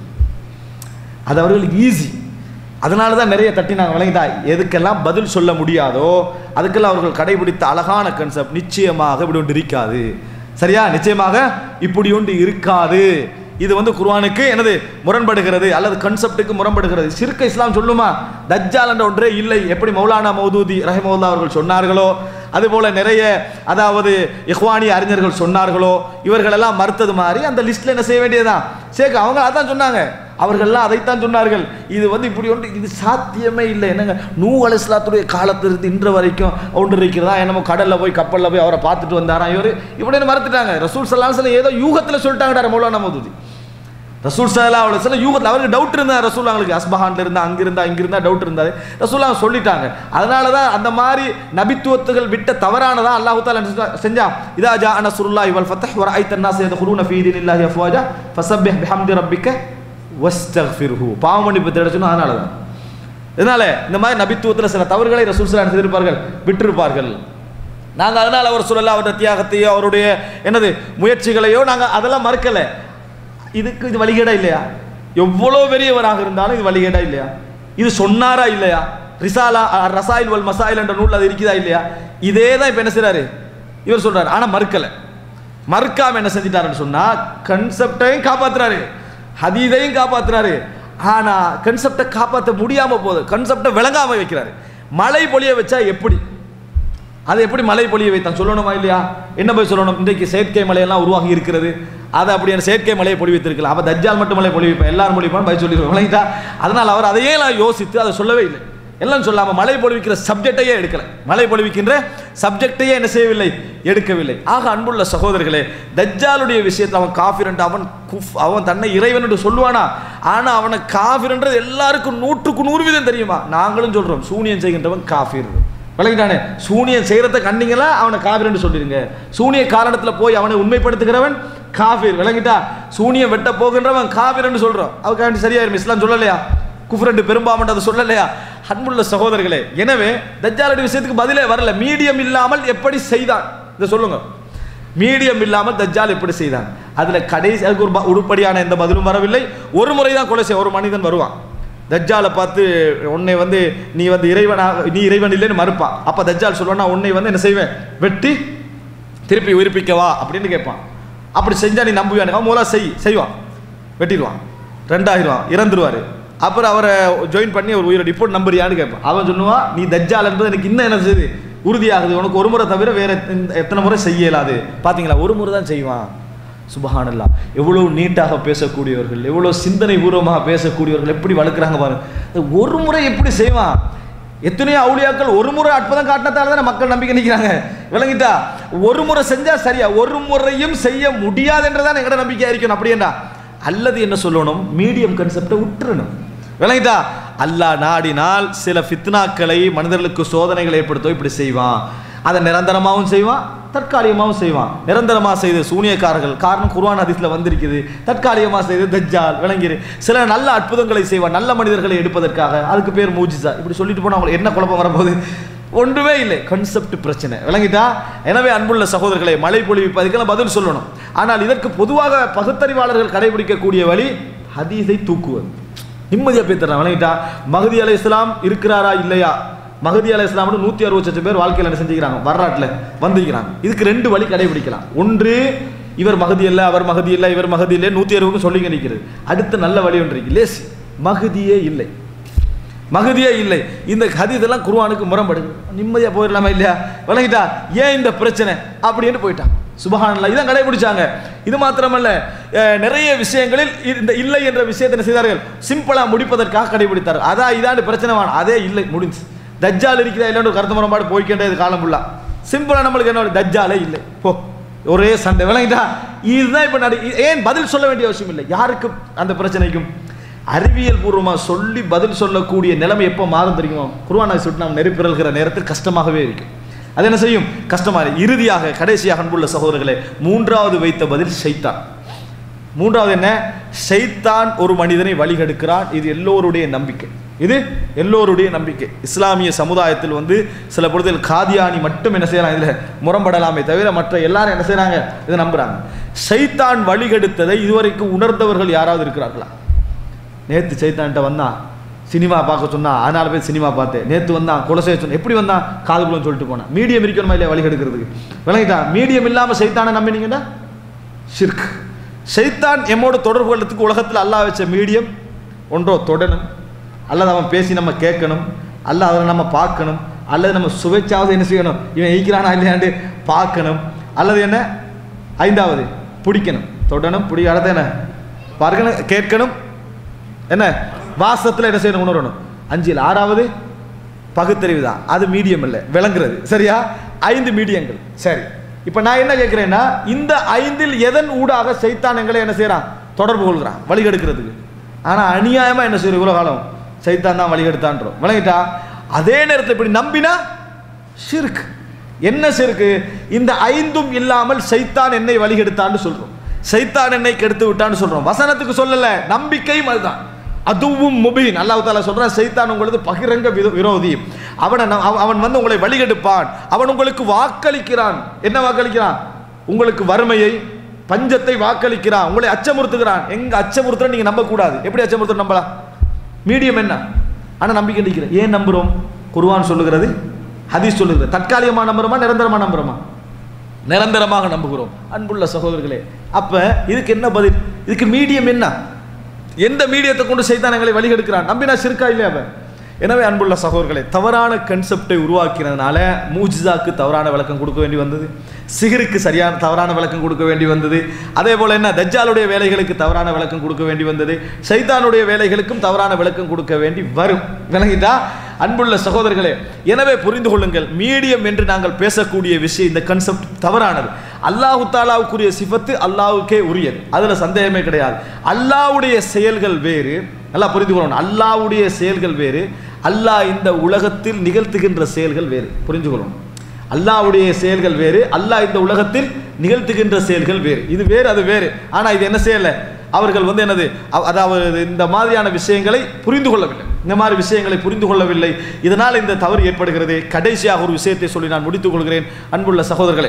அது அவர்களுக்கு ஈஸி அதனால தான் நிறைய தட்டினாங்க விளங்கிட்டா எதுக்கெல்லாம் பதில் சொல்ல முடியாதோ அதுக்கெல்லாம் அவர்கள் கடைபிடித்த அழகான கன்செப்ட் நிச்சயமாக இப்படி ஒன்று இருக்காது சரியா நிச்சயமாக இப்படி ஒன்று இருக்காது இது வந்து குர்ஆனுக்கு என்னது முரண்படுகிறது அல்லது கன்செப்டுக்கு முரண்படுகிறது சிறுக்க இஸ்லாம் சொல்லுமா தஜ்ஜால் என்ற ஒன்றே இல்லை எப்படி மௌலானா மௌதூதி ரஹிமவுல்லா அவர்கள் சொன்னார்களோ அதுபோல நிறைய அதாவது இஹ்வானி அறிஞர்கள் சொன்னார்களோ இவர்களெல்லாம் மறுத்தது மாதிரி அந்த லிஸ்ட்ல என்ன செய்ய வேண்டியதுதான் சேர்க்க அவங்க அதான் சொன்னாங்க அவர்கள்லாம் அதைத்தான் சொன்னார்கள் இது வந்து இப்படி ஒன்று இது சாத்தியமே இல்லை என்னங்க நூ அலிஸ்லாத்துடைய காலத்திலிருந்து இன்று வரைக்கும் ஒன்று இருக்கிறதா என்னமோ கடல்ல போய் கப்பல்ல போய் அவரை பார்த்துட்டு வந்தாராம் இவர் இப்படின்னு மறுத்துட்டாங்க ரசூல் சல்லாஹ் சொல்ல ஏதோ யூகத்தில் சொல்லிட்டாங்கடா மௌலானா மௌதூதி ரசூல் சல்லா அவ்வளோ சொல்ல யூகத்தில் அவருக்கு டவுட் இருந்தா ரசூல் அவங்களுக்கு அஸ்பஹான்ல இருந்தா அங்க இருந்தா இங்க இருந்தா டவுட் இருந்தாரு ரசூல் அவங்க சொல்லிட்டாங்க அதனால தான் அந்த மாதிரி நபித்துவத்துகள் விட்ட தவறானதா அல்லாஹ் தாலா என்ன செஞ்சா- செஞ்சா இதா ஜா அனசுருல்லாஹி வல் ஃபத்ஹ் வ ரஅய்த الناس يدخلون في دين الله افواجا فسبح بحمد ربك واستغفره பாவம் மன்னிப்பு தேட சொன்னா அதனால தான் இதனால இந்த மாதிரி நபித்துவத்தில் சில தவறுகளை ரசூல் சல்லா செய்திருப்பார்கள் விட்டிருப்பார்கள் நாங்கள் அதனால் அவர் சொல்லல அவருடைய தியாகத்தையோ அவருடைய என்னது முயற்சிகளையோ நாங்கள் அதெல்லாம் மறுக்கலை இதுக்கு இது வழிகேடா இல்லையா எவ்வளோ பெரியவராக இருந்தாலும் இது வழிகேடா இல்லையா இது சொன்னாரா இல்லையா ரிசாலா அ- ரசாயில் வல் மசாயில் என்ற நூல் அது இருக்குதா இல்லையா இதே தான் இப்போ என்ன செய்றாரு இவர் சொல்றாரு ஆனால் மறுக்கலை மறுக்காம என்ன செஞ்சிட்டாருன்னு சொன்னா கன்செப்டையும் காப்பாத்துறாரு ஹதீதையும் காப்பாத்துறாரு ஆனா கன்செப்டை காப்பாற்ற முடியாம போகுது கன்செப்டை விளங்காம வைக்கிறாரு மழை பொழிய வச்சா எப்படி அதை எப்படி மழை பொழிய வைத்தான் சொல்லணுமா இல்லையா என்ன போய் சொல்லணும் இன்றைக்கு செயற்கை மழையெல்லாம் உருவாகி இருக்கிறது அதை அப்படியான செயற்கை மழையை பொழி வைத்திருக்கலாம் அப்போ தஜ்ஜால் மட்டும் மழை பொழி வைப்பேன் எல்லாரும் பொழிப்பான் பய சொல்லி விளங்கிட்டா அதனால் அவர் அதையே நான் யோசித்து அதை சொல்லவே இல்லை எல்லாம் சொல்லாமல் மழை பொழிவிக்கிற சப்ஜெக்டையே எடுக்கல மழை பொழிவிக்கின்ற சப்ஜெக்டையே என்ன செய்யவில்லை எடுக்கவில்லை ஆக அன்புள்ள சகோதரர்களே தஜ்ஜாலுடைய விஷயத்தில் அவன் காஃபிரண்ட் அவன் குஃப் அவன் தன்னை இறைவன் என்று சொல்லுவானா ஆனால் அவனை காஃபிர்ன்றது எல்லாருக்கும் நூற்றுக்கு நூறு வீதம் தெரியுமா நாங்களும் சொல்றோம் சூனியம் செய்கின்றவன் காஃபிர் விளங்கிட்டானே சூனியம் செய்யறத கண்டீங்களா அவனை காஃபிர்னு சொல்லிடுங்க சூனிய காரணத்தில் போய் அவனை உண்மைப்படுத்துகிறவன் காஃபிர் விளங்கிட்டா சூனியம் வெட்ட போகின்றவன் காஃபிர்னு சொல்றோம் அவக்காண்டி சரியாயிரும் இஸ்லாம் சொல்லலையா குஃப்ரெண்டு பெரும்பாமன் அதை சொல்லலையா அன்புள்ள சகோதரர்களே எனவே தஜ்ஜாலுடைய விஷயத்துக்கு பதிலே வரல மீடியம் இல்லாமல் எப்படி செய்தான் இதை சொல்லுங்க மீடியம் இல்லாமல் தஜ்ஜால் எப்படி செய்தான் அதுல கடைசி அதுக்கு ஒரு ப- உருப்படியான எந்த பதிலும் வரவில்லை ஒரு முறை தான் கொலை செய்ய ஒரு மனிதன் வருவான் தஜ்ஜாலை பார்த்து உன்னை வந்து நீ வந்து இறைவனாக நீ இறைவன் இல்லைன்னு மறுப்பான் அப்ப தஜ்ஜால் சொல்லுவான் "நான் உன்னை வந்து என்ன செய்வேன் வெட்டி திருப்பி உயிர்ப்பிக்கவா அப்படின்னு கேட்பான் அப்படி செஞ்சா நீ நம்புவியானு அவன் முதல்ல செய் செய்வான் வெட்டிடுவான் ரெண்டாயிரம் இறந்துருவாரு அப்புறம் அவரை ஜாயின் பண்ணி ஒரு உயிரோட இப்போ நம்புறியான்னு கேட்பான் அவன் சொல்லுவான் நீ தஜ்ஜால் என்பது எனக்கு இன்னும் என்ன செய்யுது உறுதியாகுது உனக்கு ஒரு முறை தவிர வேற எத்த- எத்தனை முறை செய்ய இயலாது பாத்தீங்களா ஒரு முறை தான் செய்வான் சுபஹானல்லா எவ்வளவு நீட்டாக பேசக்கூடியவர்கள் எவ்வளவு சிந்தனை பூர்வமாக பேசக்கூடியவர்கள் எப்படி வளர்க்குறாங்க பாருங்க ஒரு முறை எப்படி செய்வான் எத்தனையோ அவுளியாக்கள் ஒரு முறை அற்புதம் காட்டினதால தானே மக்கள் நம்பிக்கை நிற்கிறாங்க விளங்கிட்டா ஒரு முறை செஞ்சா சரியா ஒரு முறையும் செய்ய முடியாது என்றதான் எங்கட நம்பிக்கையா இருக்கணும் அப்படியேண்டா அல்லது என்ன சொல்லணும் மீடியம் கன்செப்டை விட்டுறணும் விளங்கிட்டா அல்லாஹ் நாடினால் சில ஃபித்னாக்களை மனிதர்களுக்கு சோதனைகளை ஏற்படுத்தோ இப்படி செய்வான் அதை நிரந்தரமாகவும் செய்வான் தற்காலிகமாகவும் செய்வான் நிரந்தரமாக செய்து சூனியக்காரர்கள் காரணம் குர்ஆன் ஹதீஸ்ல வந்திருக்குது தற்காலிகமாக செய்து தஜ்ஜால் விளங்கிரு சில நல்ல அற்புதங்களை செய்வான் நல்ல மனிதர்களை எடுப்பதற்காக அதுக்கு பேர் மூஜிசா இப்படி சொல்லிட்டு போனால் அவங்களுக்கு என்ன குழப்பம் வரப்போகுது ஒன்றுமே இல்லை கன்செப்ட் பிரச்சனை விளங்கிட்டா எனவே அன்புள்ள சகோதரர்களை மழை பொழிவிப்பதுக்கெல்லாம் பதில் சொல்லணும் ஆனால் இதற்கு பொதுவாக பகுத்தறிவாளர்கள் கடைபிடிக்கக்கூடிய வழி ஹதீஸை தூக்குவது நிம்மதியாக பேத்துறான் விளங்கிட்டா மகதி அலை இஸ்லாம் இருக்கிறாரா இல்லையா மகதி அலை இஸ்லாம்னு நூற்றி அறுபது லட்சம் பேர் வாழ்க்கையில் என்ன செஞ்சுக்கிறாங்க வரலாற்றில் வந்திருக்கிறாங்க இதுக்கு ரெண்டு வழி கடைபிடிக்கலாம் ஒன்று இவர் மகதி இல்லை அவர் மகதி இல்லை இவர் மகதி இல்லை நூற்றி அறுபதுக்கு சொல்லி நிற்கிறது அடுத்த நல்ல வழி ஒன்று இருக்கு லேஸ் மகதியே இல்லை மகதியே இல்லை இந்த ஹதீஸெல்லாம் குர்ஆனுக்கு முரண்படுது நிம்மதியாக போயிடலாமா இல்லையா விளங்கிட்டா ஏன் இந்த பிரச்சனை அப்படின்னு போயிட்டான் சுபஹானல்லாஹ் இதான் கடைபிடிச்சாங்க இது மாத்திரமல்ல அஹ், நிறைய விஷயங்களில் இந்த இல்லை என்ற விஷயத்தை என்ன செய்தார்கள் சிம்பிளாக முடிப்பதற்காக கடைபிடித்தார் அதான் இதாண்டு பிரச்சனை வேணும் அதே இல்லை முடிஞ்சு தஜ்ஜால் இருக்கிறா இல்லைன்னு ஒரு கருத்து முரண்பாடு போய்க்கின்றது காலம் ஃபுல்லா சிம்பிளாக நம்மளுக்கு என்ன தஜ்ஜாலே இல்லை போ ஒரே சண்டை விளங்கிட்டா இதுதான் இப்போ நடி ஏன் பதில் சொல்ல வேண்டிய அவசியம் இல்லை யாருக்கு அந்த பிரச்சனைக்கும் அறிவியல் பூர்வமாக சொல்லி பதில் சொல்லக்கூடிய நிலைமை எப்போ மாறும் தெரியுமா குருவானை சுட்டு நாம் நெருப்பிறல்கிற நேரத்தில் கஷ்டமாகவே இருக்கும் அது என்ன செய்யும் கஷ்டமாக இருக்கு. இறுதியாக கடைசியாக அன்புள்ள சகோதரர்களே மூன்றாவது வைத்த பதில் ஷைத்தான் மூன்றாவது என்ன ஷைத்தான் ஒரு மனிதனை வழிகெடுக்கிறான் இது எல்லோருடைய நம்பிக்கை இது எல்லோருடைய நம்பிக்கை இஸ்லாமிய சமுதாயத்தில் வந்து சில பொழுதில் காதியானி மட்டும் என்ன செய்யறாங்க இதில் முரண்படலாமே தவிர மற்ற எல்லாரும் என்ன செய்றாங்க இதை நம்புறாங்க ஷைத்தான் வழிகெடுத்ததை இதுவரைக்கும் உணர்ந்தவர்கள் யாராவது இருக்கிறார்களா நேற்று சைத்தான்ட்ட வந்தான் சினிமா பார்க்க சொன்னா அதனால போய் சினிமா பார்த்தேன் நேற்று வந்தான் கொலை செய்ய சொன்னான் எப்படி வந்தான் காதுக்குள்ளன்னு சொல்லிட்டு போனான் மீடியம் இருக்கணுமா இல்லையா வழி எடுக்கிறதுக்கு விளங்கிட்டான் மீடியம் இல்லாமல் சைத்தானை நம்பினீங்கன்னா ஷிர்க் சைத்தான் எம்மோடு தொடர்பு கொள்றதுக்கு உலகத்தில் அல்லாஹ் வச்ச மீடியம் ஒன்றோ தொடணும் அல்லது அவன் பேசி நம்ம கேட்கணும் அல்ல அவரை நம்ம பார்க்கணும் அல்லது நம்ம சுவைச்சாவது என்ன செய்யணும் இவன் ஈக்கிறானா இல்லையாண்டு பார்க்கணும் அல்லது என்ன ஐந்தாவது பிடிக்கணும் தொடணும் பிடி அடுத்து என்ன பார்க்கணும் கேட்கணும் என்ன வாசத்தில் என்ன செய்யணும் உணரணும் அஞ்சில் ஆறாவது பகுத்தறிவு தான் அது மீடியம் இல்லை விளங்குறது சரியா ஐந்து மீடியங்கள் சரி இப்போ நான் என்ன கேட்குறேன்னா இந்த ஐந்தில் எதன் ஊடாக சைத்தான் எங்களை என்ன செய்கிறான் தொடர்பு கொள்கிறான் வழிகெடுக்கிறதுக்கு ஆனால் அநியாயமாக என்ன செய்யறோம் இவ்வளோ காலம் சைத்தான் தான் வழிகெடுத்தான்றோம் விளங்கிட்டா அதே நேரத்தில் இப்படி நம்பினா ஷிர்க் என்ன ஷிர்க்கு இந்த ஐந்தும் இல்லாமல் சைத்தான் என்னை வழிகெடுத்தான்னு சொல்றோம் சைத்தான் என்னை கெடுத்து விட்டான்னு சொல்றோம் வசனத்துக்கு சொல்லல நம்பிக்கையும் அதுதான் அதுவும் முபீன் அல்லாஹ் தாலா சொல்றான் சைத்தான் உங்களது பகிரங்க விரோ- விரோதி அவனை நம்- அவ- அவன் வந்து உங்களை வழிகெடுப்பான் அவன் உங்களுக்கு வாக்களிக்கிறான் என்ன வாக்களிக்கிறான் உங்களுக்கு வறுமையை பஞ்சத்தை வாக்களிக்கிறான் உங்களை அச்சமுறுத்துகிறான் எங்க அச்சமுறுத்துற நீங்க நம்பக்கூடாது எப்படி அச்சமுறுத்துற நம்பலாம் மீடியம் என்ன ஆனா நம்பிக்கை நிற்கிறேன் ஏன் நம்புறோம் குர்ஆன் சொல்லுகிறது ஹதீஸ் சொல்லுகிறது தற்காலிகமா நம்புறோமா நிரந்தரமா நம்புறோமா நிரந்தரமாக நம்புகிறோம் அன்புள்ள சகோதரர்களே அப்ப இதுக்கு என்ன பதில் இதுக்கு மீடியம் என்ன எந்த மீடியத்தை கொண்டு சைத்தான் எங்களை வழிகெடுக்கிறான் நம்பினா சிறுக்கா இல்லையா அவன் எனவே அன்புள்ள சகோதரர்களை தவறான கன்செப்டை உருவாக்கினதுனால மூஜிசாக்கு தவறான விளக்கம் கொடுக்க வேண்டி வந்தது சிகருக்கு சரியான தவறான விளக்கம் கொடுக்க வேண்டி வந்தது அதே போல என்ன தஜ்ஜாலுடைய வேலைகளுக்கு தவறான விளக்கம் கொடுக்க வேண்டி வந்தது சைத்தானுடைய வேலைகளுக்கும் தவறான விளக்கம் கொடுக்க வேண்டி வரும் விளங்கிட்டா அன்புள்ள சகோதரர்களே எனவே புரிந்து கொள்ளுங்கள் மீடியம் என்று நாங்கள் பேசக்கூடிய விஷயம் இந்த கன்செப்ட் தவறானது அல்லாஹு தாலாவுக்குரிய சிஃபத்து அல்லாஹ்வுக்கே உரியது அதுல சந்தேகமே கிடையாது அல்லாஹ்வுடைய செயல்கள் வேறு நல்லா புரிந்து கொள்ளணும் அல்லாஹ்வுடைய செயல்கள் வேறு அல்லாஹ் இந்த உலகத்தில் நிகழ்த்துகின்ற செயல்கள் வேறு புரிந்து கொள்ளணும் அல்லாஹ்வுடைய செயல்கள் வேறு அல்லாஹ் இந்த உலகத்தில் நிகழ்த்துகின்ற செயல்கள் வேறு இது வேறு அது வேறு ஆனா இது என்ன செய்யல அவர்கள் வந்து என்னது அவ- அதாவது இந்த மாதிரியான விஷயங்களை புரிந்து கொள்ளவில்லை இந்த மாதிரி விஷயங்களை புரிந்து கொள்ளவில்லை இதனால் இந்த தவறு ஏற்படுகிறது கடைசியாக ஒரு விஷயத்தை சொல்லி நான் முடித்துக் கொள்கிறேன் அன்புள்ள சகோதரர்களே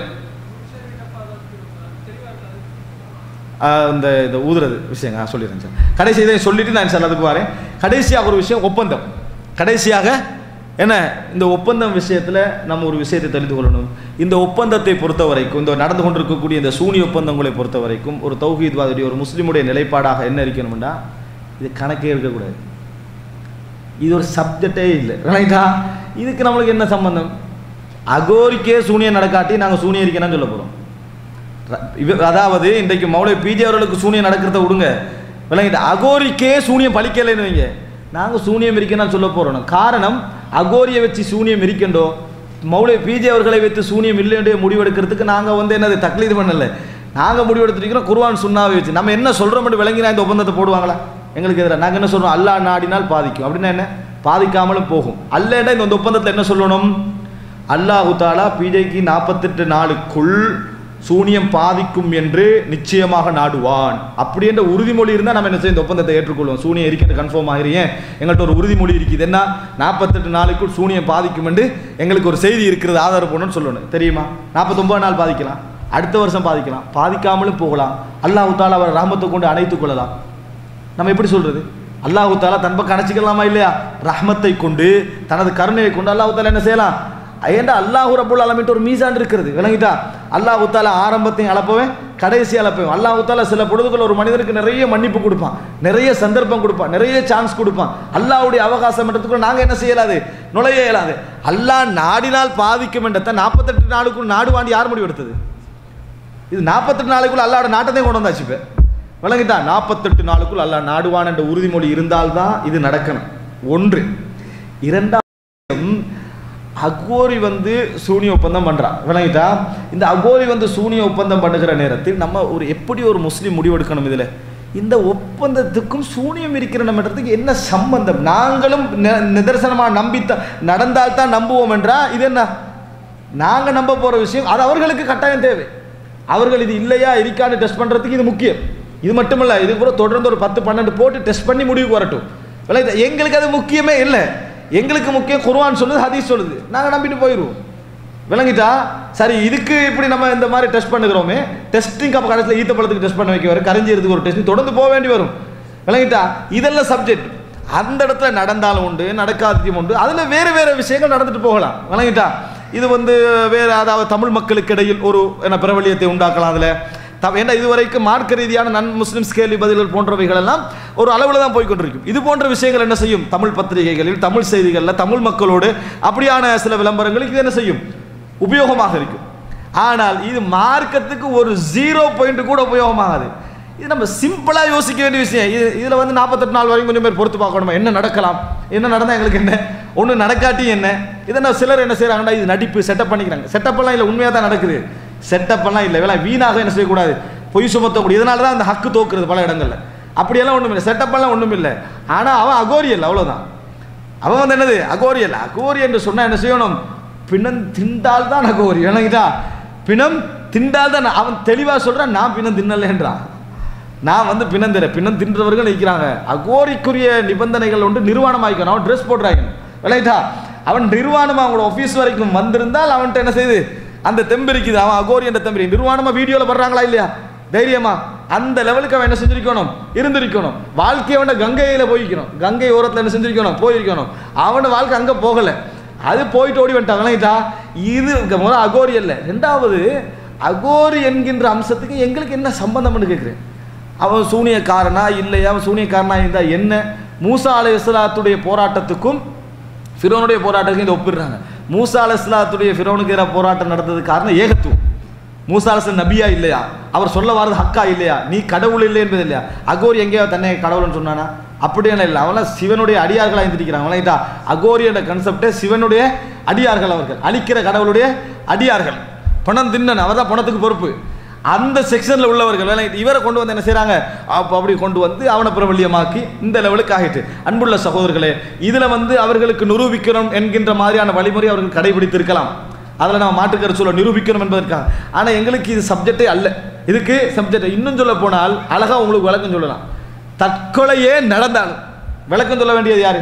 ஆஹ் இந்த இந்த ஊதுறது விஷயங்க நான் சொல்லிடுறேன் சார் கடைசி இதை சொல்லிட்டு நான் சார் அதுக்கு வரேன் கடைசியாக ஒரு விஷயம் ஒப்பந்தம் கடைசியாக என்ன இந்த ஒப்பந்தம் விஷயத்தில் நம்ம ஒரு விஷயத்தை தெரிந்து கொள்ளணும் இந்த ஒப்பந்தத்தை பொறுத்த வரைக்கும் இந்த நடந்து கொண்டிருக்கக்கூடிய இந்த சூனி ஒப்பந்தங்களை பொறுத்த வரைக்கும் ஒரு தௌஹீத்வாதி ஒரு முஸ்லீமுடைய நிலைப்பாடாக என்ன இருக்கணும்னா இது கணக்கே இருக்கக்கூடாது இது ஒரு சப்ஜெக்டே இல்லை ரைட்டா இதுக்கு நம்மளுக்கு என்ன சம்பந்தம் அகோரிக்கே சூனியம் நடக்காட்டி நாங்கள் சூனியம் இருக்கணும்னு சொல்ல போகிறோம் இவ- அதாவது இன்றைக்கு மௌலை பிஜே அவர்களுக்கு சூனியம் நடக்கிறத விடுங்க விளங்கிட்டு அகோரிக்கே சூனியம் பழிக்கலைன்னு வைங்க நாங்கள் சூனியம் இருக்கணும்னு சொல்ல போகிறோம் காரணம் அகோரியை வச்சு சூனியம் இருக்கண்டோ மௌலை பிஜே அவர்களை வைத்து சூனியம் இல்லைன்றே முடிவெடுக்கிறதுக்கு நாங்கள் வந்து என்னது தக்லீது பண்ணல நாங்கள் முடிவெடுத்துருக்கிறோம் குர்ஆன் சுண்ணாவை வச்சு நம்ம என்ன சொல்கிறோம் விளங்கினா இந்த ஒப்பந்தத்தை போடுவாங்களா எங்களுக்கு எதிராக நாங்கள் என்ன சொல்றோம் அல்லாஹ் நாடினால் பாதிக்கும் அப்படின்னா என்ன பாதிக்காமலும் போகும் அல்லேண்டா இந்த ஒப்பந்தத்தில் என்ன சொல்லணும் அல்லாஹு தாலா பிஜேக்கு நாற்பத்தெட்டு நாளுக்குள் சூனியம் பாதிக்கும் என்று நிச்சயமாக நாடுவான் அப்படி என்ற உறுதிமொழி இருந்தால் நம்ம என்ன செய்ய இந்த ஒப்பந்தத்தை ஏற்றுக்கொள்வோம் சூனியம் இருக்கிறது கன்ஃபார்ம் ஆகிறீங்க எங்கள்கிட்ட ஒரு உறுதிமொழி இருக்குது என்ன நாற்பத்தெட்டு நாளுக்குள் சூனியம் பாதிக்கும் என்று எங்களுக்கு ஒரு செய்தி இருக்கிறது ஆதாரம் போகணும்னு சொல்லணும் தெரியுமா நாற்பத்தொம்பது நாள் பாதிக்கலாம் அடுத்த வருஷம் பாதிக்கலாம் பாதிக்காமலும் போகலாம் அல்லாஹு தாலா அவர் ராமத்தை கொண்டு அணைத்துக் கொள்ளலாம் நம்ம எப்படி சொல்றது அல்லாஹு தாலா தன் பக்கம் அணைச்சிக்கலாமா இல்லையா ரஹ்மத்தை கொண்டு தனது கருணையை கொண்டு அல்லாஹு தாலா என்ன செய்யலாம் ஏன்டா அல்லாஹு ரபுல் அலமிட்டு ஒரு மீசான் இருக்கிறது விளங்கிட்டா அல்லாஹு தாலா ஆரம்பத்தையும் அளப்பவன் கடைசி அளப்பவன் அல்லாஹு தாலா சில பொழுதுகள் ஒரு மனிதனுக்கு நிறைய மன்னிப்பு கொடுப்பான் நிறைய சந்தர்ப்பம் கொடுப்பான் நிறைய சான்ஸ் கொடுப்பான் அல்லாஹ்வுடைய அவகாசம் என்றதுக்குள்ள நாங்க என்ன செய்யலாது நுழைய இயலாது அல்லாஹ் நாடினால் பாதிக்கும் என்றதை நாற்பத்தெட்டு நாளுக்குள் நாடுவாண்டி யார் முடிவெடுத்தது இது நாற்பத்தெட்டு நாளுக்குள்ள அல்லாவோட நாட்டத்தையும் கொண்டு வந்தாச்சு இப்போ விளங்கிட்டா நாற்பத்தெட்டு நாளுக்குள் அல்லாஹ் நாடுவான் என்ற உறுதிமொழி இருந்தால்தான் இது நடக்கணும் ஒன்று இரண்டாவது அகோரி வந்து சூனிய ஒப்பந்தம் பண்றான் விளங்கிட்டா இந்த அகோரி வந்து சூனிய ஒப்பந்தம் பண்ணுகிற நேரத்தில் நம்ம ஒரு எப்படி ஒரு முஸ்லீம் முடிவெடுக்கணும் இதுல இந்த ஒப்பந்தத்துக்கும் சூனியம் இருக்கிற நம்மன்றதுக்கு என்ன சம்பந்தம் நாங்களும் நி- நிதர்சனமா நம்பித்த நடந்தால் தான் நம்புவோம் என்றா இது என்ன நாங்க நம்ப போற விஷயம் அது அவர்களுக்கு கட்டாயம் தேவை அவர்கள் இது இல்லையா இருக்கான்னு டெஸ்ட் பண்றதுக்கு இது முக்கியம் இது மட்டுமல்ல இது கூட தொடர்ந்து ஒரு பத்து பன்னெண்டு போட்டு டெஸ்ட் பண்ணி முடிவுக்கு வரட்டும் விளங்குதா? எங்களுக்கு அது முக்கியமே இல்லை எங்களுக்கு முக்கியம் குர்ஆன் சொல்லுது ஹதீஸ் சொல்லுது நாங்க நம்பிட்டு போயிடுவோம் விளங்கிட்டா சரி இதுக்கு இப்படி நம்ம இந்த மாதிரி டெஸ்ட் பண்ணுகிறோமே டெஸ்டிங் அப்போ கடைசியில் ஈத்த பழத்துக்கு டெஸ்ட் பண்ண வைக்க வரும் கரைஞ்சிறதுக்கு ஒரு டெஸ்ட் தொடர்ந்து போக வேண்டி வரும் விளங்கிட்டா இதெல்லாம் சப்ஜெக்ட் அந்த இடத்துல நடந்தாலும் உண்டு நடக்காதையும் உண்டு அதில் வேறு வேறு விஷயங்கள் நடந்துட்டு போகலாம் விளங்கிட்டா இது வந்து வேறு அதாவது தமிழ் மக்களுக்கு இடையில் ஒரு என்ன பிரபலியத்தை உண்டாக்கலாம் அதில் தம் ஏன்னா இதுவரைக்கும் மார்க்க ரீதியான நன் முஸ்லிம்ஸ் கேள்வி பதில்கள் போன்றவைகள் எல்லாம் ஒரு அளவில் தான் போய் கொண்டிருக்கும் இது போன்ற விஷயங்கள் என்ன செய்யும் தமிழ் பத்திரிகைகளில் தமிழ் செய்திகளில் தமிழ் மக்களோடு அப்படியான சில விளம்பரங்களுக்கு இது என்ன செய்யும் உபயோகமாக இருக்கும் ஆனால் இது மார்க்கத்துக்கு ஒரு ஜீரோ பாயிண்ட் கூட உபயோகமாகாது இது நம்ம சிம்பிளாக யோசிக்க வேண்டிய விஷயம் இது இதில் வந்து நாற்பத்தெட்டு நாள் வரைக்கும் கொஞ்சம் பேர் பொறுத்து பார்க்கணுமா என்ன நடக்கலாம் என்ன நடந்தால் எங்களுக்கு என்ன ஒன்று நடக்காட்டி என்ன இதை நான் சிலர் என்ன செய்கிறாங்கன்னா இது நடிப்பு செட்டப் பண்ணிக்கிறாங்க செட்டப் எல்லாம் இல்லை உண்மையாக தான் நடக்குது செட்டப் எல்லாம் இல்லை வேலை வீணாக என்ன செய்யக்கூடாது பொய் சுமத்தக்கூடாது இதனால தான் அந்த ஹக்கு தோக்குறது பல இடங்கள்ல அப்படியெல்லாம் ஒன்றும் இல்லை செட்டப் எல்லாம் ஒன்றும் இல்லை ஆனால் அவன் அகோரியல் அவ்வளோதான் அவன் வந்து என்னது அகோரியல் அகோரி என்று சொன்னா என்ன செய்யணும் பிணம் திண்டால் தான் அகோரி விளங்கிட்டா பிணம் திண்டால் தான் அவன் தெளிவாக சொல்றான் நான் பிணம் தின்னலைன்றான் நான் வந்து பிணம் தர பிணம் தின்றவர்கள் நிற்கிறாங்க அகோரிக்குரிய நிபந்தனைகள் ஒன்று நிர்வாணமாக்கணும் அவன் ட்ரெஸ் போடுறாங்க விளையாட்டா அவன் நிர்வாணமா அவங்களோட ஆஃபீஸ் வரைக்கும் வந்திருந்தால் அவன்கிட்ட என்ன செய்யுது அந்த தெம்பு இருக்குது அவன் அகோரி என்ற தெம்பு நிர்வாணமா வீடியோவில் படுறாங்களா இல்லையா தைரியமா அந்த லெவலுக்கு அவன் என்ன செஞ்சிருக்கணும் இருந்திருக்கணும் வாழ்க்கையை அவன கங்கையில போய்க்கணும் கங்கை ஓரத்தில் என்ன செஞ்சிருக்கணும் போயிருக்கணும் அவன வாழ்க்கை அங்கே போகலை அது போயிட்டு ஓடி வந்துட்டான் விளங்கிட்டா இது இங்க முதல்ல அகோரி அல்ல ரெண்டாவது அகோரி என்கின்ற அம்சத்துக்கு எங்களுக்கு என்ன சம்பந்தம்னு கேட்குறேன் அவன் சூனியக்காரனா இல்லையா அவன் சூனியக்காரனா இருந்தா என்ன மூசா அலை போராட்டத்துக்கும் ஃபிரோனுடைய போராட்டத்துக்கு இதை ஒப்பிடுறாங்க மூசா அலை இஸ்லாத்துடைய ஃபிரோனுக்கு எதிராக போராட்டம் நடந்ததுக்கு காரணம் ஏகத்துவம் மூசா அலைஹிஸ்ஸலாம் நபியா இல்லையா அவர் சொல்ல வாரது ஹக்கா இல்லையா நீ கடவுள் இல்லை என்பது இல்லையா அகோரி எங்கேயோ தன்னை கடவுள்னு சொன்னானா அப்படியெல்லாம் இல்லை அவங்களாம் சிவனுடைய அடியார்களாக இருந்திருக்கிறாங்க அவங்களாம் அகோரி என்ற கன்செப்டே சிவனுடைய அடியார்கள் அவர்கள் அழிக்கிற கடவுளுடைய அடியார்கள் பணம் தின்னன் அவர் தான் பணத்துக்கு பொறுப்பு அந்த செக்ஷனில் உள்ளவர்கள் வேலை இவரை கொண்டு வந்து என்ன செய்கிறாங்க அப்போ அப்படி கொண்டு வந்து அவனை பிரபல்யமாக்கி இந்த லெவலுக்கு ஆகிட்டு அன்புள்ள சகோதரர்களே இதில் வந்து அவர்களுக்கு நிரூபிக்கணும் என்கின்ற மாதிரியான வழிமுறை அவர்கள் கடைபிடித்திருக்கலாம் அதில் நம்ம மாட்டுக்கரு சொல்ல நிரூபிக்கணும் என்பதற்காக ஆனால் எங்களுக்கு இது சப்ஜெக்டே அல்ல இதுக்கு சப்ஜெக்ட் இன்னும் சொல்ல போனால் அழகாக உங்களுக்கு விளக்கம் சொல்லலாம் தற்கொலையே நடந்தாலும் விளக்கம் சொல்ல வேண்டியது யாரு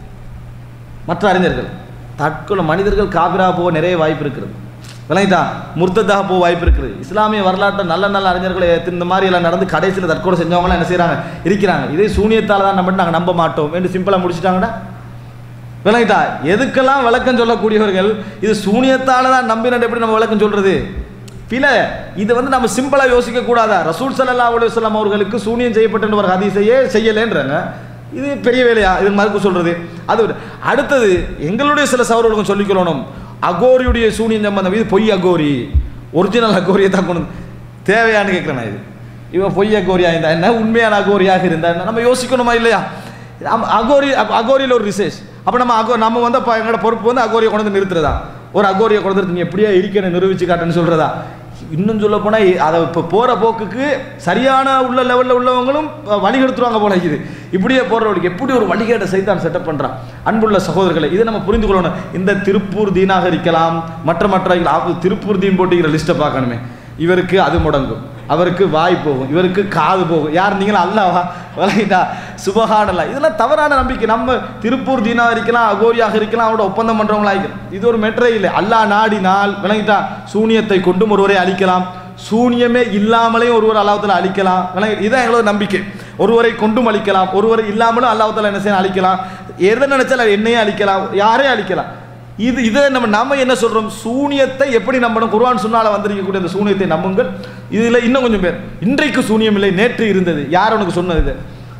மற்ற அறிஞர்கள் தற்கொலை மனிதர்கள் காபிரா போக நிறைய வாய்ப்பு இருக்கிறது விளங்கிட்டா முர்த்ததாக போக வாய்ப்பு இருக்குது இஸ்லாமிய வரலாற்றை நல்ல நல்ல அறிஞர்களை இந்த மாதிரி எல்லாம் நடந்து கடைசியில் தற்கொலை செஞ்சவங்களாம் என்ன செய்கிறாங்க இருக்கிறாங்க இதே சூனியத்தால் தான் நம்ம நாங்கள் நம்ப மாட்டோம் என்று சிம்பிளாக முடிச்சிட்டாங்கடா விளங்கிட்டா எதுக்கெல்லாம் விளக்கம் சொல்லக்கூடியவர்கள் இது சூனியத்தால தான் நம்பினது எப்படி நம்ம விளக்கம் சொல்றது பில இது வந்து நம்ம சிம்பிளா யோசிக்க கூடாதா ரசூல் ஸல்லல்லாஹு அலைஹி வஸல்லம் அவர்களுக்கு சூனியம் செய்யப்பட்ட ஒரு ஹதீஸையே செய்யலைன்றாங்க இது பெரிய வேலையா இது மறுக்க சொல்றது அது ஒரு- அடுத்தது எங்களுடைய சில சவர்களுக்கும் சொல்லிக்கொள்ளணும் அகோரியுடைய சூனியம் சம்பந்தம் இது பொய் அகோரி ஒரிஜினல் அகோரியை தான் கொண்டு வந்து- தேவையான்னு கேட்குறேன் நான் இது இவன் பொய் அகோரியா இருந்தா என்ன உண்மையான அகோரியாக இருந்தா என்ன நம்ம யோசிக்கணுமா இல்லையா ஆமா, அகோரி அப்ப அகோரியில் ஒரு ரிசர்ச் அப்போ நம்ம அகோ நம்ம வந்து அப்போ எங்களோட பொறுப்பு வந்து அகோரியை கொண்டு வந்து நிறுத்துறதா ஒரு அகோரியை கொண்டு வந்து நீ எப்படியா இருக்கணும் நிரூபிச்சு காட்டுன்னு சொல்றதா இன்னும் சொல்ல போனால் அதை இப்போ போகிற போக்குக்கு சரியான உள்ள லெவலில் உள்ளவங்களும் அஹ், வழிகெடுத்துருவாங்க போல இருக்குது இப்படியே போகிறவங்களுக்கு எப்படி ஒரு வழிகேட்டை சைத்தான் செட்டப் பண்ணுறான் அன்புள்ள சகோதரர்களை இதை நம்ம புரிந்து கொள்ளணும் இந்த திருப்பூர் தீனாக இருக்கலாம் மற்ற மற்ற ஆ- திருப்பூர் தீன் போட்டிக்கிற லிஸ்ட்டை பார்க்கணுமே இவருக்கு அது முடங்கும் அவருக்கு வாய் போகும் இவருக்கு காது போகும் யார் நீங்களும் அல்லாவா விளங்கிட்டா சுபஹானல்லா இதெல்லாம் தவறான நம்பிக்கை நம்ம திருப்பூர் தீனா இருக்கலாம் அகோரியாக இருக்கலாம் அவரோட ஒப்பந்தம் பண்றவங்களா இருக்கலாம் இது ஒரு மெட்ரே இல்லை அல்லாஹ் நாடினால் விளங்கிட்டா சூனியத்தை கொண்டும் ஒருவரை அழிக்கலாம் சூனியமே இல்லாமலே ஒருவர் அல்லாஹ்தால அழிக்கலாம் விளங்கி இதான் எங்களோட நம்பிக்கை ஒருவரை கொண்டும் அழிக்கலாம் ஒருவரை இல்லாமலும் அல்லாஹ்தால என்ன செய்யலாம் அழிக்கலாம் எதை நினைச்சாலும் என்னையே அழிக்கலாம் யாரே அழிக்கலாம் இது இதை நம்ம நாம என்ன சொல்றோம் சூனியத்தை எப்படி நம்பணும் குர்ஆன் சுன்னால வந்திருக்கக்கூடிய அந்த சூனியத்தை நம்புங்கள் இதுல இன்னும் கொஞ்சம் பேர் இன்றைக்கு சூனியம் இல்லை நேற்று இருந்தது யார் உனக்கு சொன்னது இது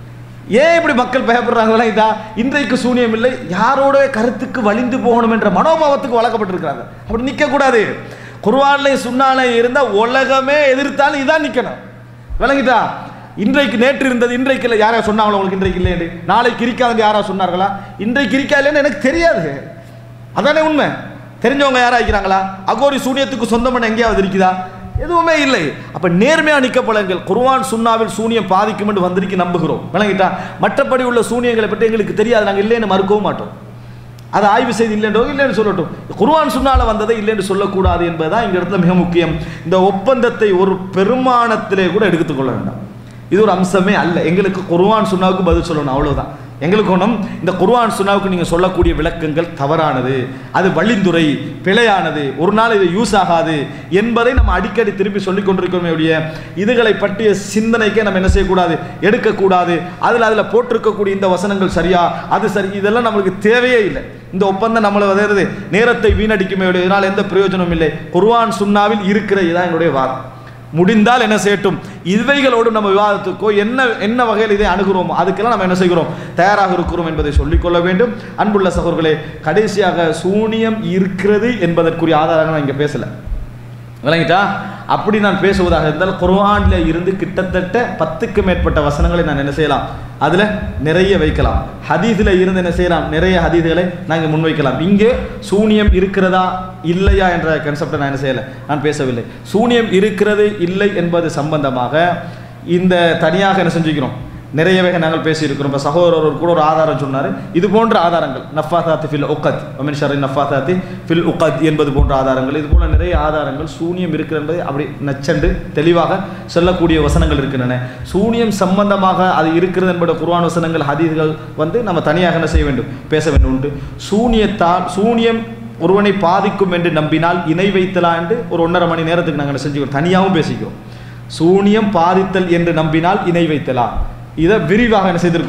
ஏன் இப்படி மக்கள் பயப்படுறாங்களா இதா இன்றைக்கு சூனியம் இல்லை யாரோட கருத்துக்கு வலிந்து போகணும் என்ற மனோபாவத்துக்கு வளர்க்கப்பட்டிருக்கிறாங்க அப்படி நிக்க கூடாது குர்ஆன்ல சுன்னால இருந்தா உலகமே எதிர்த்தாலும் இதான் நிக்கணும் விளங்கிட்டா இன்றைக்கு நேற்று இருந்தது இன்றைக்கு இல்லை யாரா சொன்னாங்களா உங்களுக்கு இன்றைக்கு இல்லைன்னு நாளைக்கு இருக்காதுன்னு யாரா சொன்னார்களா இன்றைக்கு இருக்கா இல்லைன்னு எனக்கு தெரியாது அதானே உண்மை தெரிஞ்சவங்க யாரா இருக்கிறாங்களா அகோரி சூனியத்துக்கு சொந்தமான எங்கேயாவது இருக்குதா எதுவுமே இல்லை அப்ப நேர்மையா நிற்கப்படங்கள் குர்ஆன் சுன்னாவில் சூனியம் பாதிக்கும் என்று வந்திருக்கு நம்புகிறோம் விளங்கிட்டா மற்றபடி உள்ள சூனியங்களை பற்றி எங்களுக்கு தெரியாது நாங்கள் இல்லைன்னு மறுக்கவும் மாட்டோம் அதை ஆய்வு செய்து இல்லைன்றோ இல்லைன்னு சொல்லட்டும் குர்ஆன் சுன்னால வந்ததை இல்லைன்னு சொல்லக்கூடாது என்பதுதான் இந்த இடத்துல மிக முக்கியம் இந்த ஒப்பந்தத்தை ஒரு பெருமானத்திலே கூட எடுத்துக்கொள்ள வேண்டாம் இது ஒரு அம்சமே அல்ல எங்களுக்கு குர்ஆன் சுன்னாவுக்கு பதில் சொல்லணும் அவ்வளவுதான் எங்களுக்கு ஒன்றும் இந்த குர்ஆன் சுன்னாவுக்கு நீங்கள் சொல்லக்கூடிய விளக்கங்கள் தவறானது அது வழிந்துரை பிழையானது ஒரு நாள் இது யூஸ் ஆகாது என்பதை நம்ம அடிக்கடி திருப்பி சொல்லிக் கொண்டிருக்கிறோமே ஒழிய இதுகளை பற்றிய சிந்தனைக்கே நம்ம என்ன செய்யக்கூடாது எடுக்கக்கூடாது அதில் அதில் போட்டிருக்கக்கூடிய இந்த வசனங்கள் சரியா அது சரி இதெல்லாம் நம்மளுக்கு தேவையே இல்லை இந்த ஒப்பந்தம் நம்மளை வதைறது நேரத்தை வீணடிக்குமே ஒழிய இதனால் எந்த பிரயோஜனமும் இல்லை குர்ஆன் சுன்னாவில் இருக்கிற இதான் என்னுடைய வாதம் முடிந்தால் என்ன செய்யட்டும் இவைகளோடு நம்ம விவாதத்துக்கோ என்ன என்ன வகையில் இதை அணுகிறோமோ அதுக்கெல்லாம் நம்ம என்ன செய்கிறோம் தயாராக இருக்கிறோம் என்பதை சொல்லிக்கொள்ள வேண்டும் அன்புள்ள சகோதரர்களே கடைசியாக சூனியம் இருக்கிறது என்பதற்குரிய ஆதாரங்கள் நான் இங்கே பேசல விளங்கிட்டா அப்படி நான் பேசுவதாக இருந்தால் குர்ஆன்ல இருந்து கிட்டத்தட்ட பத்துக்கு மேற்பட்ட வசனங்களை நான் என்ன செய்யலாம் அதில் நிறைய வைக்கலாம் ஹதீஸில் இருந்து என்ன செய்யலாம் நிறைய ஹதீதுகளை நாங்கள் முன்வைக்கலாம் இங்கே சூனியம் இருக்கிறதா இல்லையா என்ற கன்செப்டை நான் என்ன செய்யலை நான் பேசவில்லை சூனியம் இருக்கிறது இல்லை என்பது சம்பந்தமாக இந்த தனியாக என்ன செஞ்சுக்கிறோம் நிறையவே நாங்கள் பேசியிருக்கிறோம் இப்போ சகோதரர் கூட ஒரு ஆதாரம் சொன்னார் இது போன்ற ஆதாரங்கள் நஃபாத்தாத்தி ஃபில் உக்கத் அமீன் ஷரி நஃபாத்தாத்தி ஃபில் உக்கத் என்பது போன்ற ஆதாரங்கள் இது போல நிறைய ஆதாரங்கள் சூனியம் இருக்கிறது என்பதை அப்படி நச்சண்டு தெளிவாக சொல்லக்கூடிய வசனங்கள் இருக்கின்றன சூனியம் சம்பந்தமாக அது இருக்கிறது என்பது குர்ஆன் வசனங்கள் ஹதீஸ்கள் வந்து நம்ம தனியாக என்ன செய்ய வேண்டும் பேச வேண்டும் உண்டு சூனியத்தால் சூனியம் ஒருவனை பாதிக்கும் என்று நம்பினால் இணை வைத்தலாம் என்று ஒரு ஒன்றரை மணி நேரத்துக்கு நாங்கள் என்ன செஞ்சுக்கிறோம் தனியாகவும் பேசிக்கிறோம் சூனியம் பாதித்தல் என்று நம்பினால் இணை வைத்தலாம் இதை விரிவாக என்ன செய்திருக்கிறோம்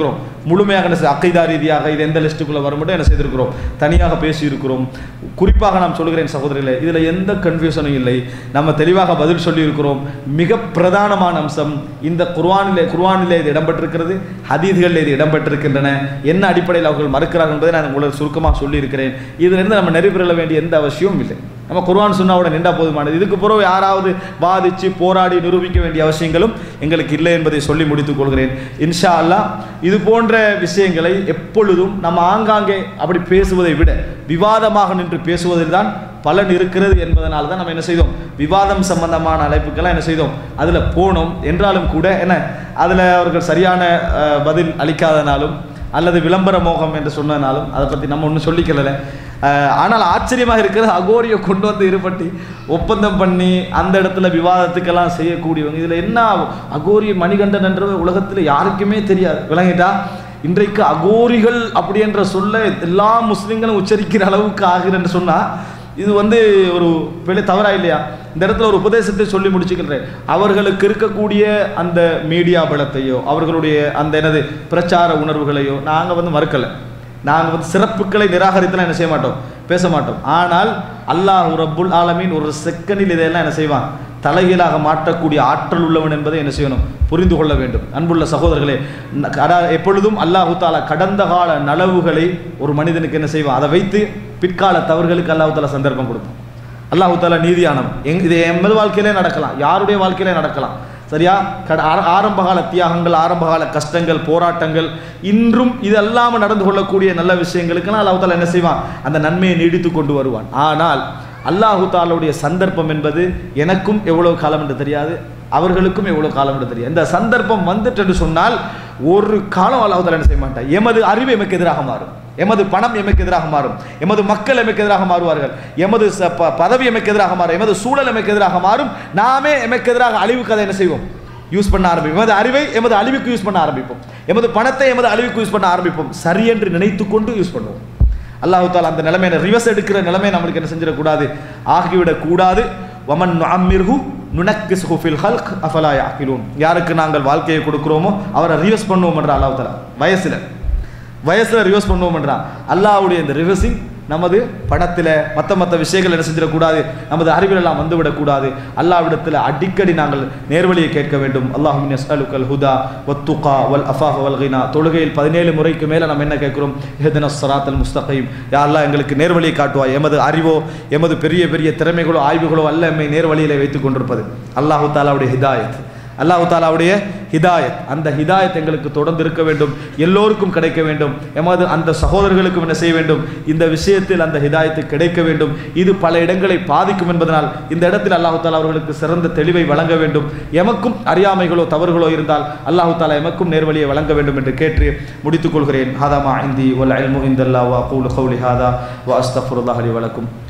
முழுமையாக என்ன செய்ய- அக்கைதா ரீதியாக இது எந்த லிஸ்ட்டுக்குள்ளே வரும் மட்டும் என்ன செய்திருக்கிறோம் தனியாக பேசியிருக்கிறோம் குறிப்பாக நான் சொல்கிறேன் சகோதரிகளே இதில் எந்த கன்ஃபியூஷனும் இல்லை நம்ம தெளிவாக பதில் சொல்லியிருக்கிறோம் மிக பிரதானமான அம்சம் இந்த குர்ஆனிலே குர்ஆனிலே இது இடம்பெற்றிருக்கிறது ஹதீதுகளில் இது இடம்பெற்றிருக்கின்றன என்ன அடிப்படையில் அவர்கள் மறுக்கிறார்கள் என்பதை நான் உங்களுக்கு சுருக்கமாக சொல்லியிருக்கிறேன் இதிலிருந்து நம்ம நெறிபெற வேண்டிய எந்த அவசியமும் இல்லை நம்ம குர்ஆன் சுன்னாவோட நின்றா போதுமானது இதுக்கு பிறகு யாராவது வாதிச்சு போராடி நிரூபிக்க வேண்டிய அவசியங்களும் எங்களுக்கு இல்லை என்பதை சொல்லி முடித்துக் கொள்கிறேன் இன்ஷா அல்லாஹ் இது போன்ற விஷயங்களை எப்பொழுதும் நம்ம ஆங்காங்கே அப்படி பேசுவதை விட விவாதமாக நின்று பேசுவதில் தான் பலன் இருக்கிறது என்பதனால தான் நம்ம என்ன செய்தோம் விவாதம் சம்பந்தமான அழைப்புக்கெல்லாம் என்ன செய்தோம் அதில் போனோம் என்றாலும் கூட என்ன அதில் அவர்கள் சரியான அஹ், பதில் அளிக்காதனாலும் அல்லது விளம்பர மோகம் என்று சொன்னனாலும் அதை பற்றி நம்ம ஒன்றும் சொல்லிக்கல ஆனால் ஆச்சரியமாக இருக்கிறது அகோரியை கொண்டு வந்து இருபட்டி ஒப்பந்தம் பண்ணி அந்த இடத்துல விவாதத்துக்கெல்லாம் செய்யக்கூடியவங்க இதில் என்ன அகோரி மணிகண்டன் என்ற உலகத்தில் யாருக்குமே தெரியாது விளங்கிட்டா இன்றைக்கு அகோரிகள் அப்படி என்ற சொல்ல எல்லா முஸ்லிம்களும் உச்சரிக்கிற அளவுக்கு ஆகிறன்னு சொன்னால் இது வந்து ஒரு பெரிய தவறா இல்லையா இந்த இடத்துல ஒரு உபதேசத்தை சொல்லி முடிச்சுக்கிறேன் அவர்களுக்கு இருக்கக்கூடிய அந்த மீடியா பலத்தையோ அவர்களுடைய அந்த எனது பிரச்சார உணர்வுகளையோ நாங்கள் வந்து மறுக்கலை நாங்கள் வந்து சிறப்புகளை நிராகரித்தலாம் என்ன செய்ய மாட்டோம் பேச மாட்டோம் ஆனால் அல்லாஹ் ரப்புல் ஆலமீன் ஒரு செகண்டில் இதெல்லாம் என்ன செய்வான் தலைகீழாக மாற்றக்கூடிய ஆற்றல் உள்ளவன் என்பதை என்ன செய்யணும் புரிந்து கொள்ள வேண்டும் அன்புள்ள சகோதரர்களே ந- கடா- எப்பொழுதும் அல்லாஹு தாலா கடந்த கால நலவுகளை ஒரு மனிதனுக்கு என்ன செய்வான் அதை வைத்து பிற்கால தவறுகளுக்கு அல்லாஹு தாலா சந்தர்ப்பம் கொடுப்பான் அல்லாஹு தாலா நீதியானவன் எங் இது எமது வாழ்க்கையிலே நடக்கலாம் யாருடைய வாழ்க்கையிலே நடக்கலாம் சரியா கட ஆர- ஆரம்பகால தியாகங்கள் ஆரம்பகால கஷ்டங்கள் போராட்டங்கள் இன்றும் இது அல்லாமல் நடந்து கொள்ளக்கூடிய நல்ல விஷயங்களுக்கெல்லாம் அல்லாஹு தாலா என்ன செய்வான் அந்த நன்மையை நீடித்து கொண்டு வருவான் ஆனால் அல்லாஹு தாலாவுடைய சந்தர்ப்பம் என்பது எனக்கும் எவ்வளவு காலம் என்று தெரியாது அவர்களுக்கும் எவ்வளவு காலம் என்று தெரியாது இந்த சந்தர்ப்பம் வந்துட்டு என்று சொன்னால் ஒரு காலம் அல்லாஹு தாலா என்ன செய்ய மாட்டான் எமது அறிவு எமக்கு எதிராக மாறும் எமது பணம் எமக்கு எதிராக மாறும் எமது மக்கள் எமக்கு எதிராக மாறுவார்கள் எமது ச- ப- பதவி எமக்கு எதிராக மாறும் எமது சூழல் எமக்கு எதிராக மாறும் நாமே எமக்கு எதிராக அழிவுக்கு அதை என்ன செய்வோம் யூஸ் பண்ண ஆரம்பிப்போம் எமது அறிவை எமது அழிவுக்கு யூஸ் பண்ண ஆரம்பிப்போம் எமது பணத்தை எமது அழிவுக்கு யூஸ் பண்ண ஆரம்பிப்போம் சரி என்று நினைத்து கொண்டு யூஸ் பண்ணுவோம் அல்லாஹு தாலா அந்த நிலைமையை ரிவர்ஸ் எடுக்கிற நிலைமை நம்மளுக்கு என்ன செஞ்சிடக்கூடாது ஆகிவிடக் கூடாது வமன் அம்மிர்ஹு நுனக்கு சுஹுஃபில் ஹல்க் அஃபலா யாக்கிலூன் யாருக்கு நாங்கள் வாழ்க்கையை கொடுக்குறோமோ அவரை ரிவர்ஸ் பண்ணுவோம் என்ற அல்லாஹ் தாலா வயசுல வயசுல ரிவர்ஸ் பண்ணுவோம்ன்றான் அல்லாஹ்வுடைய இந்த ரிவர்சிங் நமது பணத்தில் மற்ற மற்ற விஷயங்கள் என்ன செஞ்சிடக்கூடாது நமது அறிவில் எல்லாம் வந்துவிடக்கூடாது அல்லாவிடத்தில் அடிக்கடி நாங்கள் நேர்வழியை கேட்க வேண்டும் அல்லாஹுமின் அஸ்அலுக்கல் ஹுதா வத்துகா வல் அஃபாஃப் வல் கினா தொழுகையில் பதினேழு முறைக்கு மேலே நம்ம என்ன கேட்குறோம் ஹெதன சராத்தல் முஸ்தகையும் யா அல்லாஹ் எங்களுக்கு நேர்வழியை காட்டுவாய் எமது அறிவோ எமது பெரிய பெரிய திறமைகளோ ஆய்வுகளோ அல்ல எம்மை நேர்வழியிலே வைத்துக் கொண்டிருப்பது அல்லாஹு தாலாவுடைய ஹிதாயத் அல்லாஹு தாலாவுடைய ஹிதாயத் அந்த ஹிதாயத் எங்களுக்கு தொடர்ந்து இருக்க வேண்டும் எல்லோருக்கும் கிடைக்க வேண்டும் எமது அந்த சகோதரர்களுக்கும் என்ன செய்ய வேண்டும் இந்த விஷயத்தில் அந்த ஹிதாயத்து கிடைக்க வேண்டும் இது பல இடங்களை பாதிக்கும் என்பதனால் இந்த இடத்தில் அல்லாஹு தாலா அவர்களுக்கு சிறந்த தெளிவை வழங்க வேண்டும் எமக்கும் அறியாமைகளோ தவறுகளோ இருந்தால் அல்லாஹு தாலா எமக்கும் நேர்வழியை வழங்க வேண்டும் என்று கேட்டு முடித்துக் கொள்கிறேன் ஹாதாமா இந்தி வல் இல்மு இந்தல்லா வா கூலு கௌலி ஹாதா வா அஸ்தஃபுருல்லாஹ் அலி வலக்கும்